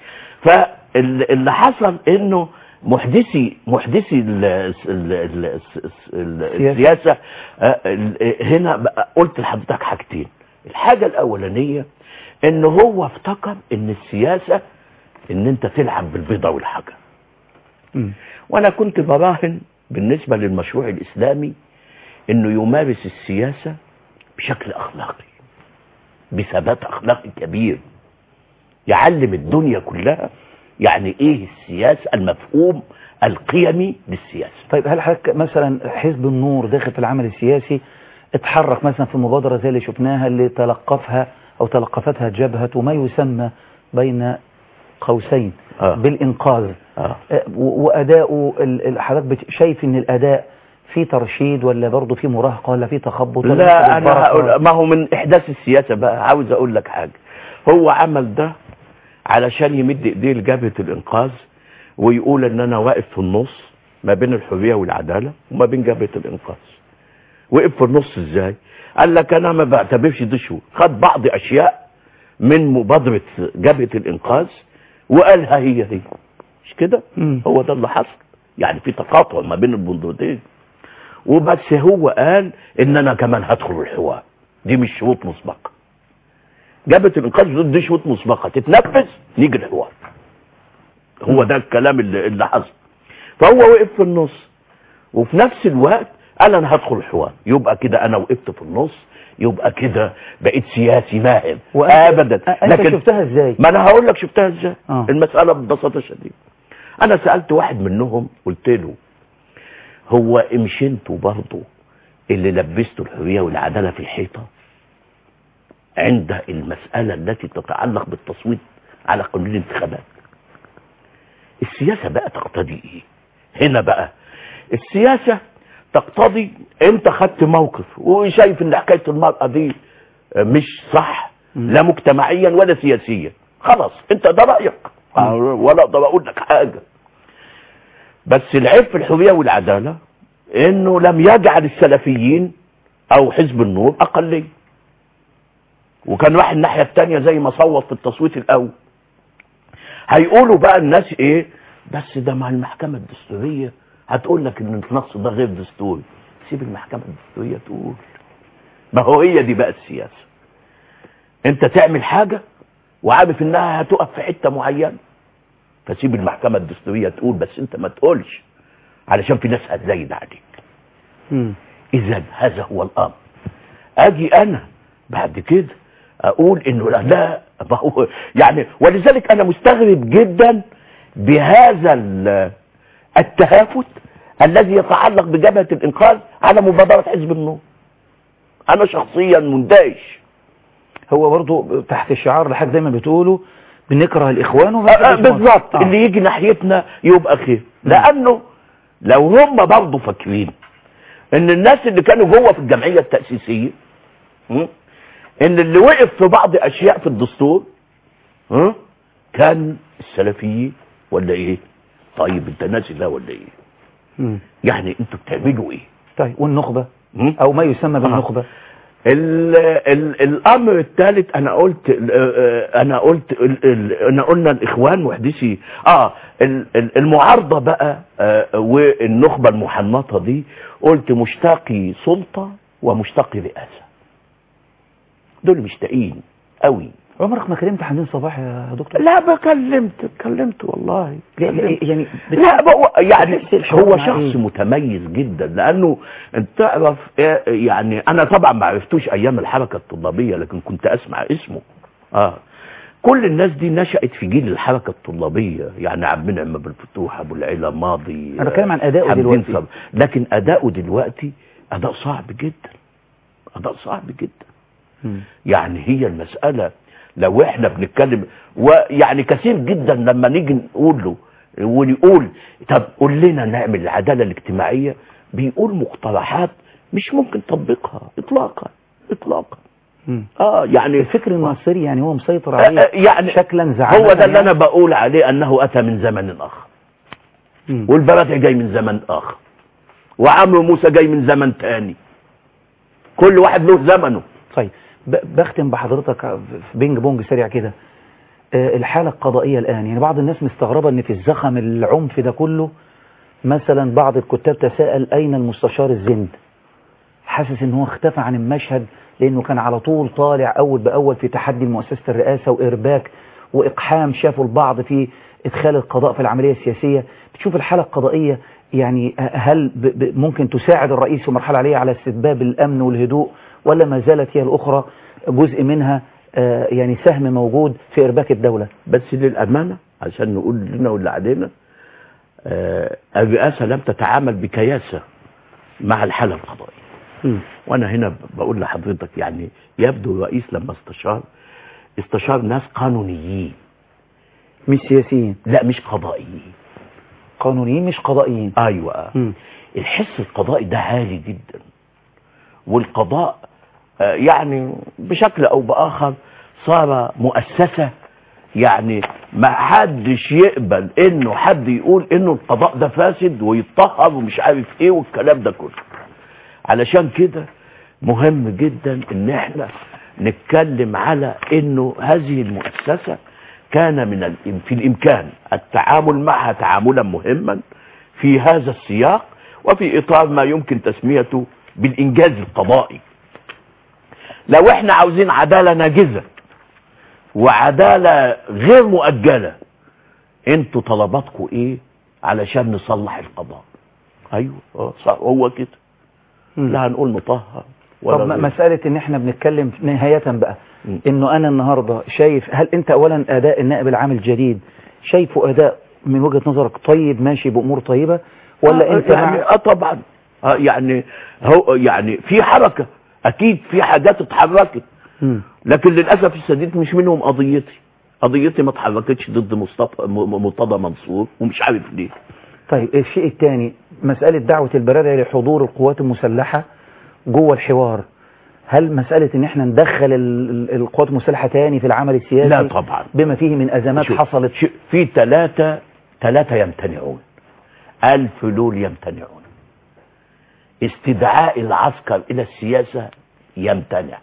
فاللي حصل انه محدثي محدثي ال- ال- ال- ال- السياسة آه، ال- هنا بقى قلت لحضرتك حاجتين الحاجة الاولانية ان هو افتكر ان السياسة ان انت تلعب بالبيضة والحجر مم. وانا كنت براهن بالنسبة للمشروع الاسلامي انه يمارس السياسة بشكل اخلاقي بثبات اخلاقي كبير يعلم الدنيا كلها يعني ايه السياسة المفهوم القيمي للسياسة طيب هل حضرتك مثلا حزب النور داخل في العمل السياسي اتحرك مثلا في مبادرة زي اللي شفناها اللي تلقفها او تلقفتها جبهة ما يسمى بين قوسين آه. بالانقاذ آه. آه، و- واداؤه ال- ال- حضرتك بت- شايف ان الاداء في ترشيد ولا برضه في مراهقة ولا في تخبط ولا لا في انا بركة؟ هقول ما هو من احداث السياسة بقى عاوز اقول لك حاجة هو عمل ده علشان يمد ايديه لجبهة الانقاذ ويقول ان انا واقف في النص ما بين الحرية والعدالة وما بين جبهة الانقاذ وقف في النص ازاي قال لك انا ما بعتبرش دي شو خد بعض اشياء من مبادرة جبهة الانقاذ وقالها هي هي مش كده مم. هو ده اللي حصل يعني في تقاطع ما بين البندقين وبس هو قال ان انا كمان هدخل الحوار دي مش شروط مسبقه جبهه الانقاذ دي شروط مسبقه تتنفذ نيجي الحوار هو ده الكلام اللي, اللي حصل فهو وقف في النص وفي نفس الوقت قال انا هدخل الحوار يبقى كده انا وقفت في النص يبقى كده بقيت سياسي ماهر وأنت- ابدا أ- انت شفتها ازاي ما انا هقول لك شفتها ازاي آه. المساله ببساطه شديده انا سالت واحد منهم قلت له هو مش انتوا برضه اللي لبستوا الحريه والعداله في الحيطه عند المسألة التي تتعلق بالتصويت على قانون الانتخابات السياسة بقى تقتضي ايه هنا بقى السياسة تقتضي انت خدت موقف وشايف ان حكاية المرأة دي مش صح لا مجتمعيا ولا سياسيا خلاص انت ده رأيك ولا اقدر اقول لك حاجة بس العيب في الحرية والعدالة انه لم يجعل السلفيين او حزب النور اقلية وكان واحد الناحية التانية زي ما صوت في التصويت الاول هيقولوا بقى الناس ايه بس ده مع المحكمة الدستورية هتقول لك ان النص ده غير دستوري سيب المحكمة الدستورية تقول ما هو هي دي بقى السياسة انت تعمل حاجة وعارف انها هتقف في حتة معينة فسيب المحكمة الدستورية تقول بس انت ما تقولش علشان في ناس هتزايد عليك مم. اذا هذا هو الامر اجي انا بعد كده اقول انه لا لا ما هو يعني ولذلك انا مستغرب جدا بهذا ال- التهافت الذي يتعلق بجبهة الانقاذ على مبادرة حزب النور انا شخصيا مندهش هو برضو تحت الشعار لحد زي ما بتقولوا بنكره الاخوان وما آه، آه، بنحبش مصر. بالظبط آه. اللي يجي ناحيتنا يبقى خير لانه لو هم برضه فاكرين ان الناس اللي كانوا جوه في الجمعيه التاسيسيه م? ان اللي وقف في بعض اشياء في الدستور م? كان السلفيين ولا ايه طيب انت ناسي ده ولا ايه مم. يعني انتوا بتعملوا ايه طيب والنخبة م? او ما يسمى بالنخبة ال ال الامر الثالث انا قلت ال- آه، انا قلت ال ال انا قلنا الاخوان محدثي اه ال- ال- المعارضه بقى آه، والنخبه المحنطه دي قلت مشتاقي سلطه ومشتاقي رئاسه دول مشتاقين قوي عمرك ما كلمت حمدين صباح يا دكتور لا بكلمت كلمت والله كلمت. يعني بت- لا بقى يعني بتحس الحوار هو مع شخص إيه؟ متميز جدا لانه انت تعرف إيه يعني انا طبعا ما عرفتوش ايام الحركه الطلابيه لكن كنت اسمع اسمه اه كل الناس دي نشأت في جيل الحركة الطلابية يعني عبد المنعم أبو الفتوح أبو العلا ماضي أنا بتكلم عن أداؤه حمدين دلوقتي. صبري. لكن أداؤه دلوقتي أداء صعب جدا أداء صعب جدا مم. يعني هي المسألة لو احنا بنتكلم ويعني كثير جدا لما نيجي نقول له ونقول طب قول لنا نعمل العدالة الاجتماعية بيقول مقترحات مش ممكن تطبيقها اطلاقا اطلاقا مم. اه يعني الفكر المصري يعني هو مسيطر آه، عليه آه، يعني شكلا زعما هو ده اللي يعني. انا بقول عليه انه اتى من زمن اخر مم. والبراتع جاي من زمن اخر وعمرو موسى جاي من زمن تاني كل واحد له زمنه طيب ب- بختم بحضرتك في بينج بونج سريع كده آه، الحالة القضائية الآن يعني بعض الناس مستغربة ان في الزخم العنف ده كله مثلا بعض الكتاب تساءل أين المستشار الزند حاسس ان هو اختفى عن المشهد لأنه كان على طول طالع أول بأول في تحدي مؤسسة الرئاسة وإرباك وإقحام شافوا البعض في إدخال القضاء في العملية السياسية بتشوف الحالة القضائية يعني هل ب ب ممكن تساعد الرئيس في مرحلة عليه على استتباب الأمن والهدوء ولا ما زالت هي الأخرى جزء منها آه، يعني سهم موجود في إرباك الدولة بس للأمانة عشان نقول لنا واللي علينا آه، الرئاسة لم تتعامل بكياسة مع الحالة القضائية وأنا هنا بقول لحضرتك يعني يبدو الرئيس لما استشار استشار ناس قانونيين مش سياسيين لا مش قضائيين قانونيين مش قضائيين أيوة مم. الحس القضائي ده عالي جدا والقضاء آه، يعني بشكل او باخر صار مؤسسة يعني ما حدش يقبل انه حد يقول انه القضاء ده فاسد ويتطهر ومش عارف ايه والكلام ده كله علشان كده مهم جدا ان احنا نتكلم على انه هذه المؤسسة كان من الإم- في الامكان التعامل معها تعاملا مهما في هذا السياق وفي اطار ما يمكن تسميته بالانجاز القضائي لو احنا عاوزين عدالة ناجزة وعدالة غير مؤجلة انتوا طلباتكم ايه علشان نصلح القضاء ايوه اه صح هو كده مم. لا هنقول نطهر ولا طب م- غير. مسألة ان احنا بنتكلم نهاية بقى مم. انه انا النهاردة شايف هل انت اولا اداء النائب العام الجديد شايفه اداء من وجهة نظرك طيب ماشي بامور طيبة ولا آه، انت يعني مع اه طبعا آه يعني هو يعني في حركة اكيد في حاجات اتحركت مم. لكن للاسف الشديد مش منهم قضيتي قضيتي ما اتحركتش ضد مصطفى م- مرتضى منصور ومش عارف ليه طيب الشيء الثاني مسألة دعوة البرادة لحضور القوات المسلحة جوه الحوار هل مسألة ان احنا ندخل ال- ال- القوات المسلحة تاني في العمل السياسي لا طبعا بما فيه من ازمات شوف، حصلت شوف، في ثلاثة ثلاثة يمتنعون ألف دول يمتنعون استدعاء العسكر إلى السياسة يمتنع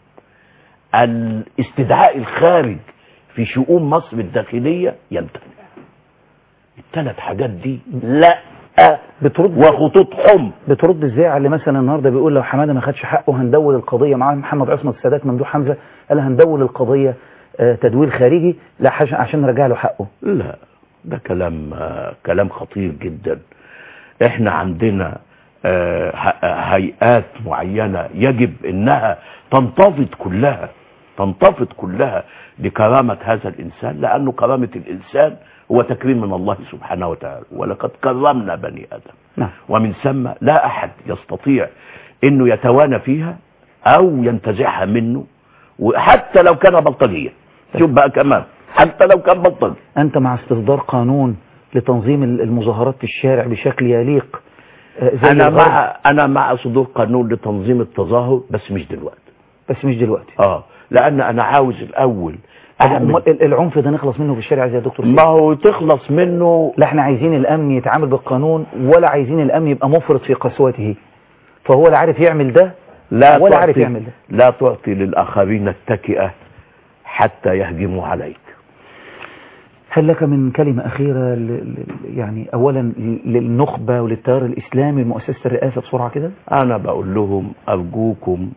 الاستدعاء الخارج في شؤون مصر الداخلية يمتنع الثلاث حاجات دي لا بترد وخطوط حمر بترد ازاي على اللي مثلا النهارده بيقول لو حماده ما خدش حقه هندول القضيه معاه محمد عصمت السادات ممدوح حمزه قال هندول القضيه آه، تدوير خارجي لا حاجة- عشان نرجع له حقه لا ده كلام آه، كلام خطير جدا احنا عندنا آه، ه- هيئات معينة يجب انها تنتفض كلها تنتفض كلها لكرامة هذا الانسان لانه كرامة الانسان هو تكريم من الله سبحانه وتعالى ولقد كرمنا بني ادم نعم ومن ثم لا احد يستطيع انه يتوانى فيها او ينتزعها منه وحتى لو كان بلطجيا شوف بقى كمان حتى لو كان بلطجي انت مع استصدار قانون لتنظيم ال- المظاهرات في الشارع بشكل يليق آه، زي انا الغرب، مع انا مع صدور قانون لتنظيم التظاهر بس مش دلوقتي بس مش دلوقتي اه لان انا عاوز الاول طب اعمل أمال ال- العنف ده نخلص منه في الشارع زي يا دكتور ما هو تخلص منه لا احنا عايزين الامن يتعامل بالقانون ولا عايزين الامن يبقى مفرط في قسوته فهو لا عارف يعمل ده لا ولا عارف تعطي يعمل ده لا تعطي للاخرين التكئه حتى يهجموا عليك هل لك من كلمة أخيرة ل... ل... يعني أولا ل- للنخبة وللتيار الإسلامي لمؤسسة الرئاسة بسرعة كده انا بقول لهم ارجوكم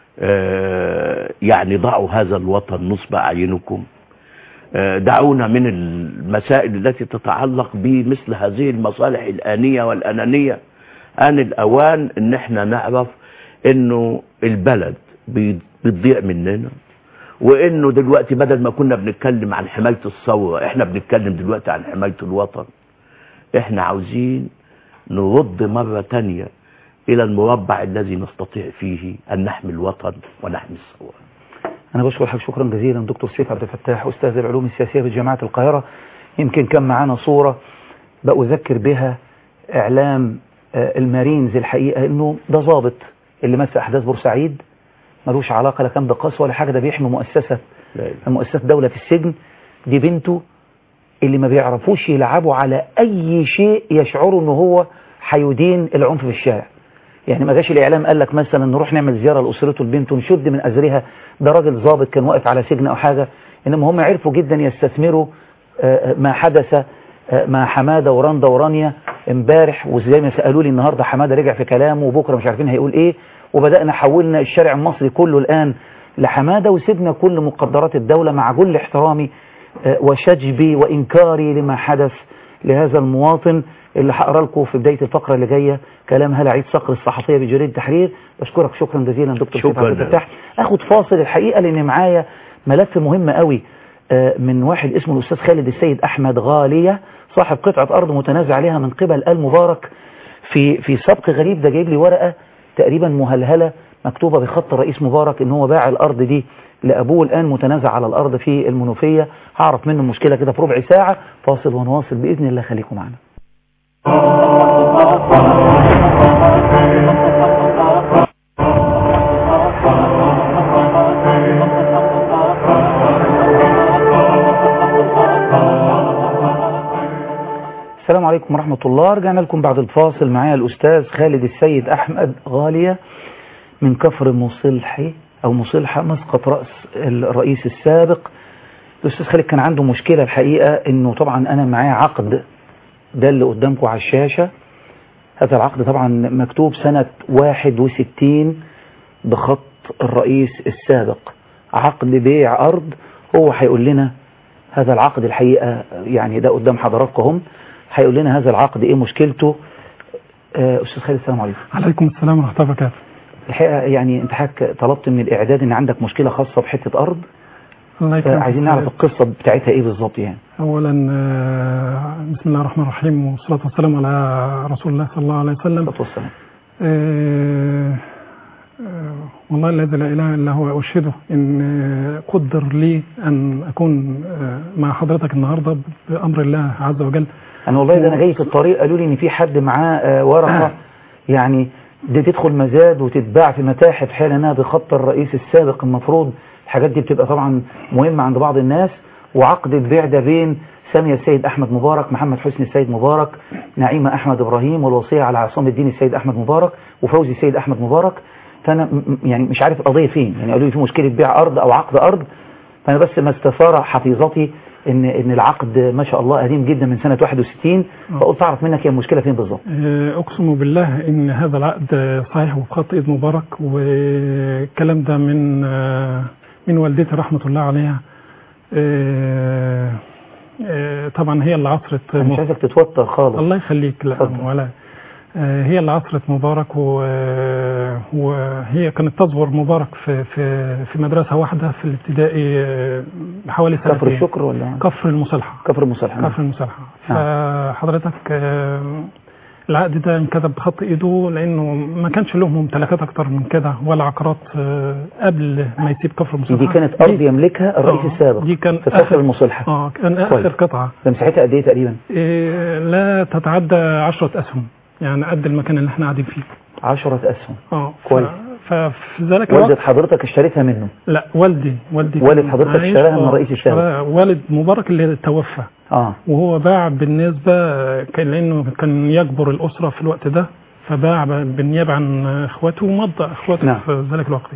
آه، يعني ضعوا هذا الوطن نصب اعينكم آه، دعونا من المسائل التي تتعلق بمثل هذه المصالح الآنية والأنانية آن الأوان إن احنا نعرف إنه البلد بي- بتضيع مننا وإنه دلوقتي بدل ما كنا بنتكلم عن حماية الثورة احنا بنتكلم دلوقتي عن حماية الوطن احنا عاوزين نرد مرة تانية إلى المربع الذي نستطيع فيه أن نحمي الوطن ونحمي الثورة أنا بشكر حضرتك شكرا جزيلا دكتور سيف عبد الفتاح أستاذ العلوم السياسية بجامعة القاهرة يمكن كان معانا صورة بأذكر بها إعلام آه، المارينز الحقيقة إنه ده ضابط اللي مس أحداث بورسعيد ملوش علاقة لا كان بقسوة ولا حاجة ده بيحمي مؤسسة لا إله. مؤسسة دولة في السجن دي بنته اللي ما بيعرفوش يلعبوا على أي شيء يشعروا إنه هو هيدين العنف في الشارع يعني ما جاش الإعلام قال لك مثلا نروح نعمل زيارة لأسرته البنت ونشد من أزرها ده راجل ضابط كان واقف على سجن أو حاجة إنما هم عرفوا جدا يستثمروا آه، ما حدث آه، مع حمادة ورندا ورانيا امبارح وزي ما سألوا لي النهاردة حمادة رجع في كلامه وبكرة مش عارفين هيقول إيه وبدأنا حولنا الشارع المصري كله الآن لحمادة وسيبنا كل مقدرات الدولة مع كل احترامي آه، وشجبي وإنكاري لما حدث لهذا المواطن اللي هقرا لكم في بداية الفقرة اللي جاية كلام هلا عيد صقر الصحفية بجريدة التحرير بشكرك شكرا جزيلا دكتور سيف شكراً عبد الفتاح اخد فاصل الحقيقة لان معايا ملف مهم قوي آه، من واحد اسمه الأستاذ خالد السيد أحمد غالية صاحب قطعة أرض متنازع عليها من قبل آل مبارك في في سبق غريب ده جايب لي ورقة تقريبا مهلهلة مكتوبة بخط الرئيس مبارك ان هو باع الأرض دي لأبوه الآن متنازع على الأرض في المنوفية هعرف منه المشكلة كده في ربع ساعة فاصل ونواصل بإذن الله خليكم معنا السلام عليكم ورحمة الله رجعنا لكم بعد الفاصل معايا الأستاذ خالد السيد أحمد غالية من كفر مصلحي أو مصلحة مسقط رأس الرئيس السابق الأستاذ خالد كان عنده مشكلة الحقيقة إنه طبعا أنا معايا عقد ده اللي قدامكم على الشاشة هذا العقد طبعا مكتوب سنة 61 بخط الرئيس السابق عقد بيع أرض هو هيقول لنا هذا العقد الحقيقة يعني ده قدام حضراتكم هم هيقول لنا هذا العقد ايه مشكلته آه، استاذ خالد السلام عليكم عليكم السلام ورحمة الله وبركاته الحقيقة يعني انت حضرتك طلبت من الاعداد ان عندك مشكلة خاصة بحتة ارض الله آه، يكرمك عايزين نعرف القصة بتاعتها ايه بالظبط يعني أولا آه، بسم الله الرحمن الرحيم والصلاة والسلام على رسول الله صلى الله عليه وسلم الصلاة والسلام آه، آه، والله الذي لا اله الا هو اشهده ان آه، قدر لي ان اكون آه، مع حضرتك النهارده بامر الله عز وجل انا والله ده انا جاي في الطريق قالوا لي ان في حد معاه آه، ورقه يعني دي تدخل مزاد وتتباع في متاحف حال انها بخط الرئيس السابق المفروض الحاجات دي بتبقى طبعا مهمه عند بعض الناس وعقد البيع ده بين سامية السيد أحمد مبارك محمد حسني السيد مبارك نعيمة أحمد إبراهيم والوصية على عصام الدين السيد أحمد مبارك وفوزي السيد أحمد مبارك فأنا م- م- يعني مش عارف القضية فين يعني قالوا لي في مشكلة بيع أرض أو عقد أرض فأنا بس ما استثار حفيظتي إن إن العقد ما شاء الله قديم جدا من سنة 61 فقلت أعرف منك هي المشكلة فين بالظبط آه، اقسم بالله ان هذا العقد آه، صحيح وبخط ايد مبارك والكلام ده من آه، من والدتي رحمه الله عليها آه، آه، طبعا هي اللي عصرت أنا مش عايزك تتوتر خالص الله يخليك لا اتفضل. ولا آه، هي اللي عصرت مبارك و- وهي كانت تصبر مبارك في في في مدرسه واحده في الابتدائي آه، حوالي كفر سنتين الشكر ولا كفر المصالحه كفر المصالحة كفر المصالحه فحضرتك آه، العقد ده انكتب بخط ايده لانه ما كانش له ممتلكات اكتر من كده ولا عقارات آه، قبل ما يسيب كفر المصالحه دي كانت أرض يملكها الرئيس آه، السابق دي كان في كفر آخر- المصالحة اه كان كويس. اخر قطعه ده مساحتها قد إيه تقريبا إيه، لا تتعدى عشرة أسهم يعني قد المكان اللي احنا قاعدين فيه 10 أسهم اه ف- كويس. ففي ذلك والدة الوقت حضرتك اشتريتها منه لا والدي والدي والد كان حضرتك عايش، اشتراها من آه، الرئيس السابق. اشتراها والد مبارك اللي توفى اه وهو باع بالنسبة كان لأنه كان يكبر الأسرة في الوقت ده فباع ب- بالنيابة عن إخواته ومضى إخواته نعم. في ذلك الوقت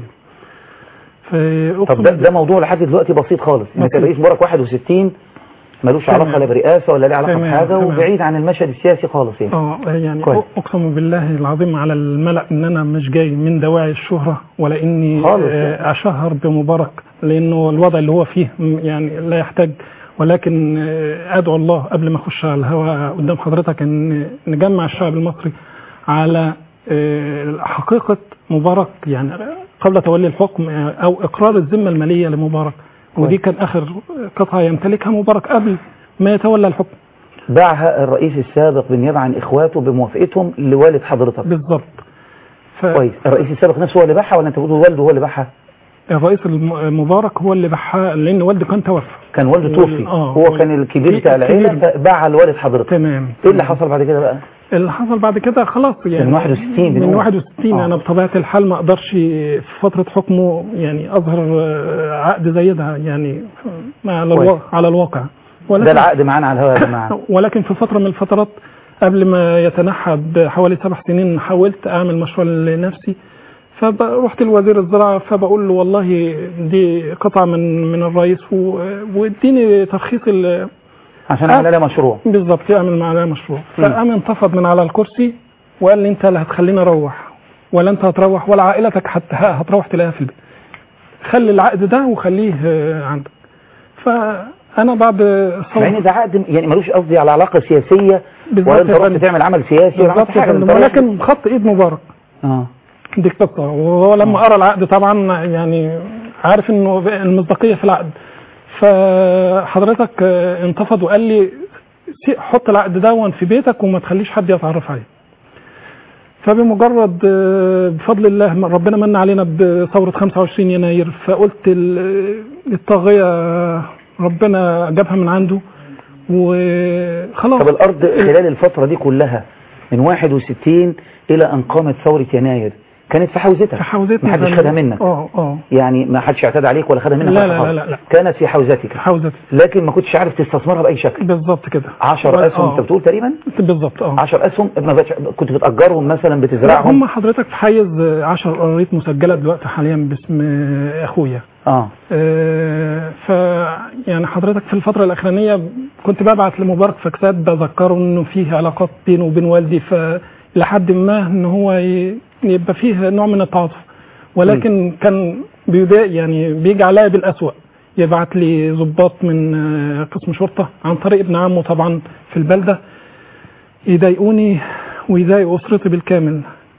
طب ده, ده موضوع لحد دلوقتي بسيط خالص انك بسيط. الرئيس مبارك 61 ملوش تمام. علاقة لا برئاسة ولا ليه علاقة تمام، بحاجة تمام. وبعيد عن المشهد السياسي خالص يعني اه يعني كويس. اقسم بالله العظيم على الملأ ان انا مش جاي من دواعي الشهرة ولا اني خالص. آه، اشهر بمبارك لانه الوضع اللي هو فيه م- يعني لا يحتاج ولكن آه، ادعو الله قبل ما اخش على الهواء قدام حضرتك ان نجمع الشعب المصري على آه، حقيقة مبارك يعني قبل تولي الحكم آه، او اقرار الذمة المالية لمبارك ودي كان اخر قطعة يمتلكها مبارك قبل ما يتولى الحكم باعها الرئيس السابق بالنيابة عن اخواته بموافقتهم لوالد حضرتك بالظبط ف- كويس الرئيس السابق نفسه هو اللي باعها ولا انت بتقول والده هو اللي باعها الرئيس الم- المبارك هو اللي باعها لان والده كان توفى كان والده وال- توفي آه، هو وال- كان الكبير في- بتاع العيلة الكبير. فباعها لوالد حضرتك تمام ايه اللي حصل بعد كده بقى اللي حصل بعد كده خلاص يعني من 61 من بنقول. 61 آه. انا بطبيعه الحال ما اقدرش في فتره حكمه يعني اظهر آه، عقد زي ده يعني ما على كويس. الواقع على الواقع ده ولكن العقد معانا على الهواء يا جماعة ولكن في فتره من الفترات قبل ما يتنحى بحوالي سبع سنين حاولت اعمل مشروع لنفسي فرحت لوزير الزراعه فبقول له والله دي قطعه من من الرئيس و- واديني ترخيص ال- عشان آه. اعمل عليها مشروع بالظبط يعمل معانا مشروع مم. فقام انتفض من على الكرسي وقال لي انت اللي هتخليني اروح ولا انت هتروح ولا عائلتك هت... هتروح تلاقيها في البيت خلي العقد ده وخليه آه، عندك فانا بعد مع ان صوت ده عقد يعني ملوش قصدي على علاقة سياسية بالظبط ولا انت يا رحت فندم. تعمل عمل سياسي ولا عملت بالظبط يا حاجة فندم انت رايح- ولكن خط ايد مبارك اه دي قصه وهو لما قرا العقد طبعا يعني عارف انه المصداقيه في العقد فحضرتك آه، انتفض وقال لي سي- حط العقد دون في بيتك وما تخليش حد يتعرف عليه فبمجرد آه، بفضل الله من- ربنا من علينا بثورة 25 يناير فقلت ال- الطاغية آه، ربنا جابها من عنده وخلاص طب الارض خلال الفترة دي كلها من 61 الى ان قامت ثورة يناير كانت في حوزتك في حوزتنا ما حدش فعلا. خدها منك اه اه يعني ما حدش اعتدى عليك ولا خدها منك لا ولا لا حاجة. لا لا لا. كانت في حوزتك في حوزتي لكن ما كنتش عارف تستثمرها باي شكل بالظبط كده 10 اسهم آه. انت بتقول تقريبا بالظبط اه 10 اسهم ما بقتش- كنت بتأجرهم مثلا لا بتزرعهم هم حضرتك في حيز 10 قراريط مسجله دلوقتي حاليا باسم اخويا اه آه، ف يعني حضرتك في الفتره الاخرانيه كنت ببعت لمبارك فاكسات بذكره انه فيه علاقات بينه وبين والدي فلحد ما ان هو ي- يبقى فيه نوع من التعاطف ولكن كان بيضايق يعني بيجي عليا بالاسوأ يبعت لي ضباط من آه، قسم شرطه عن طريق ابن عمه طبعا في البلده يضايقوني ويضايقوا اسرتي بالكامل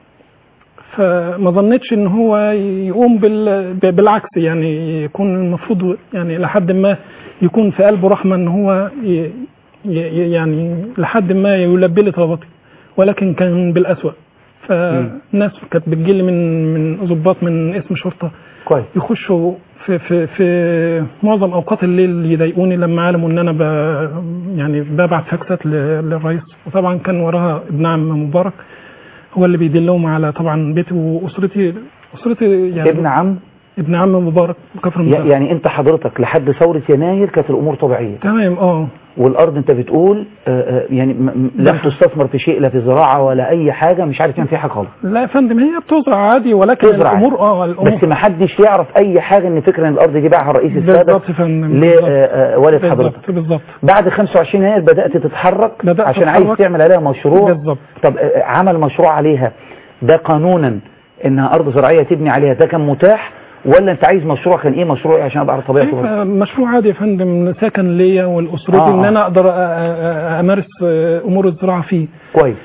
فما ظنيتش ان هو يقوم بال... بالعكس يعني يكون المفروض يعني لحد ما يكون في قلبه رحمه ان هو ي... ي... يعني لحد ما يلبي لي طلباتي ولكن كان بالاسوأ فالناس كانت بتجيلي من من ضباط من اسم شرطه كويس يخشوا في في في معظم اوقات الليل يضايقوني لما علموا ان انا ب يعني ببعت فاكسات ل- للرئيس وطبعا كان وراها ابن عم مبارك هو اللي بيدلهم على طبعا بيتي واسرتي اسرتي يعني ابن عم ابن عم مبارك بكفر ي- المسافه يعني انت حضرتك لحد ثورة يناير كانت الامور طبيعية تمام اه والارض انت بتقول آه، آه، يعني م- م- لم ده- تستثمر في شيء لا في زراعة ولا اي حاجة مش عارف كان في حاجة خالص لا يا فندم هي بتزرع عادي ولكن تزرع الامور اه الامور بس ما حدش يعرف اي حاجة ان فكرة ان الارض دي باعها الرئيس السابق بالظبط يا فندم بالظبط. لوالد حضرتك بالظبط بالظبط بعد 25 يناير بدأت تتحرك بدأت عشان عايز أتحرك. تعمل عليها مشروع بالظبط طب آه، عمل مشروع عليها ده قانونا انها ارض زراعية تبني عليها ده كان متاح ولا انت عايز مشروع كان ايه مشروع ايه عشان ابقى على طبيعته برضه؟ إيه، مشروع عادي يا فندم سكن ليا والاسرتي آه، ان آه. انا اقدر أ- أ- امارس آه، امور الزراعه فيه كويس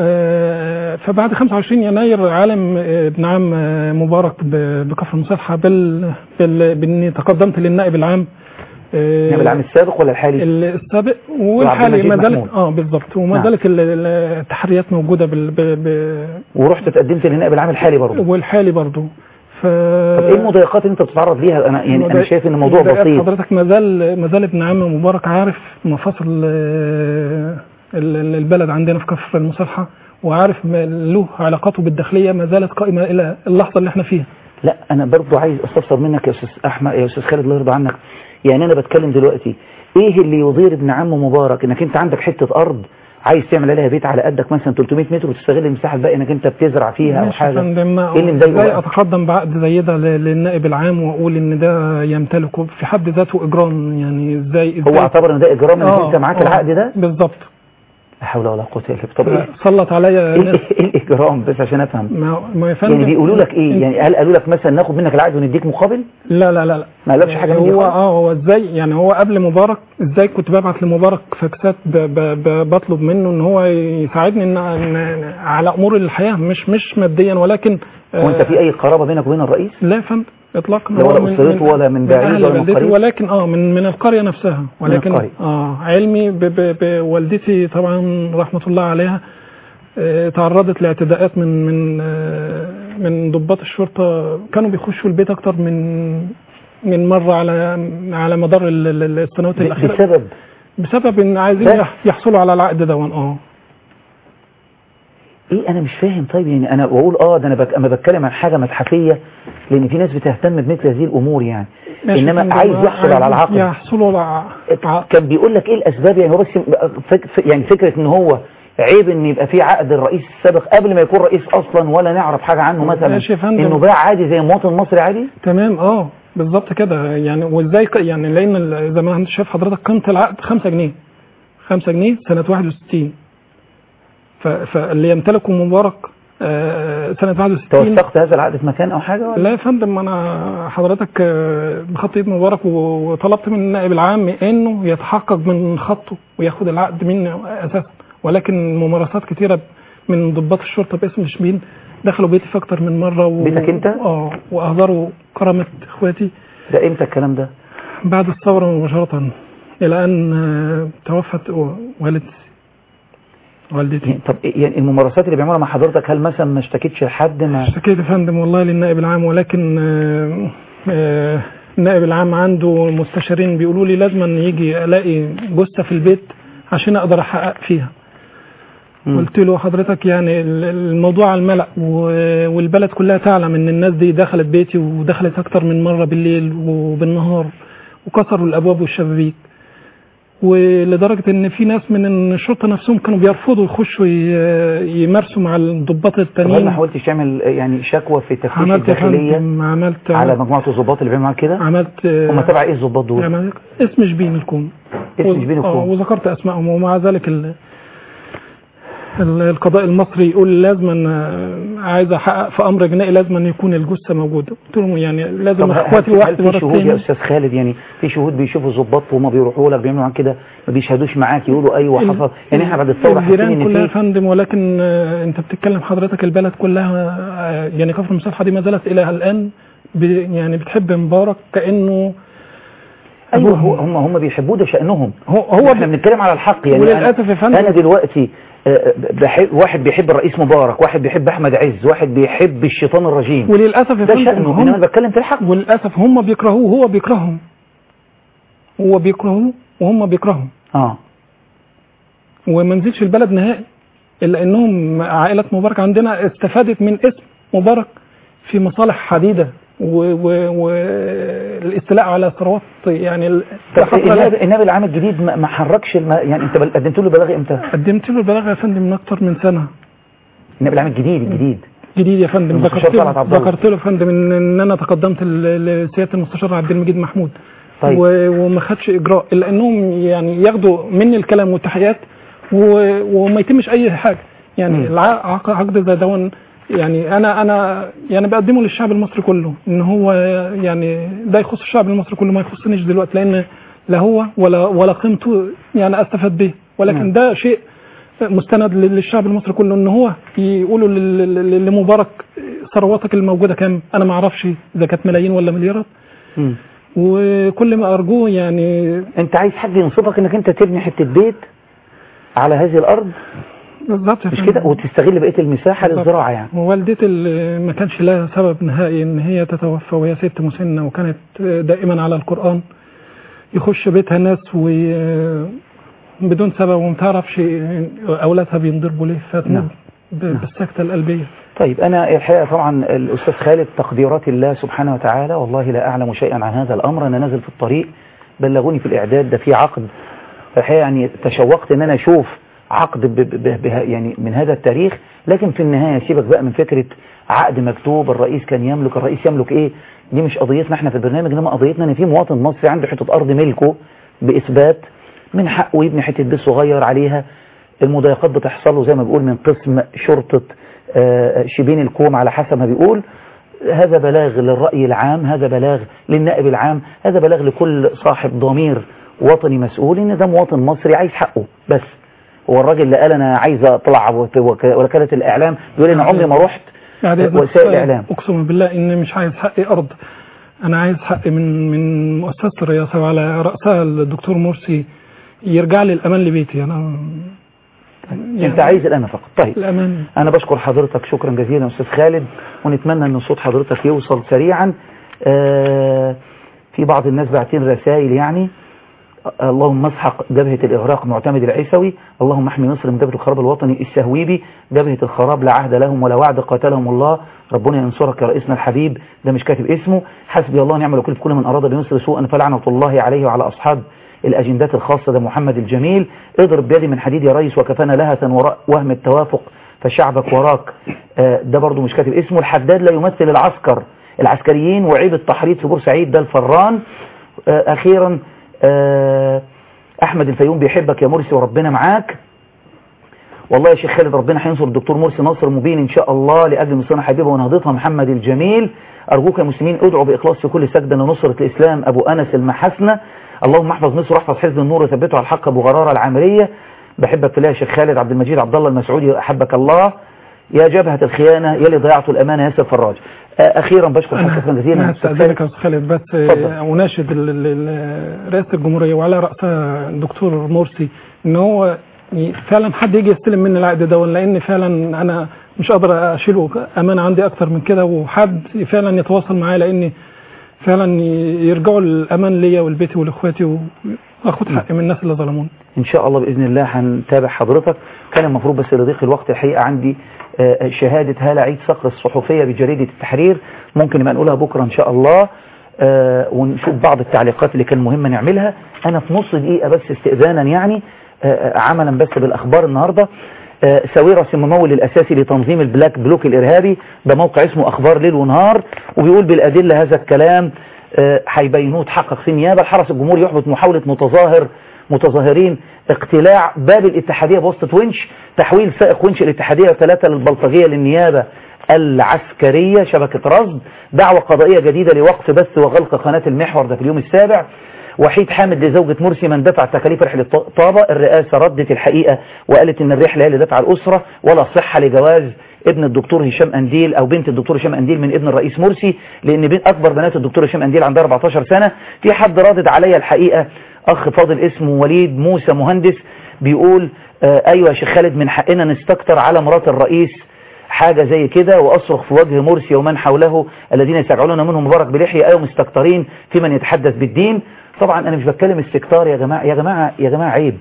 آه، فبعد 25 يناير عالم آه، ابن عم آه، مبارك ب- بكفر المصالحه بال بال- باني تقدمت للنائب العام آه، النائب العام السابق ولا الحالي؟ السابق وعبد والحالي المجيد ما زالت محمود. اه بالظبط وما نعم. زالت ال- ال- التحريات موجوده بال ب- ب- ورحت اتقدمت للنائب العام الحالي برضه والحالي برضه ف طب ايه المضايقات اللي انت بتتعرض ليها انا يعني انا شايف ان الموضوع المضايقات بسيط حضرتك ما زال ما زال ابن عم مبارك عارف مفاصل آه، ال- ال- البلد عندنا في كفر المصالحه وعارف ما له علاقاته بالداخليه ما زالت قائمه الى اللحظه اللي احنا فيها لا انا برضه عايز استفسر منك يا استاذ احمد يا استاذ خالد الله يرضى عنك يعني انا بتكلم دلوقتي ايه اللي يضير ابن عم مبارك انك انت عندك حته ارض عايز تعمل عليها بيت على قدك مثلا 300 متر وتستغل المساحه الباقيه انك انت بتزرع فيها او ماشي يا حاجه فندم، ايه اللي مضايقه ازاي بقى؟ اتقدم بعقد زي ده ل- للنائب العام واقول ان ده يمتلكه في حد ذاته اجرام يعني ازاي هو ازاي اعتبر ان ده اجرام انك آه، انت معاك آه، العقد ده بالظبط لا حول ولا قوه الا بالله طب ايه سلط عليا ايه ناس إيه الاجرام بس عشان افهم ما ما يا فندم يعني بيقولوا لك ايه انت- يعني هل قالوا لك مثلا ناخد منك العقد ونديك مقابل لا لا لا لا ما قالكش حاجه من دي هو خالص؟ اه هو ازاي يعني هو قبل مبارك ازاي كنت ببعت لمبارك فاكسات ب ب ب بطلب منه ان هو يساعدني ان إن على امور الحياه مش مش ماديا ولكن آه، هو انت في اي قرابه بينك وبين الرئيس لا يا فندم اطلاقا لا هو ولا من- أسرته من- ولا من بعيد أهل ولا من بلدتي قريب؟ ولكن اه من من القريه نفسها ولكن القرية. اه علمي ب ب بوالدتي طبعا رحمه الله عليها آه، تعرضت لاعتداءات من من آه، من ضباط الشرطه كانوا بيخشوا البيت اكتر من من مره على على مدار ال- ال- السنوات ب- الاخيره بسبب بسبب ان عايزين بس. يح- يحصلوا على العقد ده اه ايه انا مش فاهم طيب يعني انا بقول اه ده انا بك... اما بتكلم عن حاجه متحفيه لان في ناس بتهتم بمثل هذه الامور يعني ماشي انما فندم، عايز يحصل على العقد يحصلوا على ع- كان بيقول لك ايه الاسباب يعني هو بس فك... ف- يعني فكره ان هو عيب ان يبقى في عقد الرئيس السابق قبل ما يكون رئيس اصلا ولا نعرف حاجه عنه مثلا ماشي يا فندم. انه باع عادي زي مواطن مصري عادي تمام اه بالظبط كده يعني وازاي ق- يعني لان ال- زي ما انت شايف حضرتك قيمه العقد 5 جنيه 5 جنيه سنه 61 ف- فاللي يمتلكه مبارك آه، سنه 61 توثقت هذا العقد في مكان او حاجه ولا لا يا فندم انا حضرتك آه، بخط ايد مبارك و- وطلبت من النائب العام انه يتحقق من خطه وياخد العقد مني اساسا ولكن ممارسات كتيره من ضباط الشرطه باسم شبين دخلوا بيتي في اكتر من مره و... بيتك أنت؟ اه واهدروا كرامه اخواتي ده امتى الكلام ده بعد الثوره مباشره الى ان آه، توفت و- والدتي والدتي يعني طب إيه- يعني الممارسات اللي بيعملوها مع حضرتك هل مثلا ما اشتكيتش لحد ما اشتكيت يا فندم والله للنائب العام ولكن آه، آه، النائب العام عنده مستشارين بيقولوا لي لازم أن يجي الاقي جثه في البيت عشان اقدر احقق فيها مم. قلت له حضرتك يعني ال- الموضوع على الملأ و- والبلد كلها تعلم ان الناس دي دخلت بيتي ودخلت اكتر من مرة بالليل وبالنهار وكسروا الابواب والشبابيك ولدرجة ان في ناس من الشرطة نفسهم كانوا بيرفضوا يخشوا ي- يمارسوا مع الضباط طب هل ما التانيين حاولتش تعمل يعني شكوى في تفتيش عملت يا الداخليه فندم عملت على مجموعه الضباط اللي بيعملوا معاك كده عملت هم تبع ايه الضباط دول عملت اسم شبين الكون اسم شبين الكون. آه، وذكرت اسمائهم ومع ذلك ال ال- القضاء المصري يقول لازم أن عايز احقق في امر جنائي لازم أن يكون الجثه موجوده قلت لهم يعني طب لازم هل- اخواتي هل واحد في ورا شهود يا الثاني استاذ خالد يعني في شهود بيشوفوا الضباط وهم بيروحوا لك بيعملوا معاك كده ما بيشهدوش معاك يقولوا ايوه حصل يعني احنا بعد الثوره حاسين الجيران كلها ان يا في فندم ولكن آه، انت بتتكلم حضرتك البلد كلها آه، يعني كفر المصالحه دي ما زالت الى الان ب- يعني بتحب مبارك كانه ايوه أبوهم. هو هم هم بيحبوه ده شانهم هو هو احنا بنتكلم على الحق يعني وللأسف أنا, يا فندم- انا دلوقتي آه، بحب واحد بيحب الرئيس مبارك واحد بيحب احمد عز واحد بيحب الشيطان الرجيم وللاسف يا ده فندم شأنه هم- انما انا بتكلم في الحق وللاسف هم بيكرهوه هو بيكرههم هو بيكرهوه وهم بيكرههم اه وما نزلش البلد نهائي الا انهم عائله مبارك عندنا استفادت من اسم مبارك في مصالح حديده والاستيلاء على ثروات يعني ال- طب فترة النائب لا- النائب العام الجديد ما ما حركش الم... يعني انت بل- قدمت له بلاغ امتى؟ قدمت له البلاغ يا فندم من اكتر من سنه النائب العام الجديد الجديد جديد يا فندم المستشار ذكرت طلعت له عبد الله. ذكرت له يا فندم ان ان انا تقدمت ل- لسياده المستشار عبد المجيد محمود طيب. و- وما خدش اجراء الا انهم يعني ياخدوا مني الكلام والتحيات و- وما يتمش اي حاجه يعني مم. الع- عق- عقد زي دون يعني انا انا يعني بقدمه للشعب المصري كله ان هو يعني ده يخص الشعب المصري كله ما يخصنيش دلوقتي لان لا هو ولا ولا قيمته يعني استفاد به ولكن نعم. ده شيء مستند لل- للشعب المصري كله ان هو يقولوا لل- لل- لمبارك ثرواتك الموجوده كام انا ما اعرفش اذا كانت ملايين ولا مليارات مم. وكل ما ارجوه يعني انت عايز حد ينصفك انك انت تبني حته بيت على هذه الارض بالظبط يا مش فندم. كده وتستغل بقيه المساحه بالظبط. للزراعه يعني ووالدتي اللي ما كانش لها سبب نهائي ان هي تتوفى وهي ست مسنه وكانت دائما على القران يخش بيتها ناس وي بدون سبب وما تعرفش اولادها بينضربوا ليه فتموت نعم. ب- نعم. بالسكته القلبيه طيب أنا الحقيقة طبعا الأستاذ خالد تقديرات الله سبحانه وتعالى والله لا أعلم شيئا عن هذا الأمر أنا نازل في الطريق بلغوني في الإعداد ده في عقد الحقيقة يعني تشوقت أن أنا أشوف عقد ب ب ب يعني من هذا التاريخ لكن في النهاية سيبك بقى من فكرة عقد مكتوب الرئيس كان يملك الرئيس يملك إيه دي مش قضيتنا احنا في البرنامج انما قضيتنا ان في مواطن مصري عنده حتة أرض ملكه بإثبات من حقه يبني حتة بيت صغير عليها المضايقات بتحصل له زي ما بيقول من قسم شرطة آه، شبين الكوم على حسب ما بيقول هذا بلاغ للرأي العام هذا بلاغ للنائب العام هذا بلاغ لكل صاحب ضمير وطني مسؤول ان ده مواطن مصري عايز حقه بس هو الراجل اللي قال انا عايز اطلع وك- وك- وكالة الاعلام بيقول انا عمري ما رحت يعني وسائل الاعلام اقسم بالله ان مش عايز حقي ارض انا عايز حقي من من مؤسسه الرئاسه وعلى راسها الدكتور مرسي يرجع لي الامان لبيتي انا انت عايز الانا فقط طيب الامان انا بشكر حضرتك شكرا جزيلا استاذ خالد ونتمنى ان صوت حضرتك يوصل سريعا آه، في بعض الناس باعتين رسائل يعني آه، اللهم اسحق جبهة الإغراق معتمد العيسوي اللهم احمي مصر من جبهة الخراب الوطني السهويبي جبهة الخراب لا عهد لهم ولا وعد قاتلهم الله ربنا ينصرك يا رئيسنا الحبيب ده مش كاتب اسمه حسبي الله ونعم الوكيل في كل من أراد بمصر سوءا فلعنة الله عليه وعلى أصحاب الأجندات الخاصة ده محمد الجميل اضرب بيدي من حديد يا ريس وكفانا لهة وراء وهم التوافق فشعبك وراك آه، ده برضو مش كاتب اسمه الحداد لا يمثل العسكر العسكريين وعيب التحريض في بورسعيد ده الفران آه، أخيرا آه، أحمد الفيوم بيحبك يا مرسي وربنا معاك والله يا شيخ خالد ربنا هينصر الدكتور مرسي نصر مبين إن شاء الله لأجل مصرنا حبيبه ونهضتها محمد الجميل أرجوك يا مسلمين ادعوا بإخلاص في كل سجدة لنصرة الإسلام أبو أنس المحسنة اللهم احفظ مصر واحفظ حزب النور وثبته على الحق أبو غرارة العامرية بحبك في الله يا شيخ خالد عبد المجيد عبد الله المسعودي أحبك الله يا جبهة الخيانة يلي ضيعت الأمانة ياسر فراج آه، أخيرا بشكر حضرتك شكرا جزيلا انا أستاذ خالد. هستأذنك يا استاذ خالد بس اتفضل. آه، اناشد ال- ال- ال- رئاسه الجمهوريه وعلى راسها الدكتور مرسي ان هو ي- فعلا حد يجي يستلم مني العقد ده لان فعلا انا مش قادر اشيله امانه عندي اكتر من كده وحد فعلا يتواصل معايا لان فعلا ي- يرجعوا الامان ليا ولبيتي ولاخواتي واخد حقي من الناس اللي ظلموني إن شاء الله بإذن الله هنتابع حضرتك كان المفروض بس لضيق الوقت الحقيقة عندي آه، شهادة هالة عيد صقر الصحفية بجريدة التحرير ممكن نبقى نقولها بكرة إن شاء الله آه، ونشوف بعض التعليقات اللي كان مهمة نعملها أنا في نص دقيقة بس استئذانا يعني آه، آه، عملا بس بالأخبار النهاردة آه، ساويرس الممول الأساسي لتنظيم البلاك بلوك الإرهابي ده موقع اسمه أخبار ليل ونهار وبيقول بالأدلة هذا الكلام آه، هيبينوه تحقق في النيابة الحرس الجمهوري يحبط محاولة متظاهر متظاهرين اقتلاع باب الاتحادية بوسطة ونش تحويل سائق ونش الاتحادية ثلاثة للبلطجية للنيابة العسكرية شبكة رصد دعوة قضائية جديدة لوقف بث وغلق قناة المحور ده في اليوم السابع وحيد حامد لزوجة مرسي من دفع تكاليف رحلة طابة الرئاسة ردت الحقيقة وقالت ان الرحلة هي اللي دفع الأسرة ولا صحة لجواز ابن الدكتور هشام أنديل أو بنت الدكتور هشام أنديل من ابن الرئيس مرسي لأن بين أكبر بنات الدكتور هشام أنديل عندها 14 سنة في حد رادد عليا الحقيقة أخ فاضل اسمه وليد موسى مهندس بيقول آه ايوه يا شيخ خالد من حقنا نستكتر على مرات الرئيس حاجة زي كده وأصرخ في وجه مرسي ومن حوله الذين يسعون منهم مبارك بلحية أيوة مستكترين في من يتحدث بالدين طبعا أنا مش بتكلم استكتار يا جماعة يا جماعة يا جماعة عيب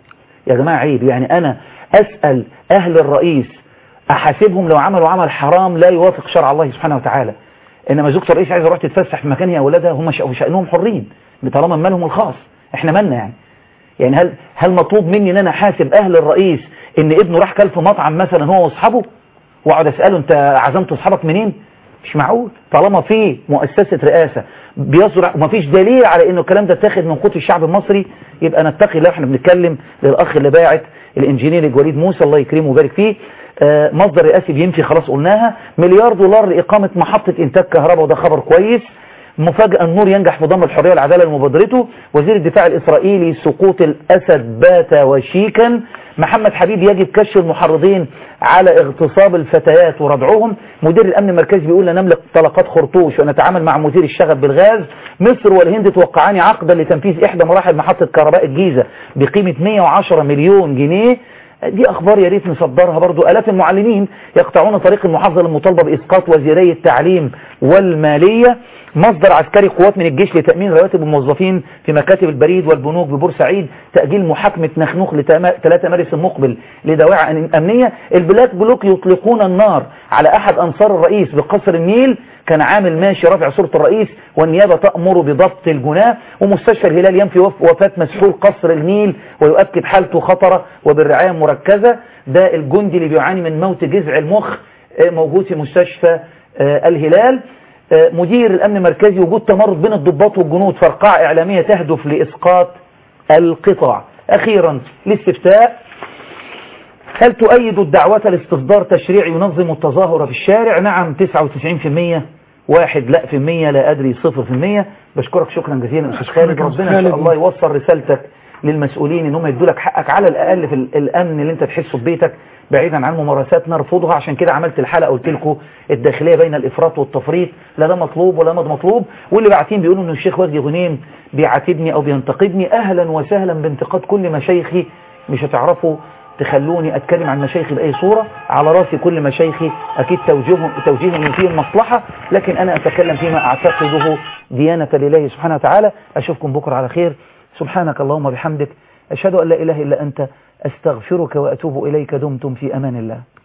يا جماعة عيب يعني أنا أسأل أهل الرئيس أحاسبهم لو عملوا عمل حرام لا يوافق شرع الله سبحانه وتعالى إنما زوجة الرئيس عايزة تروح تتفسح في مكان هي أولادها هم شأنهم حرين طالما مالهم الخاص إحنا مالنا يعني يعني هل هل مطلوب مني ان انا احاسب اهل الرئيس ان ابنه راح كل في مطعم مثلا هو واصحابه واقعد اساله انت عزمت اصحابك منين مش معقول طالما في مؤسسة رئاسة بيصدر ومفيش دليل على انه الكلام ده اتاخد من قوت الشعب المصري يبقى نتقي الله احنا بنتكلم للاخ اللي باعت الانجينير وليد موسى الله يكرمه ويبارك فيه آه مصدر رئاسي بينفي خلاص قلناها مليار دولار لإقامة محطة إنتاج كهرباء وده خبر كويس مفاجأة النور ينجح في ضم الحرية والعدالة لمبادرته وزير الدفاع الإسرائيلي سقوط الأسد بات وشيكا محمد حبيب يجب كشف المحرضين على اغتصاب الفتيات وردعهم مدير الأمن المركزي بيقول لا نملك طلقات خرطوش ونتعامل مع مدير الشغب بالغاز مصر والهند توقعان عقدا لتنفيذ إحدى مراحل محطة كهرباء الجيزة بقيمة 110 مليون جنيه دي أخبار يا ريت نصدرها برضو ألاف المعلمين يقطعون طريق المحافظة المطالبة بإسقاط وزيري التعليم والمالية مصدر عسكري قوات من الجيش لتأمين رواتب الموظفين في مكاتب البريد والبنوك ببورسعيد تأجيل محاكمة نخنوخ ل 3 مارس المقبل لدواعي أمنية البلاك بلوك يطلقون النار على أحد أنصار الرئيس بقصر النيل كان عامل ماشي رافع صورة الرئيس والنيابة تأمر بضبط الجناه ومستشفى الهلال ينفي وفاة مسحول قصر النيل ويؤكد حالته خطرة وبالرعاية المركزة ده الجندي اللي بيعاني من موت جذع المخ موجود في مستشفى الهلال مدير الأمن المركزي وجود تمرد بين الضباط والجنود فرقعة إعلامية تهدف لإسقاط القطاع أخيرا الاستفتاء هل تؤيد الدعوة لاستصدار تشريع ينظم التظاهر في الشارع نعم 99% واحد لا في المية لا أدري صفر في المية بشكرك شكرا جزيلا أستاذ خالد ربنا إن شاء الله يوصل رسالتك للمسؤولين إنهم يدوا لك حقك على الأقل في الأمن اللي أنت تحسه في بيتك بعيدا عن ممارسات نرفضها عشان كده عملت الحلقة قلت لكم الداخلية بين الإفراط والتفريط لا ده مطلوب ولا ده مطلوب واللي باعتين بيقولوا إن الشيخ وجدي غنيم بيعاتبني أو بينتقدني أهلا وسهلا بانتقاد كل مشايخي مش هتعرفوا تخلوني أتكلم عن مشايخي بأي صورة على راسي كل مشايخي أكيد توجيههم, توجيههم فيه المصلحة لكن أنا أتكلم فيما أعتقده ديانة لله سبحانه وتعالى أشوفكم بكرة على خير سبحانك اللهم بحمدك أشهد أن لا إله إلا أنت أستغفرك وأتوب إليك دمتم في أمان الله